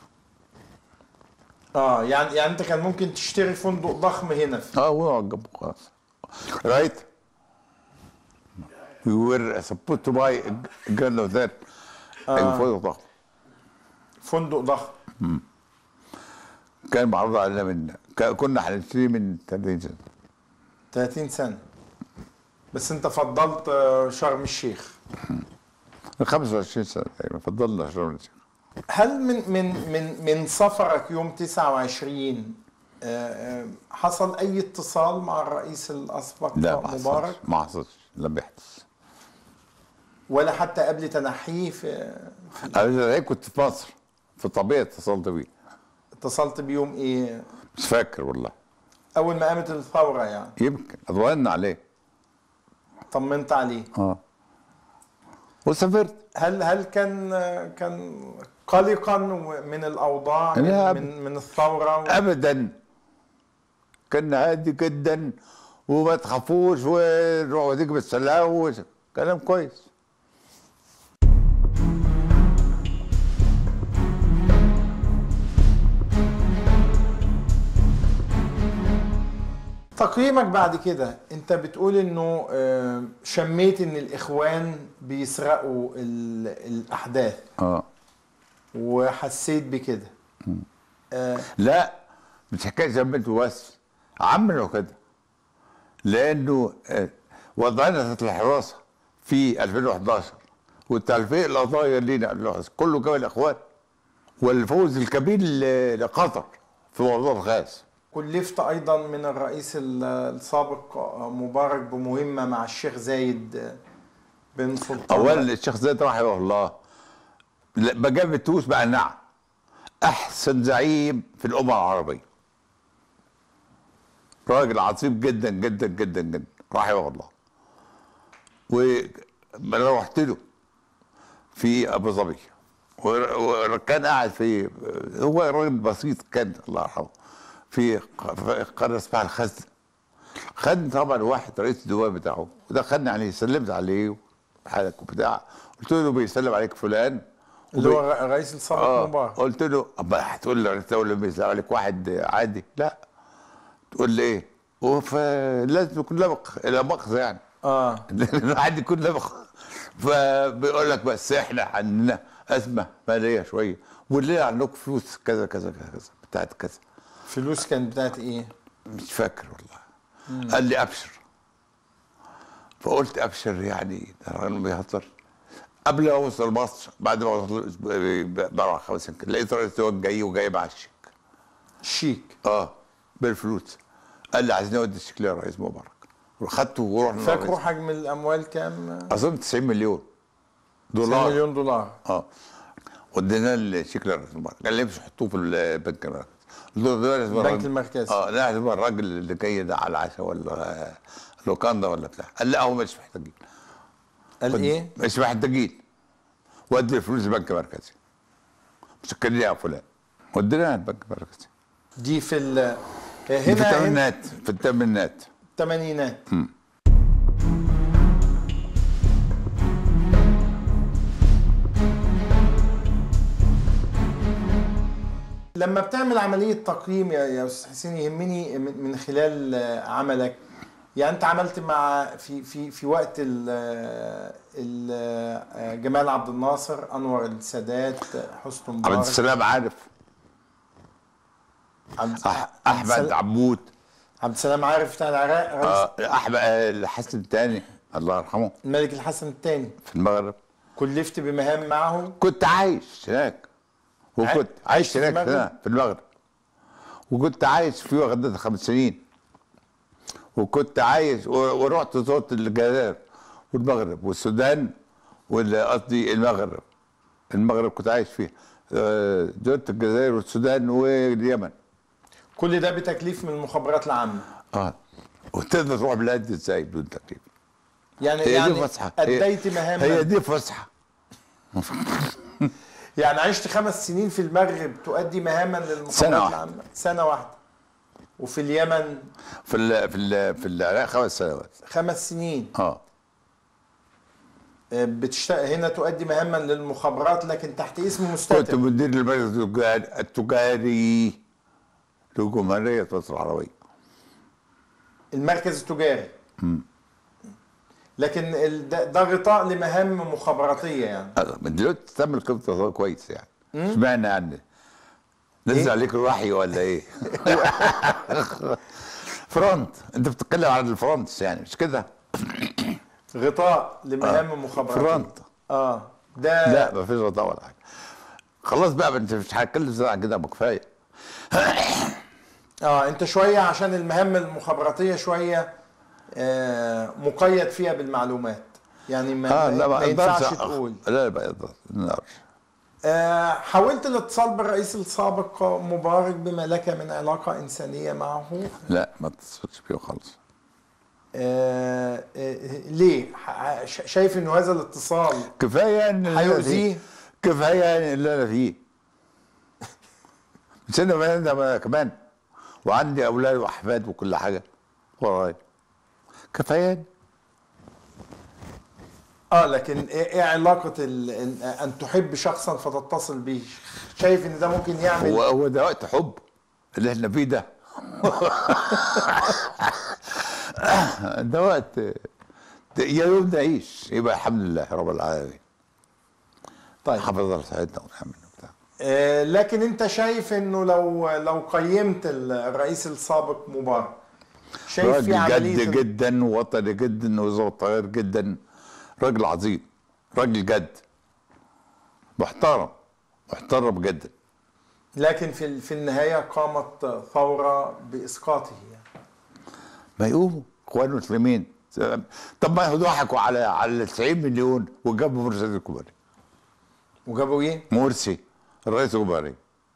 اه يعني يعني انت كان ممكن تشتري فندق ضخم هنا في اه ونقعد جنبه خلاص رايت we were supposed to buy a gun of that آه. فندق ضخم فندق ضخم مم. كان معروض علينا من ك- كنا هنشتري من 30 سنه 30 سنه بس انت فضلت آه، شرم الشيخ من 25 سنه تقريبا فضلنا شرم الشيخ هل من من من من سفرك يوم 29 آه، آه، حصل اي اتصال مع الرئيس الاسبق لا ما مبارك حصلش ما حصلش لم يحدث ولا حتى قبل تنحيه في انا زي كنت في مصر في طبيعه اتصلت بيه اتصلت بيوم ايه مش فاكر والله اول ما قامت الثوره يعني يمكن اطمئن عليه طمنت عليه اه وسافرت هل هل كان كان قلقا من الاوضاع لا، من من, من الثوره و... ابدا كان هادي جدا وما تخافوش ونروح وتيجي بالسلام و- كلام كويس تقييمك بعد كده انت بتقول انه آه، شميت ان الاخوان بيسرقوا ال- الاحداث اه وحسيت بكده آه، لا مش حكايه زمنته بس عملوا كده لانه آه، وضعنا تحت الحراسه في 2011 والتلفيق القضايا لينا 2011 كله جاب الاخوان والفوز الكبير ل- لقطر في موضوع الغاز كلفت ايضا من الرئيس ال- السابق آه، مبارك بمهمه مع الشيخ زايد آه، بن سلطان اولا الشيخ زايد رحمه الله لا، ما جاب التوس بقى نعم احسن زعيم في الامه العربيه راجل عظيم جدا جدا جدا جدا رحمه الله وانا رحت له في ابو ظبي ور- وكان قاعد في هو راجل بسيط كان الله يرحمه في ق- في قريه اسمها الخزن خدني طبعا واحد رئيس الديوان بتاعه ودخلني عليه سلمت عليه حالك وبتاع قلت له بيسلم عليك فلان اللي وبي- هو الرئيس السابق آه مبارك قلت له أما هتقول لي تقول لي بيسلم عليك واحد عادي لا تقول لي ايه هو فلازم يكون لبق لا مؤاخذه يعني اه الواحد يكون لبق فبيقول لك بس احنا عندنا ازمه ماليه شويه واللي عندكم فلوس كذا كذا كذا كذا بتاعت كذا فلوس كانت بتاعت ايه؟ مش فاكر والله مم. قال لي ابشر فقلت ابشر يعني ده راجل بيهزر قبل ما اوصل مصر بعد ما وصلت باربع خمس سنين كده، لقيت رئيس الدول جاي وجاي مع الشيك الشيك اه بالفلوس قال لي عايزين نودي الشيك للرئيس مبارك وخدته ورحنا فاكروا للرئيس. حجم الاموال كام؟ اظن 90 مليون 90 دولار مليون دولار اه ودينا الشيك للرئيس مبارك قال لي مش حطوه في البنك المركزي قلت له ده لازم البنك الراجل- المركزي. اه لا لازم الراجل اللي جاي ده على العشاء ولا لوكاندا ولا بتاع قال لا هو مش محتاجين قال ود- ايه؟ مش محتاجين ودي الفلوس البنك المركزي مسكرين يا فلان وديناها البنك المركزي دي في ال في هنا هنا الثمانينات في الثمانينات الثمانينات مم. لما بتعمل عملية تقييم يا يا أستاذ حسين يهمني من من خلال آه، عملك يعني أنت عملت مع في في في وقت ال ال آه، جمال عبد الناصر أنور السادات حسني عبد مبارك السلام عارف عبد أح- احمد السلام- عبود عبد السلام عارف بتاع العراق رئيس آه احمد آه، الحسن الثاني الله يرحمه الملك الحسن الثاني في المغرب كلفت بمهام معه كنت عايش هناك وكنت عايش عايش في هناك المغرب؟ هنا في المغرب وكنت عايش في غدة خمس سنين وكنت عايش و- ورحت زرت الجزائر والمغرب والسودان وال- قصدي المغرب المغرب كنت عايش فيها آه، زرت الجزائر والسودان واليمن كل ده بتكليف من المخابرات العامة اه وتقدر تروح بلاد دي ازاي بدون تكليف يعني هي دي يعني فسحه هي- أديت مهاما هي دي فسحه يعني عشت خمس سنين في المغرب تؤدي مهاما للمخابرات سنة واحدة. العامة سنة واحدة وفي اليمن في ال في ال في العراق خمس سنوات خمس سنين اه آه، بتشت... هنا تؤدي مهاما للمخابرات لكن تحت اسم كنت مستتر مدير المركز التجاري التجاري لجمهورية مصر العربية المركز التجاري مم. لكن ال... ده, ده غطاء لمهام مخابراتية يعني هذا من دلوقتي تعمل قيمة كويس يعني مم. اشمعنى يعني نزل إيه؟ عليك الوحي ولا ايه؟ فرونت انت بتتكلم عن الفرونت يعني مش كده؟ غطاء لمهام مخابراتية فرونت اه ده لا ما فيش غطاء ولا حاجه خلاص بقى انت مش هتكلم زي عن كده ما كفايه اه انت شوية عشان المهام المخابراتية شوية آه مقيد فيها بالمعلومات يعني ما, اه لا ما ما ينفعش اقدرش تقول لا لا ما اقدرش ما اقدرش آه، حاولت الاتصال بالرئيس السابق مبارك بما لك من علاقة إنسانية معه لا ما اتصلش بيه خالص آه آه ليه ح- ش- شايف انه هذا الاتصال كفايه ان اللي أنا هيؤذيه؟ فيه. كفايه ان اللي انا فيه مش انا بني آدم كمان وعندي اولاد واحفاد وكل حاجه ورايا كفايه اه لكن ايه إيه علاقه ال... ان أن تحب شخصا فتتصل به شايف ان ده ممكن يعمل هو هو ده وقت حب اللي احنا فيه ده ده وقت ده يا يوم نعيش يبقى الحمد لله رب العالمين طيب حفظ الله سعدنا ونعمل آه لكن انت شايف انه لو لو قيمت الرئيس السابق مبارك شايف في راجل عمليه جد جدا ووطني جدا وذو طير جدا راجل عظيم راجل جد محترم محترم جدا لكن في ال- في النهايه قامت ثوره باسقاطه يعني. ما يقوموا اخوان مسلمين طب ما ضحكوا على على 90 مليون وجابوا مرسي الكبري وجابوا ايه؟ مرسي الرئيس الكبري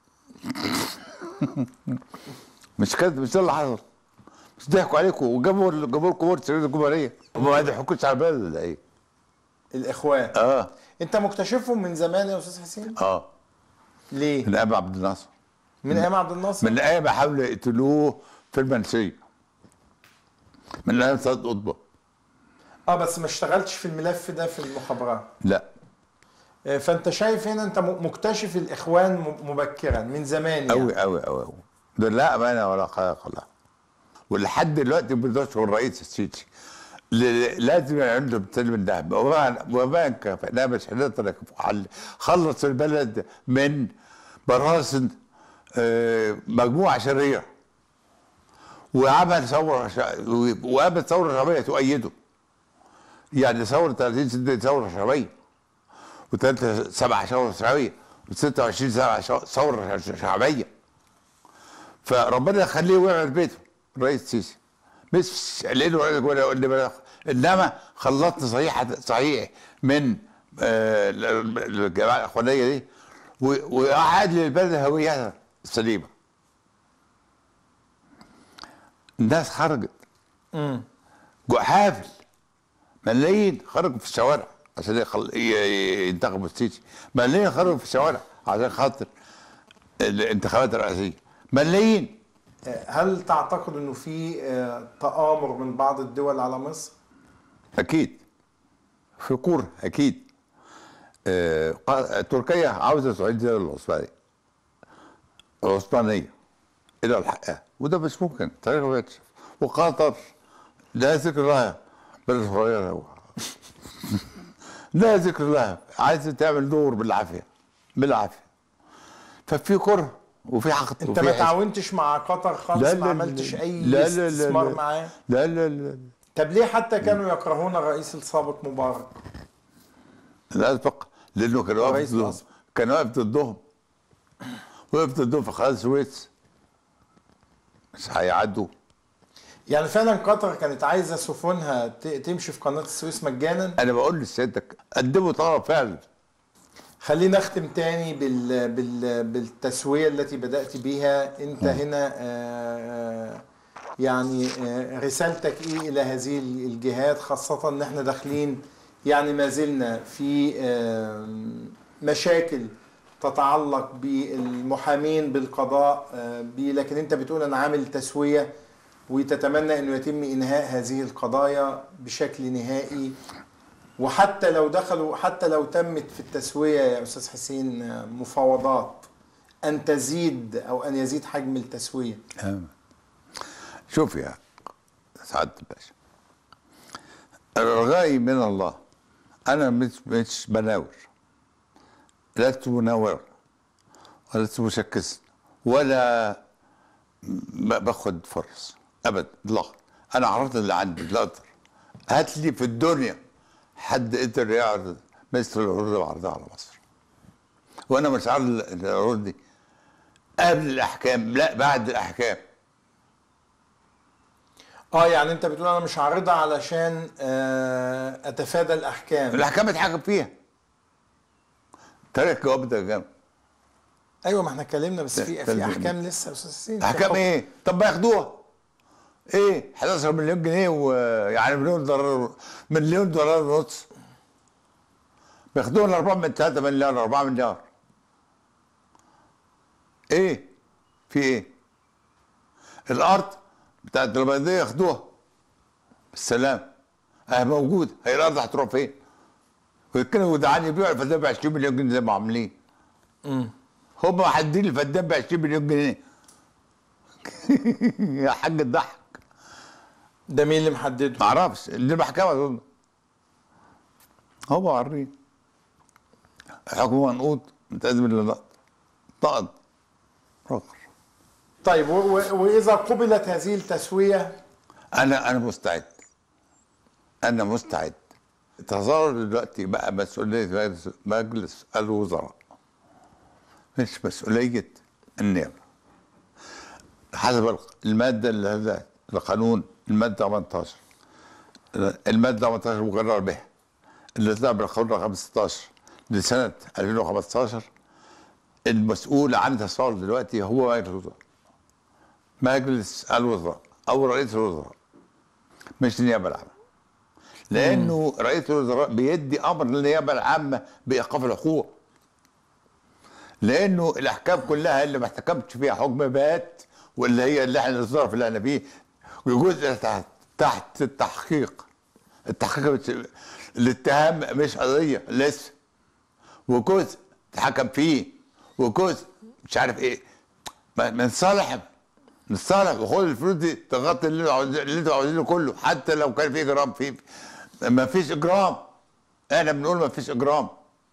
مش كده مش ده اللي حصل مش ضحكوا عليكم وجابوا جابوا لكم مرسي الرئيس الكبري هم ما ضحكوش على البلد ولا ايه؟ الاخوان اه انت مكتشفهم من زمان يا استاذ حسين؟ اه ليه؟ من ايام عبد الناصر من ايام عبد الناصر؟ من ايام ما حاولوا يقتلوه في المنسيه من ايام سيد قطبه اه بس ما اشتغلتش في الملف ده في المخابرات لا آه، فانت شايف هنا انت م- مكتشف الاخوان م- مبكرا من زمان يعني قوي قوي قوي قوي ده لا امانه ولا خلق الله ولحد دلوقتي بيدرسوا الرئيس السيسي ل- لازم يبقى عنده سلم الذهب وما وما كفانا مش هنقدر على- خلص البلد من براثن آه، مجموعه شريره وعمل ثوره شع- وقامت ثوره شعبيه تؤيده يعني ثوره 30 سنه ثوره شعبيه و3 سبع ثوره شعبيه و26 سبع شو- ثوره شعبيه فربنا يخليه ويعمل بيته الرئيس السيسي مش لانه ولا اللي بلغ انما خلصت صحيح صحيح من آه، الجماعه الاخوانيه دي و- وأعاد للبلد هويتها السليمه الناس خرجت امم جو- حافل ملايين خرجوا في الشوارع عشان يخل... ي- ي- ينتخبوا السيسي ملايين خرجوا في الشوارع عشان خاطر الانتخابات الرئاسيه ملايين آه، هل تعتقد انه في آه، تآمر من بعض الدول على مصر؟ اكيد في كوره اكيد آه، قا- تركيا عاوزه تعيد زي العثمانيه العثمانيه الى الحق وده مش ممكن تاريخ ما يكشف وقطر لا ذكر لها بلد صغيره لا ذكر لها عايزه تعمل دور بالعافيه بالعافيه ففي كره وفي عقد انت وفي ما حس- تعاونتش مع قطر خالص لا، ما لا، عملتش لا. اي لا، لا، لا، استثمار لا. معاه لا لا لا طب ليه حتى كانوا يكرهون الرئيس السابق مبارك؟ الاسبق لانه كان واقف الرئيس ضدهم الأسبق. كان واقف ضدهم وقف ضدهم في قناه السويس مش هيعدوا يعني فعلا قطر كانت عايزه سفنها ت- تمشي في قناه السويس مجانا انا بقول لسيادتك قدموا طلب فعلا خلينا نختم تاني بال بال بالتسويه التي بدات بيها انت هنا آه، يعني آه، رسالتك ايه الى هذه الجهات خاصه ان احنا داخلين يعني ما زلنا في آه، مشاكل تتعلق بالمحامين بالقضاء آه، بي لكن انت بتقول انا عامل تسويه وتتمنى انه يتم انهاء هذه القضايا بشكل نهائي وحتى لو دخلوا حتى لو تمت في التسويه يا استاذ حسين آه، مفاوضات ان تزيد او ان يزيد حجم التسويه آمين. شوف يا سعادة الباشا رجائي من الله انا مش مش بناور لست مناورا ولست مشكسا ولا ب- باخد فرص ابدا اطلاقا انا عرضت اللي عندي لا اقدر هات لي في الدنيا حد قدر يعرض مثل العروض اللي بعرضها على مصر وانا مش عارض العروض دي قبل الاحكام لا بعد الاحكام اه يعني انت بتقول انا مش عارضها علشان آه، اتفادى الاحكام الاحكام اتحكم فيها تاريخ جواب ده جامد ايوه ما احنا اتكلمنا بس في في تلزم. احكام لسه يا استاذ حسين في احكام حكم. ايه طب ما ياخدوها ايه 11 مليون جنيه ويعني مليون دولار مليون دولار ونص بياخدوها الارباح من 3 مليار 4 مليار ايه في ايه الارض بتاعت البلديه ياخدوها بالسلام اهي موجوده هي الارض هتروح فين وكانوا جدعان يبيعوا الفدان ب 20 مليون جنيه زي ما عاملين مم. هم محددين الفدان ب 20 مليون جنيه يا حاج الضحك ده مين اللي محدده؟ معرفش اللي المحكمه اظن هو عارفين الحكومه منقوط متقدم للنقد نقد رخر طيب و- و- واذا قبلت هذه التسويه انا انا مستعد انا مستعد تظاهر دلوقتي بقى مسؤوليه مجلس- مجلس الوزراء مش مسؤوليه النيابه حسب الماده اللي هذا القانون الماده 18 الماده 18 مقرر بها اللي طلع بالقانون رقم 16 لسنه 2015 المسؤول عن تصور دلوقتي هو مجلس الوزراء مجلس الوزراء او رئيس الوزراء مش النيابه العامه لانه رئيس الوزراء بيدي امر للنيابه العامه بايقاف الحقوق لانه الاحكام كلها اللي ما احتكمتش فيها حكم بات واللي هي اللي احنا الظرف اللي احنا فيه وجزء تحت تحت التحقيق التحقيق مش- الاتهام مش قضيه لسه وجزء اتحكم فيه وجزء مش عارف ايه ما- من صالح من صالح وخد الفلوس دي تغطي اللي انتوا عاوزين- اللي انتوا عاوزينه كله حتى لو كان في اجرام في ما فيش اجرام احنا بنقول ما فيش اجرام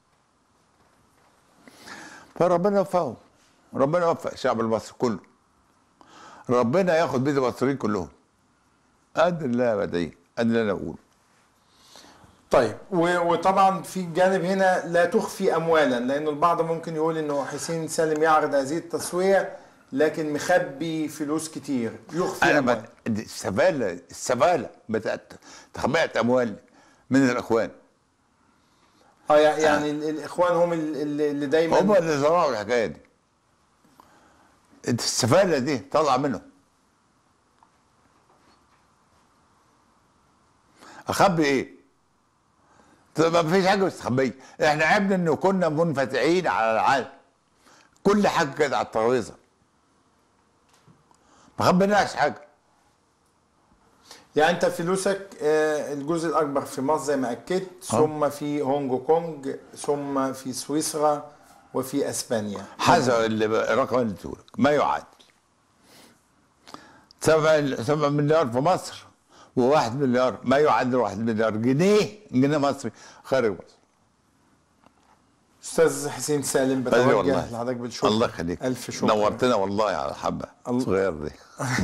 فربنا يوفقهم ربنا يوفق الشعب المصري كله ربنا ياخد بيد المصريين كلهم قد اللي انا بدعيه قد اللي انا بقوله طيب و- وطبعا في جانب هنا لا تخفي اموالا لانه البعض ممكن يقول انه حسين سالم يعرض هذه التسويه لكن مخبي فلوس كتير يخفي انا اموال بت... السفاله السفاله بتاعت تخبئه اموال من الاخوان اه يع- يعني ال- الاخوان هم ال- ال- اللي دايما هم اللي زرعوا الحكايه دي السفاله دي طالعه منهم اخبي ايه؟ طب ما فيش حاجه مستخبيه احنا عيبنا انه كنا منفتحين على العالم كل حاجه كانت على الترابيزه ما خبيناش حاجه يعني انت فلوسك آه، الجزء الاكبر في مصر زي ما اكدت ثم في هونج كونج ثم في سويسرا وفي اسبانيا حسب اللي ب- الرقم اللي اديتهولك ما يعادل 7 7 مليار في مصر و1 مليار ما يعادل 1 مليار جنيه جنيه مصري خارج مصر استاذ حسين سالم بدري بتوجه والله. لحضرتك بالشكر الله يخليك الف شكر نورتنا والله على الحبه الصغير دي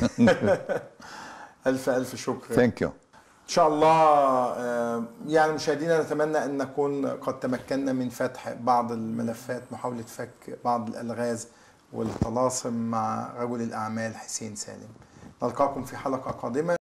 الف الف شكر ثانك يو ان شاء الله آه، يعني مشاهدينا نتمنى ان نكون قد تمكنا من فتح بعض الملفات محاوله فك بعض الالغاز والطلاسم مع رجل الاعمال حسين سالم نلقاكم في حلقه قادمه